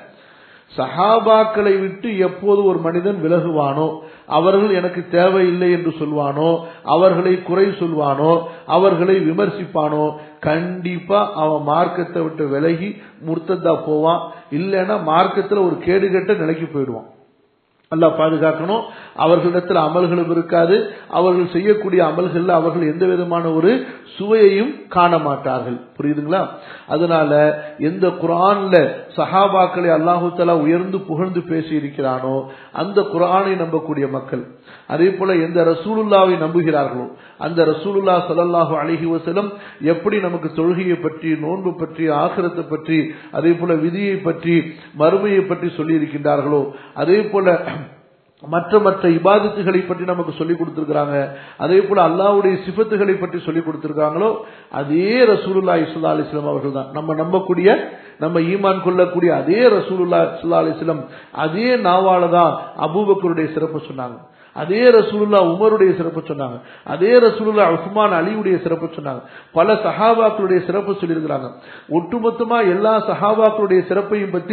சஹாபாக்களை விட்டு எப்போது ஒரு மனிதன் விலகுவானோ அவர்கள் எனக்கு தேவையில்லை என்று சொல்வானோ அவர்களை குறை சொல்வானோ அவர்களை விமர்சிப்பானோ கண்டிப்பா அவன் மார்க்கத்தை விட்டு விலகி முர்த்ததா போவான் இல்லைன்னா மார்க்கத்துல ஒரு கேடுகட்ட நிலைக்கு போயிடுவான் அல்லாஹ் பாதுகாக்கணும் அவர்களிடத்தில் அமல்களும் இருக்காது அவர்கள் செய்யக்கூடிய அமல்கள்ல அவர்கள் எந்த விதமான ஒரு சுவையையும் காண மாட்டார்கள் புரியுதுங்களா அதனால எந்த குரான்ல சஹாபாக்களை அல்லாஹு தலா உயர்ந்து புகழ்ந்து பேசி இருக்கிறானோ அந்த குரானை நம்பக்கூடிய மக்கள் அதே போல எந்த ரசூலுல்லாவை நம்புகிறார்களோ அந்த ரசூலுல்லா சல்லாஹூ அழகி வசலம் எப்படி நமக்கு தொழுகையை பற்றி நோன்பு பற்றி ஆசிரத்தை பற்றி அதே போல விதியை பற்றி மறுமையை பற்றி சொல்லி இருக்கின்றார்களோ அதே போல மற்ற மற்ற இபாதத்துகளை பற்றி நமக்கு சொல்லிக் கொடுத்திருக்கிறாங்க அதே போல அல்லாவுடைய சிபத்துகளை பற்றி சொல்லிக் கொடுத்திருக்காங்களோ அதே ரசூலுல்லா இஸ்லா அலிஸ்லாம் அவர்கள் தான் நம்ம நம்பக்கூடிய நம்ம ஈமான் கொள்ளக்கூடிய அதே ரசூலுல்லா இஸ்லா அலிஸ்லாம் அதே நாவால தான் அபூபக்கருடைய சிறப்பு சொன்னாங்க அதே ரசூலுல்லா உமருடைய சிறப்பு சொன்னாங்க அதே ரசூலுல்லா உஸ்மான் அலியுடைய சிறப்பு சொன்னாங்க பல சஹாபாக்களுடைய சிறப்பு சொல்லியிருக்கிறாங்க ஒட்டுமொத்தமா எல்லா சஹாபாக்களுடைய சிறப்பையும் பற்றி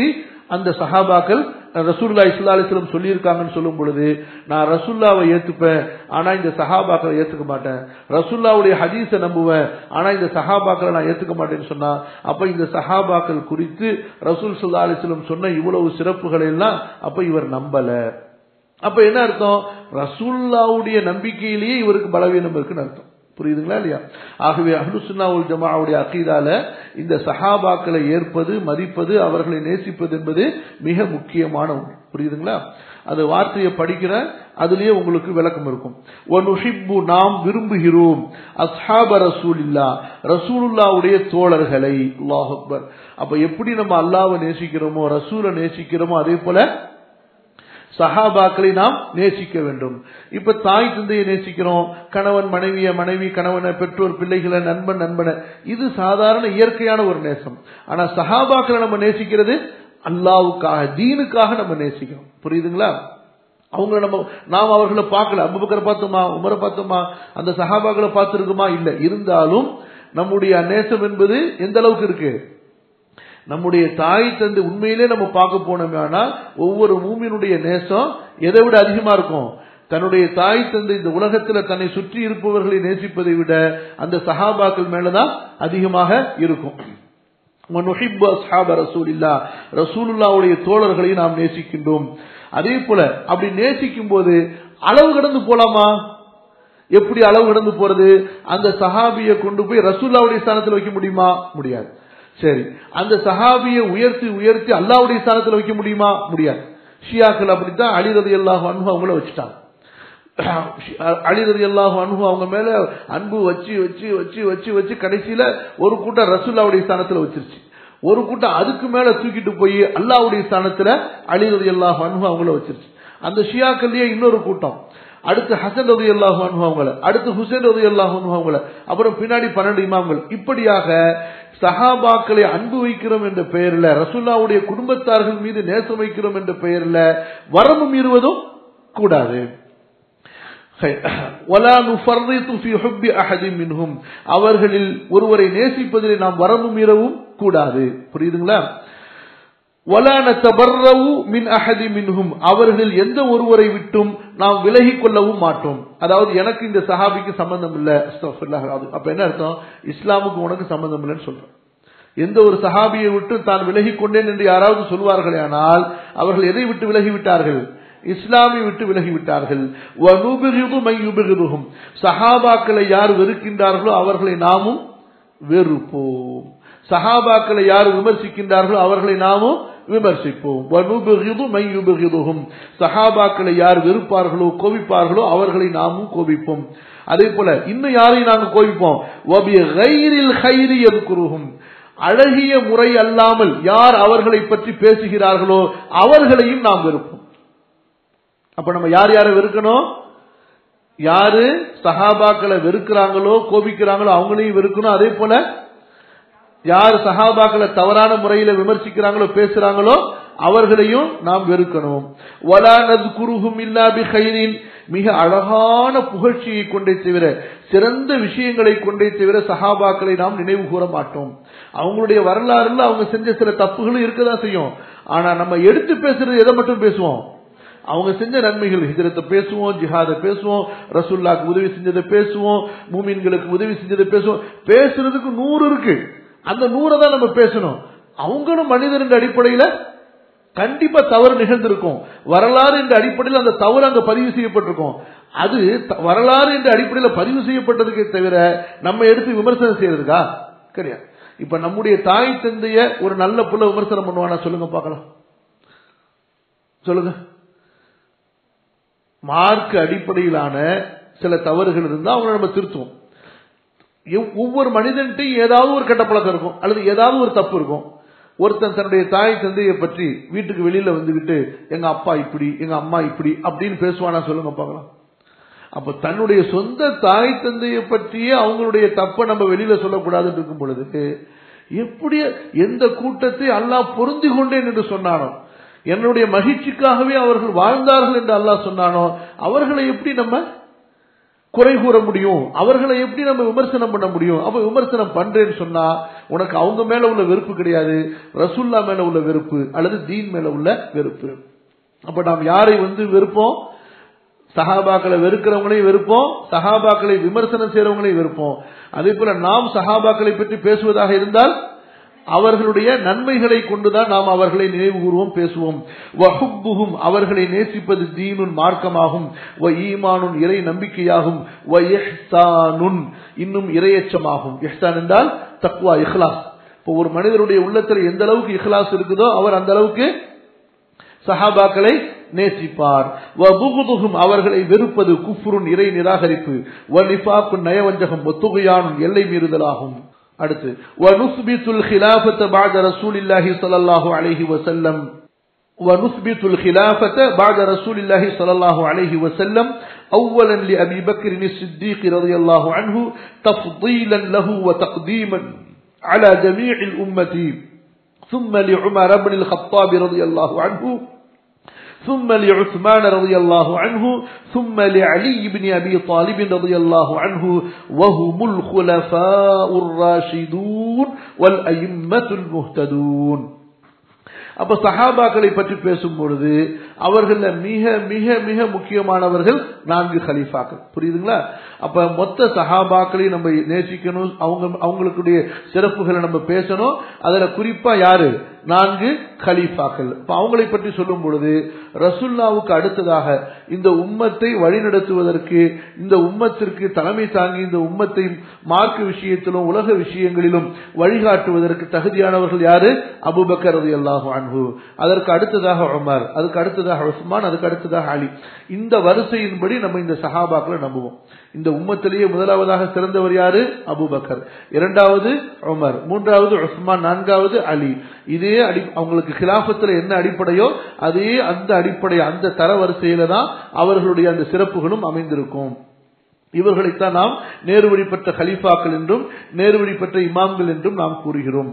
அந்த சஹாபாக்கள் ரசூல்லா இஸ்லா அலிஸ்லம் சொல்லியிருக்காங்கன்னு சொல்லும் பொழுது நான் ரசூல்லாவை ஏத்துப்பேன் ஆனா இந்த சஹாபாக்களை ஏத்துக்க மாட்டேன் ரசூல்லாவுடைய ஹதீஸை நம்புவேன் ஆனா இந்த சஹாபாக்களை நான் ஏத்துக்க மாட்டேன்னு சொன்னா அப்ப இந்த சஹாபாக்கள் குறித்து ரசூல் சுல்லா அலிஸ்லம் சொன்ன இவ்வளவு சிறப்புகளை எல்லாம் அப்ப இவர் நம்பல அப்ப என்ன அர்த்தம் ரசூல்லாவுடைய நம்பிக்கையிலேயே இவருக்கு பலவீனம் இருக்குன்னு அர்த்தம் புரியுதுங்களா இல்லையா ஆகவே அஹ்லுசுன்னாவுல் ஜமாவுடைய அக்கீதால இந்த சஹாபாக்களை ஏற்பது மதிப்பது அவர்களை நேசிப்பது என்பது மிக முக்கியமான ஒன்று புரியுதுங்களா அது வார்த்தையை படிக்கிற அதுலயே உங்களுக்கு விளக்கம் இருக்கும் ஒனுஷிப்பு நாம் விரும்புகிறோம் அஸ்ஹாப ரசூலில்லா ரசூலுல்லாவுடைய தோழர்களை அல்லாஹ் அக்பர் அப்ப எப்படி நம்ம அல்லாவை நேசிக்கிறோமோ ரசூலை நேசிக்கிறோமோ அதே போல சஹாபாக்களை நாம் நேசிக்க வேண்டும் இப்ப தாய் தந்தையை நேசிக்கிறோம் கணவன் மனைவிய மனைவி கணவனை பெற்றோர் பிள்ளைகளை நண்பன் நண்பனை இது சாதாரண இயற்கையான ஒரு நேசம் ஆனா சஹாபாக்களை நம்ம நேசிக்கிறது அல்லாவுக்காக தீனுக்காக நம்ம நேசிக்கிறோம் புரியுதுங்களா அவங்கள நம்ம நாம் அவர்களை பார்க்கல அபுபக்கரை பார்த்தோமா உமரை பார்த்தோமா அந்த சஹாபாக்களை பார்த்திருக்குமா இல்ல இருந்தாலும் நம்முடைய நேசம் என்பது எந்த அளவுக்கு இருக்கு நம்முடைய தாய் தந்தை உண்மையிலே நம்ம பார்க்க போனோம்னா ஒவ்வொரு மூமியினுடைய நேசம் எதை விட அதிகமா இருக்கும் தன்னுடைய தாய் தந்தை இந்த உலகத்துல தன்னை சுற்றி இருப்பவர்களை நேசிப்பதை விட அந்த சஹாபாக்கள் மேலதான் அதிகமாக இருக்கும் ரசூலுல்லாவுடைய தோழர்களை நாம் நேசிக்கின்றோம் அதே போல அப்படி நேசிக்கும் போது அளவு கடந்து போலாமா எப்படி அளவு கடந்து போறது அந்த சஹாபியை கொண்டு போய் ரசூல்லாவுடைய ஸ்தானத்தில் வைக்க முடியுமா முடியாது சரி அந்த சஹாபியை உயர்த்தி உயர்த்தி அல்லாவுடைய ஸ்தானத்தில் வைக்க முடியுமா முடியாது ஷியாக்கள் அப்படித்தான் அலிரதி அல்லாஹ் அன்பு அவங்கள வச்சுட்டாங்க அலிரதி அல்லாஹ் அன்பு அவங்க மேல அன்பு வச்சு வச்சு வச்சு வச்சு வச்சு கடைசியில ஒரு கூட்டம் ரசூல்லாவுடைய ஸ்தானத்துல வச்சிருச்சு ஒரு கூட்டம் அதுக்கு மேல தூக்கிட்டு போய் அல்லாவுடைய ஸ்தானத்துல அலிரதி அல்லாஹ் அன்பு அவங்கள வச்சிருச்சு அந்த ஷியாக்கள்லயே இன்னொரு கூட்டம் அடுத்து ஹசன் ரதி அல்லாஹு அவங்கள அடுத்து ஹுசேன் ரதி அல்லாஹு அவங்கள அப்புறம் பின்னாடி பன்னெண்டு இமாம்கள் இப்படியாக சஹாபாக்களை அன்பு வைக்கிறோம் என்ற பெயர்ல ரசுல்லாவுடைய குடும்பத்தார்கள் மீது நேசம் வைக்கிறோம் என்ற பெயர்ல வரம்பு மீறுவதும் கூடாது அவர்களில் ஒருவரை நேசிப்பதில் நாம் வரம்பு மீறவும் கூடாது புரியுதுங்களா அவர்களில் எந்த ஒருவரை விட்டும் நாம் விலகி கொள்ளவும் மாட்டோம் அதாவது எனக்கு இந்த சஹாபிக்கு சம்பந்தம் இல்ல அப்ப என்ன அர்த்தம் இஸ்லாமுக்கு உனக்கு சம்பந்தம் இல்லைன்னு சொல்றேன் எந்த ஒரு சஹாபியை விட்டு தான் விலகி கொண்டேன் என்று யாராவது சொல்வார்களே ஆனால் அவர்கள் எதை விட்டு விலகி விட்டார்கள் இஸ்லாமை விட்டு விலகிவிட்டார்கள் சஹாபாக்களை யார் வெறுக்கின்றார்களோ அவர்களை நாமும் வெறுப்போம் சஹாபாக்களை யார் விமர்சிக்கின்றார்களோ அவர்களை நாமும் விமர்சிப்போம் சஹாபாக்களை யார் வெறுப்பார்களோ கோபிப்பார்களோ அவர்களை நாமும் கோபிப்போம் அதே போல இன்னும் யாரையும் நாங்கள் கோபிப்போம் அழகிய முறை அல்லாமல் யார் அவர்களை பற்றி பேசுகிறார்களோ அவர்களையும் நாம் வெறுப்போம் அப்ப நம்ம யார் யாரை வெறுக்கணும் யாரு சஹாபாக்களை வெறுக்கிறாங்களோ கோபிக்கிறாங்களோ அவங்களையும் வெறுக்கணும் அதே போல யார் சஹாபாக்களை தவறான முறையில விமர்சிக்கிறாங்களோ பேசுறாங்களோ அவர்களையும் நாம் வெறுக்கணும் குருகும் இல்லாபி ஹைரின் மிக அழகான புகழ்ச்சியை கொண்டே தவிர சிறந்த விஷயங்களை கொண்டே தவிர சஹாபாக்களை நாம் நினைவு கூற மாட்டோம் அவங்களுடைய வரலாறுல அவங்க செஞ்ச சில தப்புகளும் இருக்கதான் செய்யும் ஆனா நம்ம எடுத்து பேசுறது எதை மட்டும் பேசுவோம் அவங்க செஞ்ச நன்மைகள் ஹிஜரத்தை பேசுவோம் ஜிஹாத பேசுவோம் ரசுல்லாக்கு உதவி செஞ்சதை பேசுவோம் மூமின்களுக்கு உதவி செஞ்சதை பேசுவோம் பேசுறதுக்கு நூறு இருக்கு அந்த நூறை தான் நம்ம பேசணும் அவங்களும் மனிதர் என்ற அடிப்படையில கண்டிப்பா தவறு நிகழ்ந்திருக்கும் வரலாறு என்ற அடிப்படையில் அந்த தவறு அங்க பதிவு செய்யப்பட்டிருக்கும் அது வரலாறு என்ற அடிப்படையில் பதிவு செய்யப்பட்டதுக்கே தவிர நம்ம எடுத்து விமர்சனம் செய்யறதுக்கா கிடையாது இப்ப நம்முடைய தாய் தந்தைய ஒரு நல்ல புள்ள விமர்சனம் பண்ணுவானா சொல்லுங்க பார்க்கலாம் சொல்லுங்க மார்க் அடிப்படையிலான சில தவறுகள் இருந்தா அவங்களை நம்ம திருத்துவோம் ஒவ்வொரு மனிதன்ட்டையும் ஏதாவது ஒரு கெட்ட பழக்கம் இருக்கும் அல்லது ஏதாவது ஒரு தப்பு இருக்கும் ஒருத்தன் தன்னுடைய தாய் தந்தையை பற்றி வீட்டுக்கு வெளியில வந்துகிட்டு எங்க அப்பா இப்படி எங்க அம்மா இப்படி அப்படின்னு பேசுவானா சொல்லுங்க பார்க்கலாம் அப்ப தன்னுடைய சொந்த தாய் தந்தையை பற்றியே அவங்களுடைய தப்பை நம்ம வெளியில சொல்லக்கூடாதுன்னு இருக்கும் பொழுது எப்படி எந்த கூட்டத்தை அல்லாஹ் பொருந்தி கொண்டேன் என்று சொன்னானோ என்னுடைய மகிழ்ச்சிக்காகவே அவர்கள் வாழ்ந்தார்கள் என்று அல்லாஹ் சொன்னானோ அவர்களை எப்படி நம்ம குறை கூற முடியும் அவர்களை எப்படி நம்ம விமர்சனம் பண்ண முடியும் அப்ப விமர்சனம் பண்றேன்னு சொன்னா உனக்கு அவங்க மேல உள்ள வெறுப்பு கிடையாது ரசுல்லா மேல உள்ள வெறுப்பு அல்லது தீன் மேல உள்ள வெறுப்பு அப்ப நாம் யாரை வந்து வெறுப்போம் சஹாபாக்களை வெறுக்கிறவங்களையும் வெறுப்போம் சஹாபாக்களை விமர்சனம் செய்யறவங்களையும் வெறுப்போம் அதே போல நாம் சஹாபாக்களை பற்றி பேசுவதாக இருந்தால் அவர்களுடைய நன்மைகளை கொண்டுதான் நாம் அவர்களை நினைவு கூறுவோம் பேசுவோம் வஹுப்புகும் அவர்களை நேசிப்பது தீனுன் மார்க்கமாகும் வ ஈமானுன் இறை நம்பிக்கையாகும் வ இஹ்சானுன் இன்னும் இரையச்சமாகும் இஹ்சான் என்றால் தக்வா இஹ்லாஸ் இப்போ ஒரு மனிதருடைய உள்ளத்தில் எந்த அளவுக்கு இஹ்லாஸ் இருக்குதோ அவர் அந்த அளவுக்கு சஹாபாக்களை நேசிப்பார் வபுகுதுகும் அவர்களை வெறுப்பது குஃப்ருன் இறை நிராகரிப்பு வ நிஃபாக்குன் நயவஞ்சகம் ஒத்துகையானும் எல்லை மீறுதலாகும் அடுத்து وَنُثْبِتُ الْخِلَافَةَ بَعْدَ رَسُولِ اللَّهِ صَلَى اللَّهُ عَلَيْهِ وَسَلَّمَ ونثبت الخلافة بعد رسول الله صلى الله عليه وسلم أولا لأبي بكر الصديق رضي الله عنه تفضيلا له وتقديما على جميع الأمة ثم لعمر بن الخطاب رضي الله عنه ثم لعثمان رضي الله عنه ثم لعلي بن أبي طالب رضي الله عنه وهم الخلفاء الراشدون والأئمة المهتدون அப்ப சஹாபாக்களை பற்றி பேசும் பொழுது அவர்கள் மிக மிக மிக முக்கியமானவர்கள் நான்கு ஹலீஃபாக்கள் புரியுதுங்களா அப்ப மொத்த சஹாபாக்களையும் நம்ம நேசிக்கணும் அவங்க அவங்களுடைய சிறப்புகளை நம்ம பேசணும் அதுல குறிப்பா யாரு நான்கு கலீஃபாக்கள் இப்ப அவங்களை பற்றி சொல்லும் பொழுது ரசுல்லாவுக்கு அடுத்ததாக இந்த உம்மத்தை வழிநடத்துவதற்கு இந்த உம்மத்திற்கு தலைமை தாங்கி இந்த உம்மத்தை மார்க்க விஷயத்திலும் உலக விஷயங்களிலும் வழிகாட்டுவதற்கு தகுதியானவர்கள் யாரு அபுபக்கர் ரதி அல்லாஹு அன்ஹு அதற்கு அடுத்ததாக உமர் அதுக்கு அடுத்ததாக உஸ்மான் அதுக்கு அடுத்ததாக அலி இந்த வரிசையின்படி நம்ம இந்த சஹாபாக்களை நம்புவோம் இந்த உம்மத்திலேயே முதலாவதாக சிறந்தவர் யாரு அபுபக்கர் இரண்டாவது உமர் மூன்றாவது உஸ்மான் நான்காவது அலி இதே அடி அவங்களுக்கு கிலாபத்துல என்ன அடிப்படையோ அதே அந்த அடிப்படை அந்த தரவரிசையில தான் அவர்களுடைய அந்த சிறப்புகளும் அமைந்திருக்கும் இவர்களைத்தான் நாம் நேர்வழி பெற்ற ஹலீஃபாக்கள் என்றும் நேர்வழி பெற்ற இமாம்கள் என்றும் நாம் கூறுகிறோம்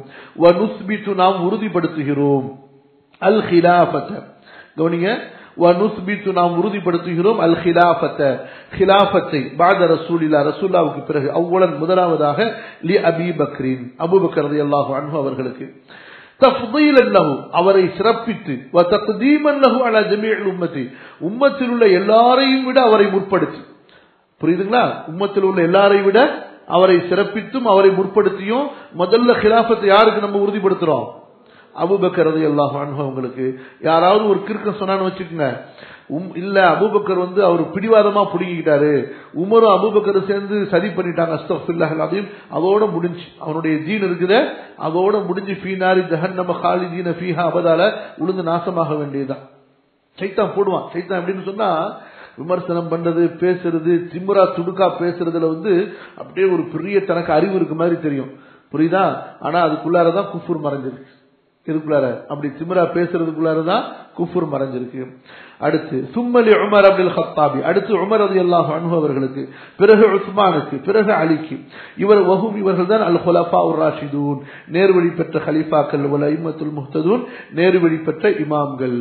நாம் உறுதிப்படுத்துகிறோம் அல் ஹிலாபத்த கவனிங்க வனுஸ்பித்து நாம் உறுதிப்படுத்துகிறோம் அல் ஹிலாஃபத்த ஹிலாஃபத்தை பாத ரசூலில்லா ரசூல்லாவுக்கு பிறகு அவ்வளன் முதலாவதாக லி அபி பக்ரீன் அபுபக்கர் ரலியல்லாஹு அன்ஹு அவர்களுக்கு தஃதீலன் லஹு அவரை சிறப்பித்து வ தக்தீமன் லஹு அலா ஜமீஇல் உம்மத்தி உம்மத்தில் உள்ள எல்லாரையும் விட அவரை முற்படுத்தி புரியுதுங்களா உம்மத்தில் உள்ள எல்லாரையும் விட அவரை சிறப்பித்தும் அவரை முற்படுத்தியும் முதல்ல ஹிலாஃபத்தை யாருக்கு நம்ம உறுதிப்படுத்துறோம் அபுபக்கர் ரதி அல்லாஹ் அவங்களுக்கு யாராவது ஒரு கிறுக்கம் சொன்னான்னு வச்சுக்கோங்க உம் இல்ல அபுபக்கர் வந்து அவர் பிடிவாதமா புடுங்கிக்கிட்டாரு உமரும் அபுபக்கர் சேர்ந்து சதி பண்ணிட்டாங்க அஸ்தபில்லாஹ் அதையும் அதோட முடிஞ்சு அவனுடைய ஜீன் இருக்குது அதோட முடிஞ்சு ஃபீனாரி ஜஹன் நம்ம காலி ஜீன ஃபீஹா அபதால உளுந்து நாசமாக வேண்டியதுதான் சைத்தான் போடுவான் சைத்தான் எப்படின்னு சொன்னா விமர்சனம் பண்றது பேசுறது திமுறா துடுக்கா பேசுறதுல வந்து அப்படியே ஒரு பெரிய தனக்கு அறிவு இருக்கு மாதிரி தெரியும் புரியுதா ஆனா அதுக்குள்ளாரதான் குஃபூர் மறைஞ்சிருக்கு இதுக்குள்ளார அப்படி திமிரா பேசுறதுக்குள்ளாரதான் குஃபுர் மறைஞ்சிருக்கு அடுத்து சும்மலி உமர் அப்துல் ஹத்தாபி அடுத்து உமர் அதி அல்லாஹ் அவர்களுக்கு பிறகு உஸ்மானுக்கு பிறகு அலிக்கு இவர் வகும் இவர்கள் தான் அல் ஹுலஃபா உர் ராஷிதூன் நேர்வழி பெற்ற ஹலீஃபாக்கள் வல இம்மத்துல் முஹ்ததூன் நேர்வழி பெற்ற இமாம்கள்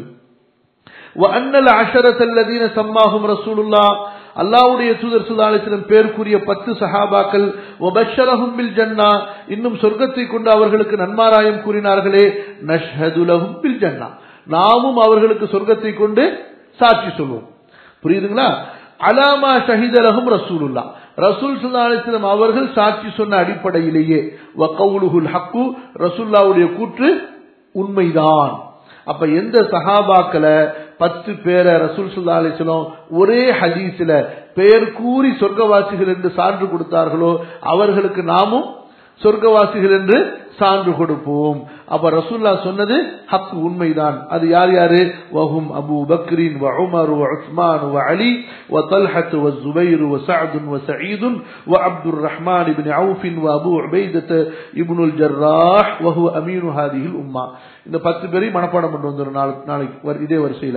وأن العشرة الذين سماهم رسول الله அல்லாவுடைய தூதர் சுதாலிசிடம் பேர் கூறிய பத்து சஹாபாக்கள் ஒபஷரஹும் பில் ஜன்னா இன்னும் சொர்க்கத்தை கொண்டு அவர்களுக்கு நன்மாராயம் கூறினார்களே நஷ்ஹதுலஹும் பில் ஜன்னா நாமும் அவர்களுக்கு சொர்க்கத்தை கொண்டு சாட்சி சொல்வோம் புரியுதுங்களா அலாமா ஷஹிதலகும் ரசூலுல்லா ரசூல் சுல்லாஸ்லம் அவர்கள் சாட்சி சொன்ன அடிப்படையிலேயே வக்கவுலுகுல் ஹக்கு ரசூல்லாவுடைய கூற்று உண்மைதான் அப்ப எந்த சஹாபாக்களை பத்து பேரை ரசூல் சுல்லா அலிஸ்லாம் ஒரே ஹதீஸ்ல பெயர் கூறி சொர்க்கவாசிகள் என்று சான்று கொடுத்தார்களோ அவர்களுக்கு நாமும் சொர்க்கவாசிகள் என்று சான்று கொடுப்போம் அப்ப ரசூல்லா சொன்னது ஹக் உண்மைதான் அது யார் யாரு வஹும் அபு பக்ரின் வ உமர் வ உஸ்மான் வ அலி வ தல்ஹத் வ ஜுபைர் வ சஅத் வ சயீத் வ அப்துர் ரஹ்மான் இப்னு அவுஃப் வ அபு உபைதத் இப்னுல் ஜர்ராஹ் வ ஹுவ அமீனு ஹாதிஹில் உம்மா இந்த பத்து பேரையும் மனப்பாடம் பண்ணி வந்துடும் நாளைக்கு இதே வரிசையில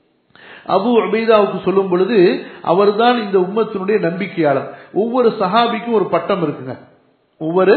அபு உபைதாவுக்கு சொல்லும் பொழுது அவர்தான் இந்த உம்மத்தினுடைய நம்பிக்கையாளர் ஒவ்வொரு சஹாபிக்கும் ஒரு பட்டம் இருக்குங்க ஒவ்வொரு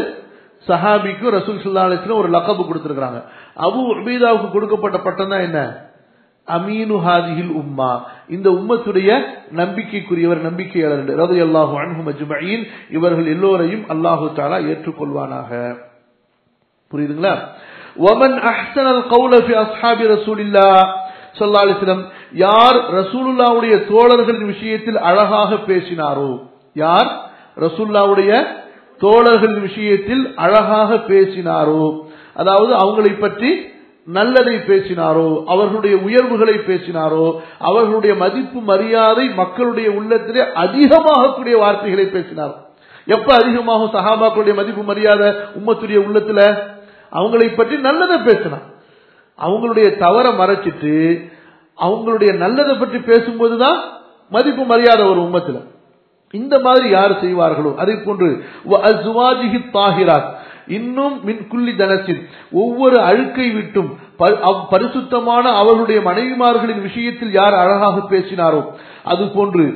சஹாபிக்கும் ரசூல் சுல்லா அலிஸ்லாம் ஒரு லக்கபு கொடுத்திருக்காங்க அபு உபீதாவுக்கு கொடுக்கப்பட்ட பட்டம் தான் என்ன அமீனு ஹாதிஹில் உம்மா இந்த உம்மத்துடைய நம்பிக்கைக்குரியவர் நம்பிக்கையாளர் ரதி அல்லாஹு அன்ஹும் அஜ்மஈன் இவர்கள் எல்லோரையும் அல்லாஹு தாலா ஏற்றுக்கொள்வானாக புரியுதுங்களா ஒமன் அஹ்சனல் கௌல ஃபி அஸ்ஹாபி ரசூலில்லா ஸல்லல்லாஹு அலைஹி வஸல்லம் யார் ரசூலுல்லாஹ்வுடைய தோழர்களின் விஷயத்தில் அழகாக பேசினாரோ யார் ரசூலுல்லாஹ்வுடைய தோழர்களின் விஷயத்தில் அழகாக பேசினாரோ அதாவது அவங்களை பற்றி நல்லதை பேசினாரோ அவர்களுடைய உயர்வுகளை பேசினாரோ அவர்களுடைய மதிப்பு மரியாதை மக்களுடைய உள்ளத்திலே அதிகமாகக்கூடிய வார்த்தைகளை பேசினாரோ எப்ப அதிகமாகும் சஹாபாக்களுடைய மதிப்பு மரியாதை உம்மத்துடைய உள்ளத்துல அவங்களை பற்றி நல்லதை பேசினார் அவங்களுடைய தவற மறைச்சிட்டு அவங்களுடைய நல்லதை பற்றி பேசும்போதுதான் மதிப்பு மரியாதை ஒரு உம்மத்துல இந்த மாதிரி யார் செய்வார்களோ அதே போன்று அஸ்வாஜிஹி தாஹிராத் இன்னும் மின் குள்ளி தனத்தில் ஒவ்வொரு அழுக்கை விட்டும் பரிசுத்தமான அவர்களுடைய மனைவிமார்களின் விஷயத்தில் யார் அழகாக பேசினாரோ அது போன்று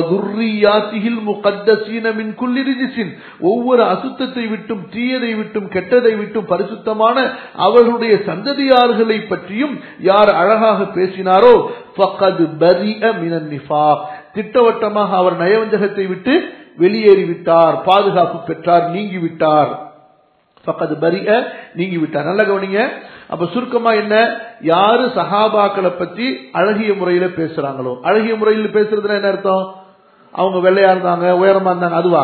மின் குள்ளி ரிஜிசின் ஒவ்வொரு அசுத்தத்தை விட்டும் தீயதை விட்டும் கெட்டதை விட்டும் பரிசுத்தமான அவர்களுடைய சந்ததியார்களை பற்றியும் யார் அழகாக பேசினாரோ ஃபக்கது பரிய மினன் நிஃபாக் திட்டவட்டமாக அவர் நயவஞ்சகத்தை விட்டு வெளியேறிவிட்டார் பாதுகாப்பு பெற்றார் நீங்கிவிட்டார் பக்கத்து பரிய நீங்கி விட்டார் நல்ல கவனிங்க அப்ப சுருக்கமா என்ன யாரு சஹாபாக்களை பத்தி அழகிய முறையில பேசுறாங்களோ அழகிய முறையில் பேசுறதுல என்ன அர்த்தம் அவங்க வெள்ளையா இருந்தாங்க உயரமா இருந்தாங்க அதுவா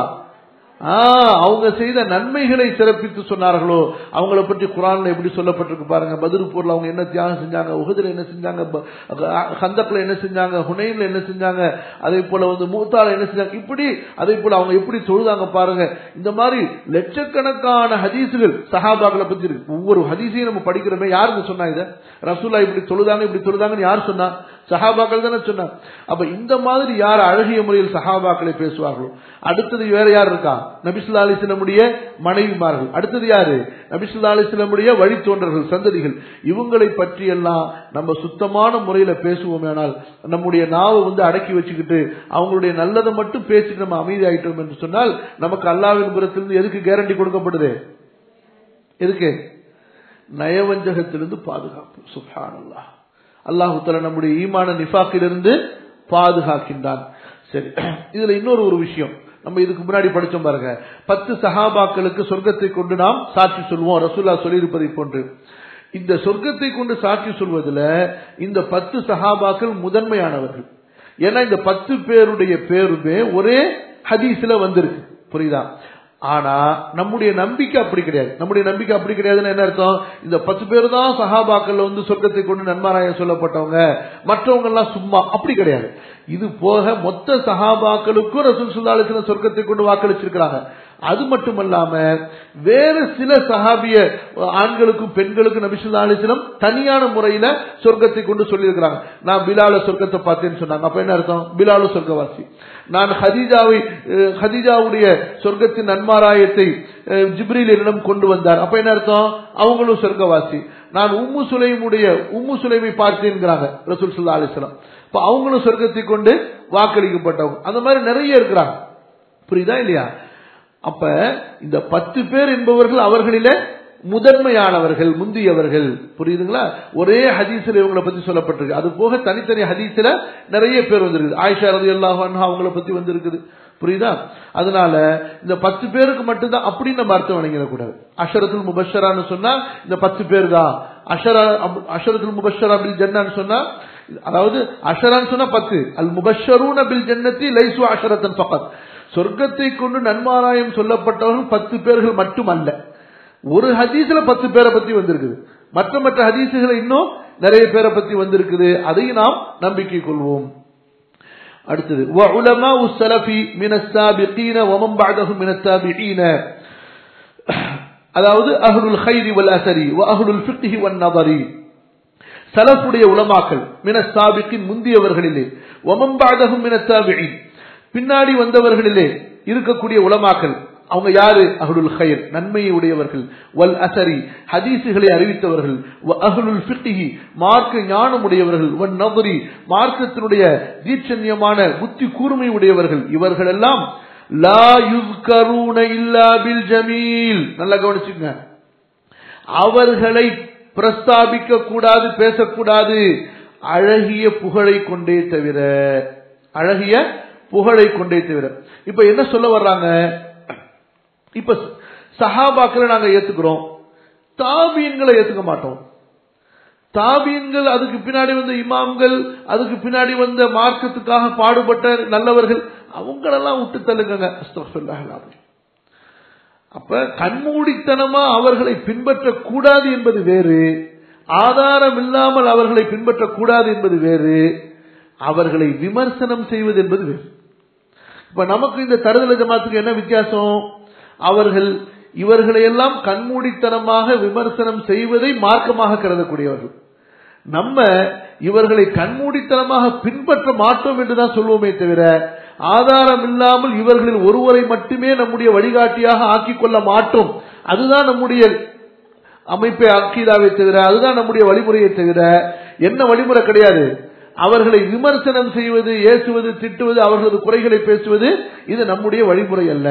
அவங்க செய்த நன்மைகளை சிறப்பித்து சொன்னார்களோ அவங்கள பற்றி குரான்ல எப்படி சொல்லப்பட்டிருக்கு பாருங்க பதில் போர்ல அவங்க என்ன தியாகம் செஞ்சாங்க உகதுல என்ன செஞ்சாங்க ஹந்தப்ல என்ன செஞ்சாங்க ஹுனைன்ல என்ன செஞ்சாங்க அதே போல வந்து மூத்தால என்ன செஞ்சாங்க இப்படி அதே போல அவங்க எப்படி தொழுதாங்க பாருங்க இந்த மாதிரி லட்சக்கணக்கான ஹதீசுகள் சஹாபாக்களை பத்தி இருக்கு ஒவ்வொரு ஹதீஸையும் நம்ம படிக்கிறோமே யாருங்க சொன்னா இதை ரசூல்லா இப்படி தொழுதாங்க இப்படி தொழுதாங்கன்னு யார் சொன்னா சஹாபாக்கள் தானே சொன்னாங்க அப்ப இந்த மாதிரி யார் அழகிய முறையில் சஹாபாக்களை பேசுவார்களோ அடுத்தது வேற யார் இருக்கா நபிசுல்லா அலிஸ்லமுடைய மனைவிமார்கள் அடுத்தது யாரு நபிசுல்லா அலிஸ்லமுடைய வழித்தோன்றர்கள் சந்ததிகள் இவங்களை பற்றி எல்லாம் நம்ம சுத்தமான முறையில பேசுவோமேனால் நம்முடைய நாவை வந்து அடக்கி வச்சுக்கிட்டு அவங்களுடைய நல்லதை மட்டும் பேசிட்டு நம்ம அமைதி ஆயிட்டோம் என்று சொன்னால் நமக்கு அல்லாவின் புறத்திலிருந்து எதுக்கு கேரண்டி கொடுக்கப்படுது எதுக்கு நயவஞ்சகத்திலிருந்து பாதுகாப்பு சுஹான் அல்லாஹ் அல்லாஹு தலா நம்முடைய ஈமான நிஃபாக்கிலிருந்து பாதுகாக்கின்றான் சரி இதுல இன்னொரு ஒரு விஷயம் நம்ம இதுக்கு முன்னாடி படிச்சோம் பாருங்க பத்து சஹாபாக்களுக்கு சொர்க்கத்தை கொண்டு நாம் சாட்சி சொல்வோம் ரசூல்லா சொல்லியிருப்பதை போன்று இந்த சொர்க்கத்தை கொண்டு சாட்சி சொல்வதில் இந்த பத்து சஹாபாக்கள் முதன்மையானவர்கள் ஏன்னா இந்த பத்து பேருடைய பேருமே ஒரே ஹதீஸ்ல வந்திருக்கு புரியுதா ஆனா நம்முடைய நம்பிக்கை அப்படி கிடையாது நம்முடைய நம்பிக்கை அப்படி கிடையாதுன்னு என்ன அர்த்தம் இந்த பத்து பேர் தான் சஹாபாக்கள் வந்து சொர்க்கத்தை கொண்டு நன்மாராயம் சொல்லப்பட்டவங்க மற்றவங்க எல்லாம் சும்மா அப்படி கிடையாது இது போக மொத்த சஹாபாக்களுக்கும் ரசூல் சுல்லாலிசன சொர்க்கத்தை கொண்டு வாக்களிச்சிருக்கிறாங்க அது மட்டுமல்லாம வேறு சில சஹாபிய ஆண்களுக்கும் பெண்களுக்கும் நபிசுல்லா அலிஸ்லம் தனியான முறையில சொர்க்கத்தை கொண்டு சொல்லியிருக்கிறாங்க நான் பிலால சொர்க்கத்தை பார்த்தேன்னு சொன்னாங்க அப்ப என்ன அர்த்தம் பிலாலு சொர்க்கவாசி நான் ஹதீஜாவை ஹதீஜாவுடைய சொர்க்கத்தின் நன்மாராயத்தை ஜிப்ரில் என்னிடம் கொண்டு வந்தார் அப்ப என்ன அர்த்தம் அவங்களும் சொர்க்கவாசி நான் உம்மு சுலைமுடைய உம்மு சுலைமை பார்த்தேன்கிறாங்க ரசூல் சுல்லா அலிஸ்லாம் இப்ப அவங்களும் சொர்க்கத்தை கொண்டு வாக்களிக்கப்பட்டவங்க அந்த மாதிரி நிறைய இருக்கிறாங்க புரியுதா இல்லையா அப்ப இந்த பத்து பேர் என்பவர்கள் அவர்களில முதன்மையானவர்கள் முந்தியவர்கள் புரியுதுங்களா ஒரே ஹதீஸ்ல இவங்களை பத்தி சொல்லப்பட்டிருக்கு அது போக தனித்தனி ஹதீஸ்ல நிறைய பேர் வந்திருக்கு ஆயிஷா ரதி அல்லாஹ் அவங்கள பத்தி வந்திருக்குது புரியுதா அதனால இந்த பத்து பேருக்கு மட்டும்தான் அப்படின்னு நம்ம அர்த்தம் வணங்கிடக்கூடாது அஷரத்துல் முபஷரான்னு சொன்னா இந்த பத்து பேர் தான் அஷரா அஷரத்துல் முபஷரா பில் ஜன்னான்னு சொன்னா அதாவது அஷரான்னு சொன்னா பத்து அல் முபஷரூன பில் ஜன்னத்தி லைசு அஷரத்தன் பக்கத் சொர்க்கத்தை கொண்டு நன்மாராயம் சொல்லப்பட்டவர்கள் பத்து பேர்கள் மட்டும் அல்ல ஒரு ஹதீஸ்ல பத்து பேரை பத்தி வந்திருக்குது மற்ற மற்ற ஹதீசுகளை இன்னும் நிறைய பேரை பத்தி வந்திருக்குது அதையும் நாம் நம்பிக்கை கொள்வோம் அடுத்தது وعلماء السلف من السابقين ومن بعدهم من التابعين அதாவது அஹ்லுல் கைரி வல் அசரி வ அஹ்லுல் ஃபிக்ஹி வன் நதரி சலஃபுடைய உலமாக்கள் மின சாபிக்கின் முந்தியவர்களிலே வமம் பாதகும் மின தாபியின் பின்னாடி வந்தவர்களிலே இருக்கக்கூடிய உலமாக்கள் அவங்க யாரு அஹ்லுல் ஹைர் நன்மையை உடையவர்கள் வல் அசரி ஹதீசுகளை அறிவித்தவர்கள் அஹ்லுல் ஃபிக்ஹி மார்க்க ஞானம் உடையவர்கள் வன் நபரி மார்க்கத்தினுடைய தீட்சண்யமான புத்தி கூர்மை உடையவர்கள் இவர்கள் எல்லாம் லா யுஸ்கரூன இல்லா பில் ஜமீல் நல்லா கவனிச்சுங்க அவர்களை பிரஸ்தாபிக்க கூடாது பேசக்கூடாது அழகிய புகழை கொண்டே தவிர அழகிய புகழை கொண்டே தவிர இப்ப என்ன சொல்ல வர்றாங்க இப்ப சஹாபாக்களை நாங்க ஏத்துக்கிறோம் தாபீன்களை ஏத்துக்க மாட்டோம் தாபீன்கள் அதுக்கு பின்னாடி வந்த இமாம்கள் அதுக்கு பின்னாடி வந்த மார்க்கத்துக்காக பாடுபட்ட நல்லவர்கள் அவங்களெல்லாம் விட்டு தள்ளுங்க அஸ்தக்ஃபிருல்லாஹ் அல்-அலீம். அப்ப கண்மூடித்தனமா அவர்களை பின்பற்றக்கூடாது என்பது வேறு ஆதாரம் இல்லாமல் அவர்களை பின்பற்றக்கூடாது என்பது வேறு அவர்களை விமர்சனம் செய்வது என்பது வேறு இப்ப நமக்கு இந்த தருதல ஜமாத்துக்கு என்ன வித்தியாசம் அவர்கள் இவர்களை எல்லாம் கண்மூடித்தனமாக விமர்சனம் செய்வதை மார்க்கமாக கருதக்கூடியவர்கள் நம்ம இவர்களை கண்மூடித்தனமாக பின்பற்ற மாட்டோம் என்றுதான் சொல்வோமே தவிர ஆதாரம் இல்லாமல் இவர்களில் ஒருவரை மட்டுமே நம்முடைய வழிகாட்டியாக ஆக்கிக் கொள்ள மாட்டோம் அதுதான் நம்முடைய அமைப்பை அக்கீதாவை தவிர அதுதான் நம்முடைய வழிமுறையை தவிர என்ன வழிமுறை கிடையாது அவர்களை விமர்சனம் செய்வது ஏசுவது திட்டுவது அவர்களது குறைகளை பேசுவது இது நம்முடைய வழிமுறை அல்ல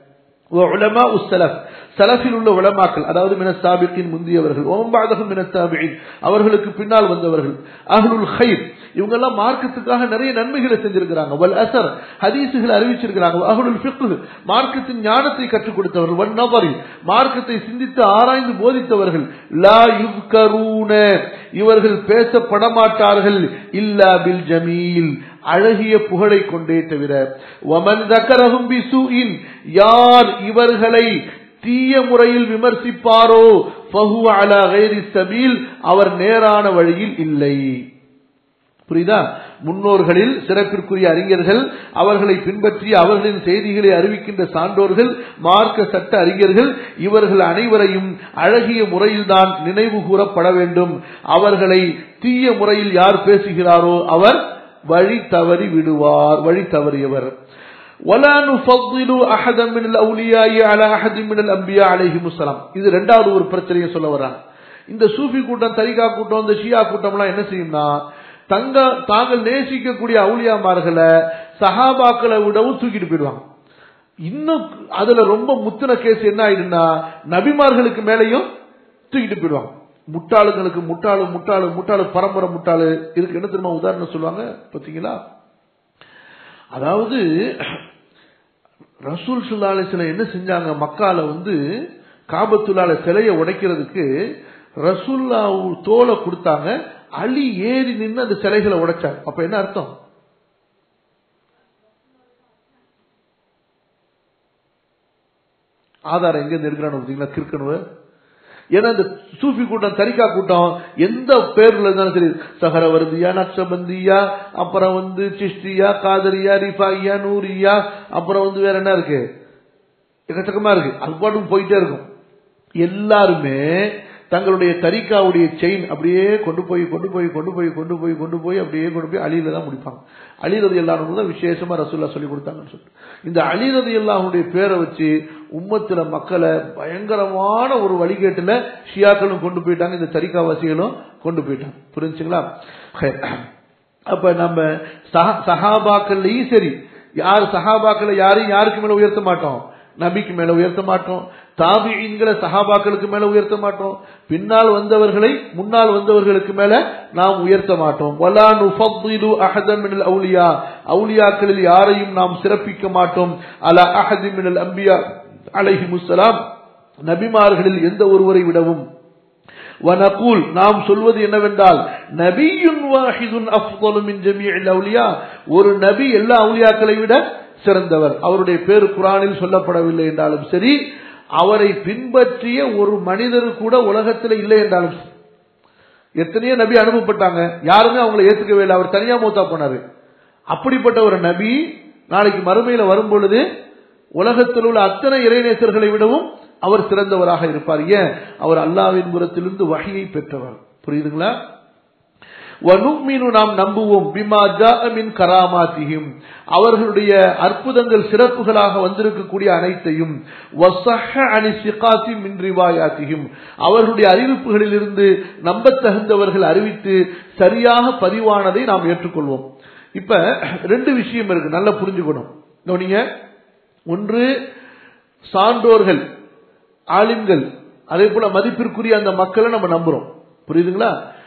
உலமா உஸ்ஸலஃப் சலஃபில் உள்ள உலமாக்கள் அதாவது மினஸ்தாபிக்கின் முந்தியவர்கள் ஓம்பாதகம் மினஸ்தாபியின் அவர்களுக்கு பின்னால் வந்தவர்கள் அஹ்லுல் ஹைர் இவங்க எல்லாம் மார்க்கத்துக்காக நிறைய நன்மைகளை செஞ்சிருக்கிறாங்க வல் அசர் ஹதீசுகளை அறிவிச்சிருக்கிறாங்க அஹ்லுல் ஃபிக்ஹ் மார்க்கத்தின் ஞானத்தை கற்றுக் கொடுத்தவர்கள் வன் நபரி மார்க்கத்தை சிந்தித்து ஆராய்ந்து போதித்தவர்கள் லா யுஸ்கரூன இவர்கள் பேசப்பட மாட்டார்கள் இல்லா பில் ஜமீல் அழகிய புகழை கொண்டே தவிர வமன் தக்கரகும் பிசுஇன் யார் இவர்களை தீய முறையில் விமர்சிப்பாரோ ஃபஹு அலா கைரி சபீல் அவர் நேரான வழியில் இல்லை புரியுதா முன்னோர்களில் சிறப்பிற்குரிய அறிஞர்கள் அவர்களை பின்பற்றி அவர்களின் செய்திகளை அறிவிக்கின்ற சான்றோர்கள் மார்க்க சட்ட அறிஞர்கள் இவர்கள் அனைவரையும் அழகிய முறையில்தான் நினைவு கூறப்பட வேண்டும் அவர்களை தீய முறையில் யார் பேசுகிறாரோ அவர் வழி தவறி விடுவார் வழி தவறியவர் ولا نفضل احدا من الاولياء على احد من الانبياء عليهم السلام இது ரெண்டாவது ஒரு பிரச்சனையை சொல்ல வராங்க இந்த சூஃபி கூட்டம் தரிகா கூட்டம் இந்த ஷியா கூட்டம்லாம் என்ன செய்யும்னா தங்க தாங்கள் நேசிக்கக்கூடிய அவுளியாமார்களை சஹாபாக்களை விடவும் தூக்கிட்டு போயிடுவாங்க இன்னும் அதுல ரொம்ப முத்தின கேஸ் என்ன ஆயிடுன்னா நபிமார்களுக்கு மேலையும் தூக்கிட்டு போயிடுவாங்க முட்டாளுங்களுக்கு முட்டாளு முட்டாளு முட்டாளு பரம்பரை முட்டாளு இதுக்கு என்ன தெரியுமா உதாரணம் சொல்லுவாங்க பாத்தீங்களா அதாவது ரசூல் சுல்லாலிசில என்ன செஞ்சாங்க மக்கால வந்து காபத்துள்ளால சிலையை உடைக்கிறதுக்கு ரசூல்லா தோலை கொடுத்தாங்க அலி ஏறி நின்று அந்த சிலைகளை உடைச்சாங்க அப்ப என்ன அர்த்தம் ஆதாரம் எங்க இருந்து எடுக்கிறான்னு பார்த்தீங்களா கிறுக்கணுவ ஏன்னா இந்த சூஃபி கூட்டம் தரிகா கூட்டம் எந்த பேர்ல இருந்தாலும் சரி சஹரவர்தியா நக்ஷபந்தியா அப்புறம் வந்து சிஷ்டியா காதரியா ரிஃபாயியா நூரியா அப்புறம் வந்து வேற என்ன இருக்கு எக்கச்சக்கமா இருக்கு அது பாட்டுக்கு போயிட்டே இருக்கும் எல்லாருமே தங்களுடைய தரிக்காவுடைய செயின் அப்படியே கொண்டு போய் கொண்டு போய் கொண்டு போய் கொண்டு போய் கொண்டு போய் அப்படியே கொண்டு போய் அழியில தான் முடிப்பாங்க அழிரது எல்லாரும் தான் விசேஷமா ரசூல்லா சொல்லி கொடுத்தாங்கன்னு சொல்லிட்டு இந்த அழிரது எல்லாருடைய பேரை வச்சு உம்மத்துல மக்களை பயங்கரமான ஒரு வழிகேட்டுல ஷியாக்களும் கொண்டு போயிட்டாங்க இந்த தரிக்காவாசிகளும் கொண்டு போயிட்டாங்க புரிஞ்சுங்களா அப்ப நம்ம சஹாபாக்கள்லயும் சரி யார் சஹாபாக்களை யாரையும் யாருக்கு மேல உயர்த்த மாட்டோம் நபிக்கு மேல உயர்த்த மாட்டோம் தாபியின்களை சஹாபாக்களுக்கு மேல உயர்த்த மாட்டோம் பின்னால் வந்தவர்களை முன்னால் வந்தவர்களுக்கு மேல நாம் உயர்த்த மாட்டோம் வலா நுஃபத்திலு அஹதன் மினல் அவுலியா அவுலியாக்களில் யாரையும் நாம் சிறப்பிக்க மாட்டோம் அலா அஹதி மினல் அம்பியா அலைஹி முஸ்ஸலாம் நபிமார்களில் எந்த ஒருவரை விடவும் வனகூல் நாம் சொல்வது என்னவென்றால் நபியுன் வாஹிதுன் அஃதலு மின் ஜமீஇல் அவுலியா ஒரு நபி எல்லா அவுலியாக்களை விட சிறந்தவர் அவருடைய பேர் குரானில் சொல்லப்படவில்லை என்றாலும் சரி அவரை பின்பற்றிய ஒரு மனிதர் கூட உலகத்தில் இல்லை என்றாலும் சரி. எத்தனையோ நபி அனுப்பப்பட்டாங்க யாருமே அவங்களை ஏத்துக்கவே இல்லை அவர் தனியா மூத்தா போனாரு அப்படிப்பட்ட ஒரு நபி நாளைக்கு மறுமையில வரும் பொழுது உலகத்தில் உள்ள அத்தனை இறைநேசர்களை விடவும் அவர் சிறந்தவராக இருப்பார் ஏன் அவர் அல்லாவின் புறத்திலிருந்து வகையை பெற்றவர் புரியுதுங்களா வனுக்மீனு நாம் நம்புவோம் பிமா ஜாமின் கராமாத்தியும் அவர்களுடைய அற்புதங்கள் சிறப்புகளாக வந்திருக்கக்கூடிய அனைத்தையும் வசஹ அணி சிகாசி மின் ரிவாயாத்தியும் அவர்களுடைய அறிவிப்புகளில் இருந்து நம்பத்தகுந்தவர்கள் அறிவித்து சரியாக பதிவானதை நாம் ஏற்றுக்கொள்வோம் இப்ப ரெண்டு விஷயம் இருக்கு நல்லா புரிஞ்சுக்கணும் கவனிங்க ஒன்று சான்றோர்கள் ஆலிம்கள் அதே போல மதிப்பிற்குரிய அந்த மக்களை நம்ம நம்புறோம் புரியுதுங்களா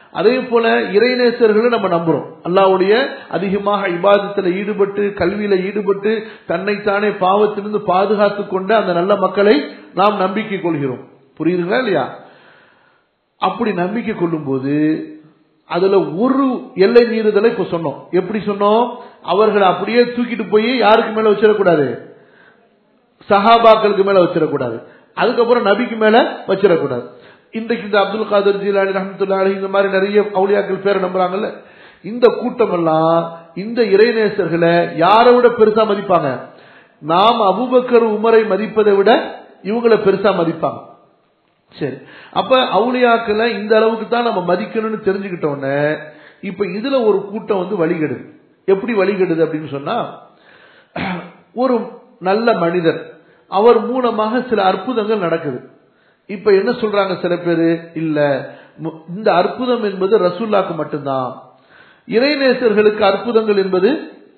அதே போல இறைநேசர்களை நம்ம நம்புறோம் அல்லாவுடைய அதிகமாக இபாதத்தில் ஈடுபட்டு கல்வியில ஈடுபட்டு தன்னைத்தானே பாவத்திலிருந்து பாதுகாத்து கொண்ட அந்த நல்ல மக்களை நாம் நம்பிக்கை கொள்கிறோம் புரியுதுங்களா இல்லையா அப்படி நம்பிக்கை கொள்ளும் போது அதுல ஒரு எல்லை மீறுதலை இப்ப சொன்னோம் எப்படி சொன்னோம் அவர்களை அப்படியே தூக்கிட்டு போய் யாருக்கு மேல வச்சிடக்கூடாது சஹாபாக்களுக்கு மேல வச்சிடக்கூடாது அதுக்கப்புறம் நபிக்கு மேல வச்சிடக்கூடாது இன்றைக்கு இந்த அப்துல் காதர் ஜீலானி ரஹமத்துல்லா அலி இந்த மாதிரி நிறைய அவுளியாக்கள் பேரை நம்புறாங்கல்ல இந்த கூட்டம் எல்லாம் இந்த இறைநேசர்களை யாரை விட பெருசா மதிப்பாங்க நாம் அபுபக்கர் உமரை மதிப்பதை விட இவங்களை பெருசா மதிப்பாங்க சரி அப்ப அவுளியாக்களை இந்த அளவுக்கு தான் நம்ம மதிக்கணும்னு தெரிஞ்சுக்கிட்டோன்னே இப்ப இதுல ஒரு கூட்டம் வந்து வழிகெடுது எப்படி வழிகெடுது அப்படின்னு சொன்னா ஒரு நல்ல மனிதர் அவர் மூலமாக சில அற்புதங்கள் நடக்குது இப்ப என்ன சொல்றாங்க சில பேரு இல்ல இந்த அற்புதம் என்பது ரசூல்லாக்கு மட்டும்தான் இறைநேசர்களுக்கு அற்புதங்கள் என்பது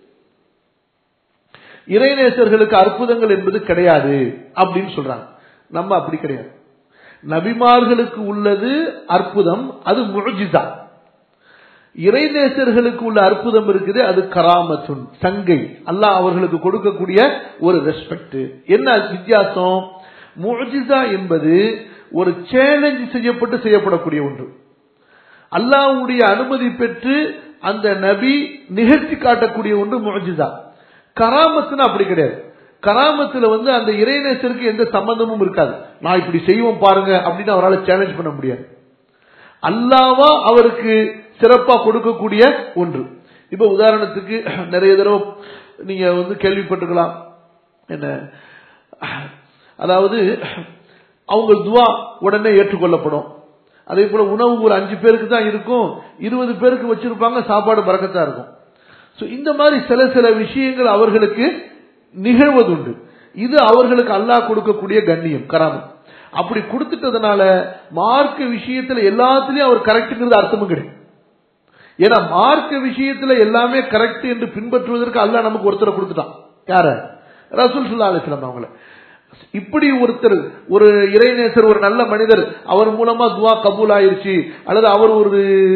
இறைநேசர்களுக்கு அற்புதங்கள் என்பது கிடையாது அப்படின்னு சொல்றாங்க நம்ம அப்படி கிடையாது நபிமார்களுக்கு உள்ளது அற்புதம் அது முழுஜிதா இறைநேசர்களுக்கு உள்ள அற்புதம் இருக்குது அது கராமத்துன் சங்கை அல்லாஹ் அவர்களுக்கு கொடுக்கக்கூடிய ஒரு ரெஸ்பெக்ட் என்ன வித்தியாசம் முஜிசா என்பது ஒரு சேலஞ்ச் செய்யப்பட்டு செய்யப்படக்கூடிய ஒன்று அல்லாவுடைய அனுமதி பெற்று அந்த நபி நிகழ்த்தி காட்டக்கூடிய ஒன்று முஜிசா கராமத்துன்னு அப்படி கிடையாது கராமத்துல வந்து அந்த இறைநேசருக்கு எந்த சம்பந்தமும் இருக்காது நான் இப்படி செய்வோம் பாருங்க அப்படின்னு அவரால் சேலஞ்ச் பண்ண முடியாது அல்லாவா அவருக்கு சிறப்பா கொடுக்கக்கூடிய ஒன்று இப்ப உதாரணத்துக்கு நிறைய தடவை நீங்க வந்து கேள்விப்பட்டிருக்கலாம் என்ன அதாவது அவங்க துவா உடனே ஏற்றுக்கொள்ளப்படும் அதே போல உணவு ஒரு அஞ்சு பேருக்கு தான் இருக்கும் இருபது பேருக்கு வச்சிருப்பாங்க சாப்பாடு பறக்கத்தா இருக்கும் ஸோ இந்த மாதிரி சில சில விஷயங்கள் அவர்களுக்கு நிகழ்வதுண்டு இது அவர்களுக்கு அல்லாஹ் கொடுக்கக்கூடிய கண்ணியம் கராமம் அப்படி கொடுத்துட்டதுனால மார்க்க விஷயத்துல எல்லாத்துலயும் அவர் கரெக்டுங்கிறது அர்த்தமும் கிடையாது ஏன்னா மார்க்க விஷயத்துல எல்லாமே கரெக்ட் என்று பின்பற்றுவதற்கு அல்லாஹ் நமக்கு ஒருத்தரை கொடுத்துட்டான் யார ரசூல் சுல்லா அலிஸ்லாம் அவங்கள இப்படி ஒருத்தர் ஒரு இறைநேசர் ஒரு நல்ல மனிதர் அவர் மூலமா துவா கபூல் ஆயிருச்சு அல்லது அவர் ஒரு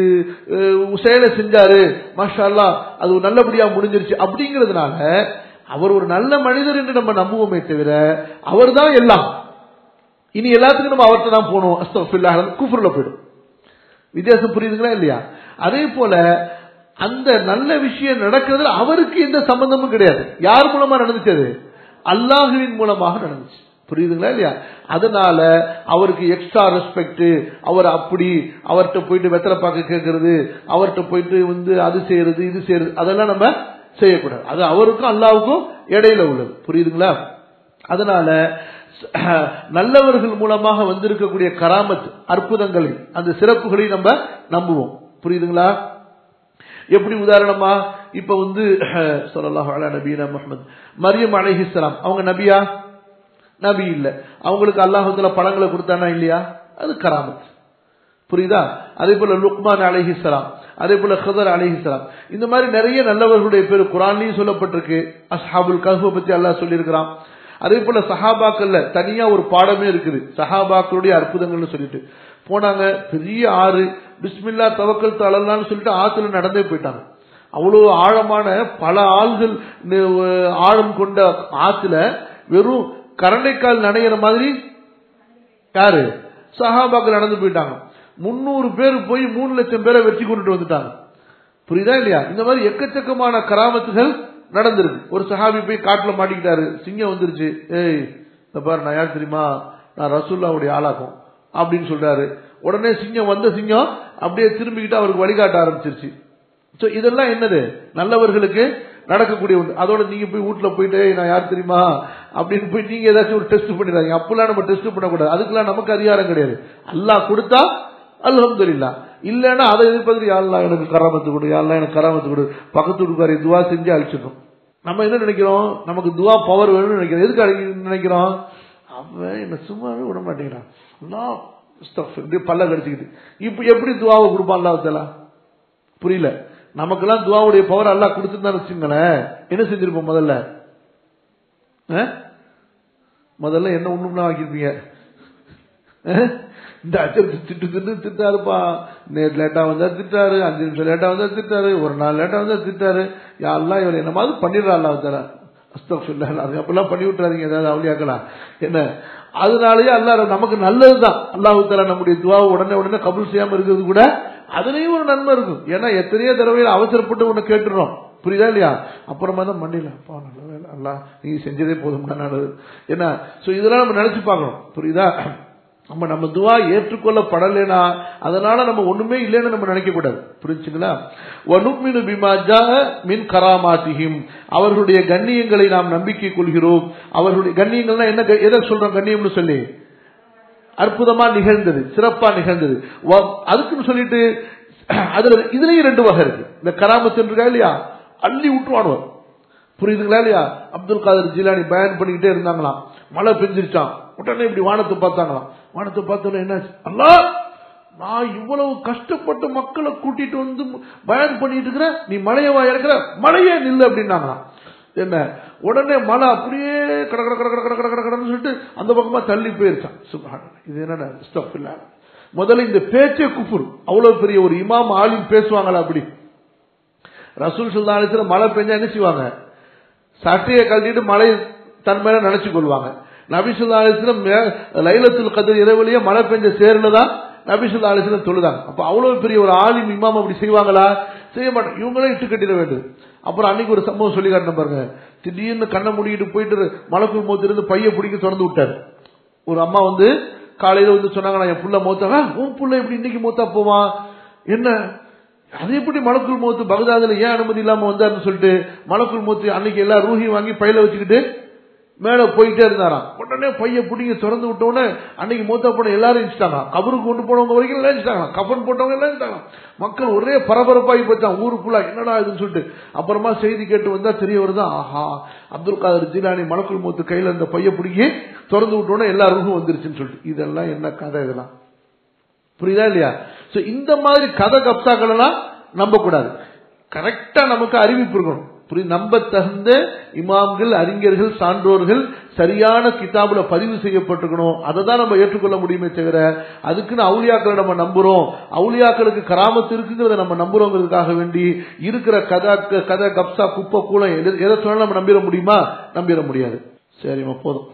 செயலை செஞ்சாரு மாஷா அது நல்லபடியா முடிஞ்சிருச்சு அப்படிங்கிறதுனால அவர் ஒரு நல்ல மனிதர் என்று நம்ம நம்புவோமே தவிர அவர் தான் எல்லாம் இனி எல்லாத்துக்கும் நம்ம அவர்கிட்ட தான் போகணும் அஸ்தபில்லா குஃபுர்ல போயிடும் வித்தியாசம் புரியுதுங்களா இல்லையா அதே போல அந்த நல்ல விஷயம் நடக்கிறதுல அவருக்கு எந்த சம்பந்தமும் கிடையாது யார் மூலமா நடந்துச்சு அது அல்லாஹுவின் மூலமாக நடந்துச்சு புரியுதுங்களா இல்லையா அதனால அவருக்கு எக்ஸ்ட்ரா ரெஸ்பெக்ட் அவர் அப்படி அவர்கிட்ட போயிட்டு வெத்தலை பார்க்க கேட்கறது அவர்கிட்ட போயிட்டு வந்து அது செய்யறது இது செய்யறது அதெல்லாம் நம்ம செய்யக்கூடாது அது அவருக்கும் அல்லாவுக்கும் இடையில உள்ளது புரியுதுங்களா அதனால நல்லவர்கள் மூலமாக வந்திருக்கக்கூடிய கராமத் அற்புதங்களை அந்த சிறப்புகளை நம்ம நம்புவோம் புரியுதுங்களா எப்படி உதாரணமா இப்ப வந்து சொல்லலாம் அலா நபீனா முகமது மரியம் அலைஹிஸ்லாம் அவங்க நபியா நபி இல்ல அவங்களுக்கு அல்லாஹத்துல பழங்களை கொடுத்தானா இல்லையா அது கராமத் புரியுதா அதே போல லுக்மான் அலிஹிஸ்லாம் அதே போல ஹதர் அலிஹிஸ்லாம் இந்த மாதிரி நிறைய நல்லவர்களுடைய பேர் குரான்லயும் சொல்லப்பட்டிருக்கு அஸ்ஹாபுல் கஹ்ப பத்தி அல்லாஹ் சொல்லியிருக்கிறான் அதே போல சஹாபாக்கள்ல தனியா ஒரு பாடமே இருக்குது சஹாபாக்களுடைய அற்புதங்கள்னு சொல்லிட்டு போனாங்க பெரிய ஆறு பிஸ்மில்லா தவக்கல் தளலான்னு சொல்லிட்டு ஆத்துல நடந்தே போயிட்டாங்க அவ்வளவு ஆழமான பல ஆள்கள் ஆழம் கொண்ட ஆத்துல வெறும் கரண்டைக்கால் நனைகிற மாதிரி யாரு சஹாபாக்கள் நடந்து போயிட்டாங்க முன்னூறு பேர் போய் மூணு லட்சம் பேரை வெற்றி கொண்டுட்டு வந்துட்டாங்க புரியுதா இல்லையா இந்த மாதிரி எக்கச்சக்கமான கராமத்துகள் நடந்திருக்கு ஒரு சஹாபி போய் காட்டுல மாட்டிக்கிட்டாரு சிங்கம் வந்துருச்சு ஏய் இந்த பாரு நான் யார் தெரியுமா நான் ரசூல்லாவுடைய ஆளாக்கும் அப்படின்னு சொல்றாரு உடனே சிங்கம் வந்த சிங்கம் அப்படியே திரும்பிக்கிட்டு அவருக்கு வழிகாட்ட ஆரம்பிச்சிருச்சு ஸோ இதெல்லாம் என்னது நல்லவர்களுக்கு நடக்கக்கூடிய ஒன்று அதோட நீங்க போய் வீட்டுல போயிட்டு நான் யார் தெரியுமா அப்படின்னு போய் நீங்க ஏதாச்சும் ஒரு டெஸ்ட் பண்ணிடுறாங்க அப்பெல்லாம் நம்ம டெஸ்ட் பண்ணக்கூடாது அதுக்கெல்லாம் நமக்கு அதிகாரம் கிடையாது அல்லாஹ் கொடுத்தா அல்ஹம்துலில்லா இல்லைன்னா அதை எதிர்பார்த்து யாரெல்லாம் எனக்கு கராமத்து கொடு யாரெல்லாம் எனக்கு கராமத்து கொடு பக்கத்து வீட்டுக்காரி துவா செஞ்சு அழிச்சிடும் நம்ம என்ன நினைக்கிறோம் நமக்கு துவா பவர் வேணும்னு நினைக்கிறோம் எதுக்கு அழி- நினைக்கிறோம் அவன் என்ன சும்மாவே விட மாட்டேங்கிறான் நான் stuff இப்படி பல்ல கடிச்சுக்கிட்டு இப்ப எப்படி துவாவை கொடுப்பான் அல்லாஹ் புரியல நமக்கெல்லாம் துவாவுடைய பவர் அல்லாஹ் கொடுத்துருந்தான்னு வச்சுங்களேன் என்ன செஞ்சிருப்போம் முதல்ல ஆ? முதல்ல என்ன ஒண்ணும்னா ஆக்கியிருப்பீங்க அஹ்? இந்த அச்சரித்து திட்டு திட்டு திட்டாருப்பா நேற்று லேட்டா வந்தா திட்டாரு அஞ்சு நிமிஷம் லேட்டா வந்தா திட்டாரு ஒரு நாள் லேட்டா வந்தா திட்டாரு யாரெல்லாம் இவர் என்னமாவது பண்ணிடுறாள் தர அஸ்தபில்லா அப்படிலாம் பண்ணி விட்டுறாதீங்க ஏதாவது அவளியாக்கலாம் என்ன அதனாலயே அல்லாஹ் நமக்கு நல்லதுதான் அல்லாஹு தலா நம்முடைய துவாவை உடனே உடனே கபூல் செய்யாம இருக்கிறது கூட அதுலயும் ஒரு நன்மை இருக்கும் ஏன்னா எத்தனையோ தடவையில் அவசரப்பட்டு உன்னை கேட்டுறோம் புரியுதா இல்லையா அப்புறமா தான் மண்ணில அப்பா நல்ல வேலை அல்லா நீங்க செஞ்சதே போதும் நல்லது என்ன சோ இதெல்லாம் நம்ம நினைச்சு பார்க்கணும் புரியுதா நம்ம நம்ம துவா ஏற்றுக்கொள்ளப்படலைனா அதனால நம்ம ஒண்ணுமே இல்லைன்னு நம்ம நினைக்க கூடாது புரிஞ்சுங்களா வனுக்மினு பிமா ஜாஅ மின் கராமாத்திஹிம் அவர்களுடைய கண்ணியங்களை நாம் நம்பிக்கை கொள்கிறோம் அவர்களுடைய கண்ணியங்கள்னா என்ன க- எதை சொல்றோம் கண்ணியம்னு சொல்லி அற்புதமா நிகழ்ந்தது சிறப்பா நிகழ்ந்தது வ- அதுக்குன்னு சொல்லிட்டு அதுல இதுலயும் ரெண்டு வகை இருக்கு இந்த கராமத்து இருக்கா இல்லையா அள்ளி விட்டுவானுவர் புரியுதுங்களா இல்லையா அப்துல் காதர் ஜிலானி பயன் பண்ணிக்கிட்டே இருந்தாங்களாம் மழை பெஞ்சிருச்சான் உடனே இப்படி வானத்தை பார்த்தாங்களாம் வானத்தை பார்த்தோன்னே என்னாச்சு அல்லா நான் இவ்வளவு கஷ்டப்பட்டு மக்களை கூட்டிட்டு வந்து பயன் பண்ணிட்டு இருக்கிற நீ மழையவா இறக்குற மழையே நில்லு அப்படின்னாங்களாம் என்ன உடனே மழை அப்படியே கட கட கட கட கட கட கட கடன்னு சொல்லிட்டு அந்த பக்கமா தள்ளி போயிருச்சான் சுபான் இது என்னடா ஸ்டப் இல்ல முதல்ல இந்த பேச்சே குஃபுர் அவ்வளவு பெரிய ஒரு இமாம் ஆலிம் பேசுவாங்களா அப்படி ரசூல் சுல்லா அலிஸ்ல மழை பெஞ்சா என்ன செய்வாங்க சட்டையை கழட்டிட்டு மழை தன் மேல நினைச்சு கொள்வாங்க நபிசுல்லா அலிஸ்லம் லைலத்துல் கதிர் இரவுலயே மழை பெஞ்ச சேர்ந்துதான் நபிசுல்லா அலிஸ்லம் தொழுதாங்க அப்ப அவ்வளவு பெரிய ஒரு ஆலிம் இமாம் அப்படி செய்வாங்களா செய்ய மாட்டாங்க இவங்களே இட்டு கட்டிட வேண்டும் அப்புறம் அன்னைக்கு ஒரு சம்பவம் சொல்லி காட்டின பாருங்க திடீர்னு கண்ணை மூடிட்டு போயிட்டு மலக்குள் மூத்து இருந்து பைய பிடிக்க திறந்து விட்டாரு ஒரு அம்மா வந்து காலையில வந்து சொன்னாங்க நான் என் புள்ள மூத்தா உன் புள்ள எப்படி இன்னைக்கு மூத்தா போவான் என்ன அது எப்படி மலக்குள் மூத்து பகதாதுல ஏன் அனுமதி இல்லாம வந்தாருன்னு சொல்லிட்டு மலக்குள் மூத்து அன்னைக்கு எல்லா ரூஹி வாங்கி பையில வச்சுக்கிட்டு மேல போயிட்டே இருந்தாராம் உடனே பைய பிடிங்க திறந்து விட்ட உடனே அன்னைக்கு மூத்தா போன எல்லாரும் இருந்துட்டாங்க கபருக்கு கொண்டு போனவங்க வரைக்கும் எல்லாம் இருந்துட்டாங்க கபன் போட்டவங்க எல்லாம் இருந்துட்டாங்க மக்கள் ஒரே பரபரப்பாகி போச்சான் ஊரு ஃபுல்லா என்னடா இதுன்னு சொல்லிட்டு அப்புறமா செய்தி கேட்டு வந்தா தெரிய வருதா ஆஹா அப்துல் காதர் ஜிலானி மலக்குள் மூத்து கையில இந்த பைய பிடிங்கி திறந்து விட்ட உடனே எல்லா ரூஹும் வந்துருச்சுன்னு சொல்லிட்டு இதெல்லாம் என்ன கதை இதெல்லாம் புரியுதா இல்லையா சோ இந்த மாதிரி கதை கப்சாக்கள் எல்லாம் நம்ப கூடாது கரெக்டா நமக்கு அறிவிப்பு இருக்கணும் புரியுது நம்ப தகுந்த இமாம்கள் அறிஞர்கள் சான்றோர்கள் சரியான கிதாபுல பதிவு செய்யப்பட்டிருக்கணும் அதை தான் நம்ம ஏற்றுக்கொள்ள முடியுமே தவிர அதுக்குன்னு அவுளியாக்களை நம்ம நம்புறோம் அவுளியாக்களுக்கு கராமத்து இருக்குங்கிறத நம்ம நம்புறோங்கிறதுக்காக வேண்டி இருக்கிற கதா கதை கப்சா குப்பை கூலம் எதை எதை சொன்னாலும் நம்ம நம்பிட முடியுமா நம்பிட முடியாது சரிம்மா போதும்